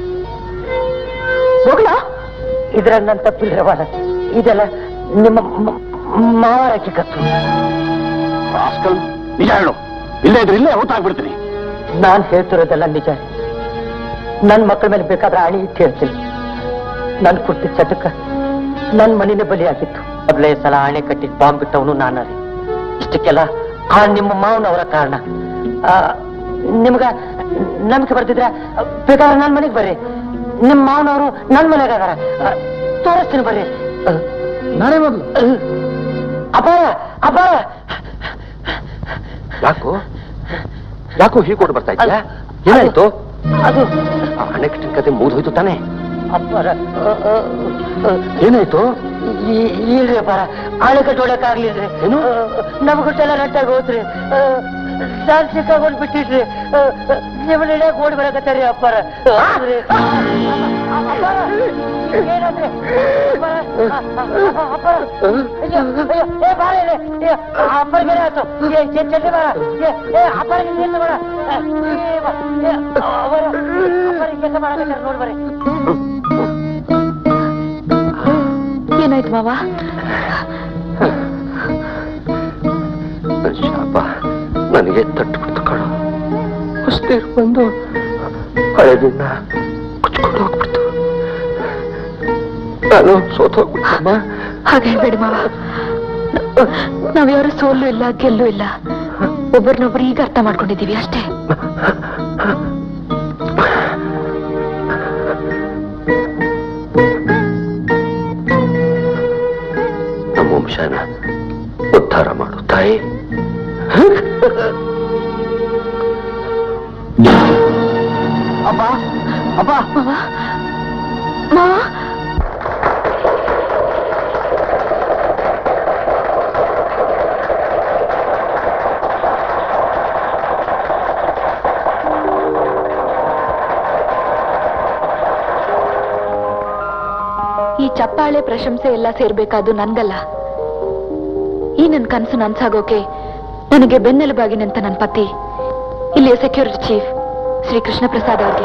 ಹೋಗ್ಲ ಇದ್ರಾಗ ನನ್ನ ತಪ್ಪಿಲ್ರವಾದ ಇದೆಲ್ಲ ನಿಮ್ಮ ಮ- ಮಾವರಕ್ಕೆ ಕತ್ತು ರಾಸ್ಕಲ್ ನಿಜ ಹೇಳು ಇಲ್ಲೇ ಇದ್ರೆ ಇಲ್ಲೇ ಊತಾಗ್ಬಿಡ್ತೀನಿ ನಾನ್ ಹೇಳ್ತಿರೋದೆಲ್ಲ ನಿಜ ನನ್ ಮಕ್ಕಳ ಮೇಲೆ ಬೇಕಾದ್ರೆ ಆಣಿ ಇಟ್ಟು ಹೇಳ್ತೀನಿ ನನ್ ಕುರ್ತಿದ್ ಚಟಕ್ಕ ನನ್ ಮನಿನೇ ಬಲಿಯಾಗಿತ್ತು ಮೊದಲೇ ಸಲ ಆಣೆ ಕಟ್ಟಿ ಬಾಂಬ್ ಬಿಟ್ಟವನು ನಾನರಿ ಇಷ್ಟಕ್ಕೆಲ್ಲ ಆ ನಿಮ್ಮ ಮಾವನವರ ಕಾರಣ ಆ, ನಿಮ್ಗ ನಂಬಿಕೆ ಬರ್ತಿದ್ರೆ ಬೇಕಾದ್ರೆ ನನ್ ಮನೆಗೆ ಬರ್ರಿ ನಿಮ್ ಮಾವನವರು ನನ್ ಮನೆಗೆ ಅದಾರ ಆ, ತೋರಿಸ್ತೀನಿ ಬರ್ರಿ ನಾನೇ ಮೊದಲು ಅಪಾರ ಅಪಾರ ಯಾಕೋ ಯಾಕೋ ಹೀಗೆ ಬರ್ತಾ ಇದ್ಯಾ ಏನಾಯ್ತು ಅದು ಆ ಅಣೆಕಟ್ಟಿನ ಕತೆ ಮುಗಿದೋಯ್ತು ತಾನೆ ಅಪ್ಪಾರ ಏನಾಯ್ತು ಇಲ್ರಿ ಅಪ್ಪಾರ ಆಳೆ ಕಟ್ಟೋಳಕ್ಕಾಗ್ಲಿಲ್ರಿ ಏನು? ನಮ್ಗೊಟ್ಟೆಲ್ಲ ನಟ್ಟಾಗ ಹೋತ್ರಿ ಸಾಲ್ ಸಿಕ್ಕಾಗೊಂಡ್ ಬಿಟ್ಟಿದ್ರಿ ನಿಮ್ಮ ಹಿಡಿಯಕ್ ಓಡಿ ಬರಕತ್ತಾರಿ ಅಪ್ಪಾರ ಆದ್ರಿ, ಅಪ್ಪಾರ, ಏನಂದ್ರೆ ಅಪ್ಪಾರ, ಅಪ್ಪಾರ, ಅಯ್ಯೋ, ಅಯ್ಯೋ, ಏ ಬಾರ ಇಲ್ಲಿ, ಏ, ಅಪ್ಪರ ಬೇರೆ ಆಯ್ತು ಏ ಚೆ- ಚೆಲ್ಲಿ ಬಾರ ಏ, ಏ ಅಪ್ಪರಿಗೆ ನೀರು ಬಾರ ಏ, ಬಾ, ಏ, ಅವರ ಅಪ್ಪರಿಗೆ ಕೆಲಸ ಮಾಡಕತ್ತಾರ ನೋಡಿ ಬರ್ರಿ ಏನಾಯ್ತು ಮಾವ ನನ್ ಶಾಪ ನನಗೆ ತಟ್ಟು ಬಿಡ್ತು ಕಣೋ ಹೊಸ್ತೀರ್ ಬಂದು ಹಳೆದಿನ ಕುಚ್ಕೊಂಡು ಹೋಗ್ಬಿಡ್ತು ನಾನು ಸೋತ್ ಹೋಗ್ಬಿಟ್ಟಮ್ಮ ಹಾಗೆ ಹೇಳ್ಬೇಡಿ ಮಾವ ನಾವ್ ಯಾರು ಸೋಲು ಇಲ್ಲ ಗೆಲ್ಲು ಇಲ್ಲ ಒಬ್ಬರನ್ನೊಬ್ರು ಈಗ ಅರ್ಥ ಮಾಡ್ಕೊಂಡಿದೀವಿ ಅಷ್ಟೇ ನಮ್ಮ ವಂಶನ ಉದ್ಧಾರ ಮಾಡು ತಾಯಿ ಅಪ್ಪ ಅಪ್ಪ ಮಾವ ಮಾವ ಈ ಚಪ್ಪಾಳೆ ಪ್ರಶಂಸೆ ಎಲ್ಲ ಸೇರ್ಬೇಕಾದ್ದು ನನ್ಗಲ್ಲ ಈ ನನ್ ಕನಸು ನನ್ಸಾಗೋಕೆ ನನಗೆ ಬೆನ್ನೆಲುಬಾಗಿ ನಿಂತ ನನ್ನ ಪತಿ ಇಲ್ಲಿಯ ಸೆಕ್ಯೂರಿಟಿ ಚೀಫ್ ಶ್ರೀ ಕೃಷ್ಣ ಪ್ರಸಾದ್ ಅವ್ರಿಗೆ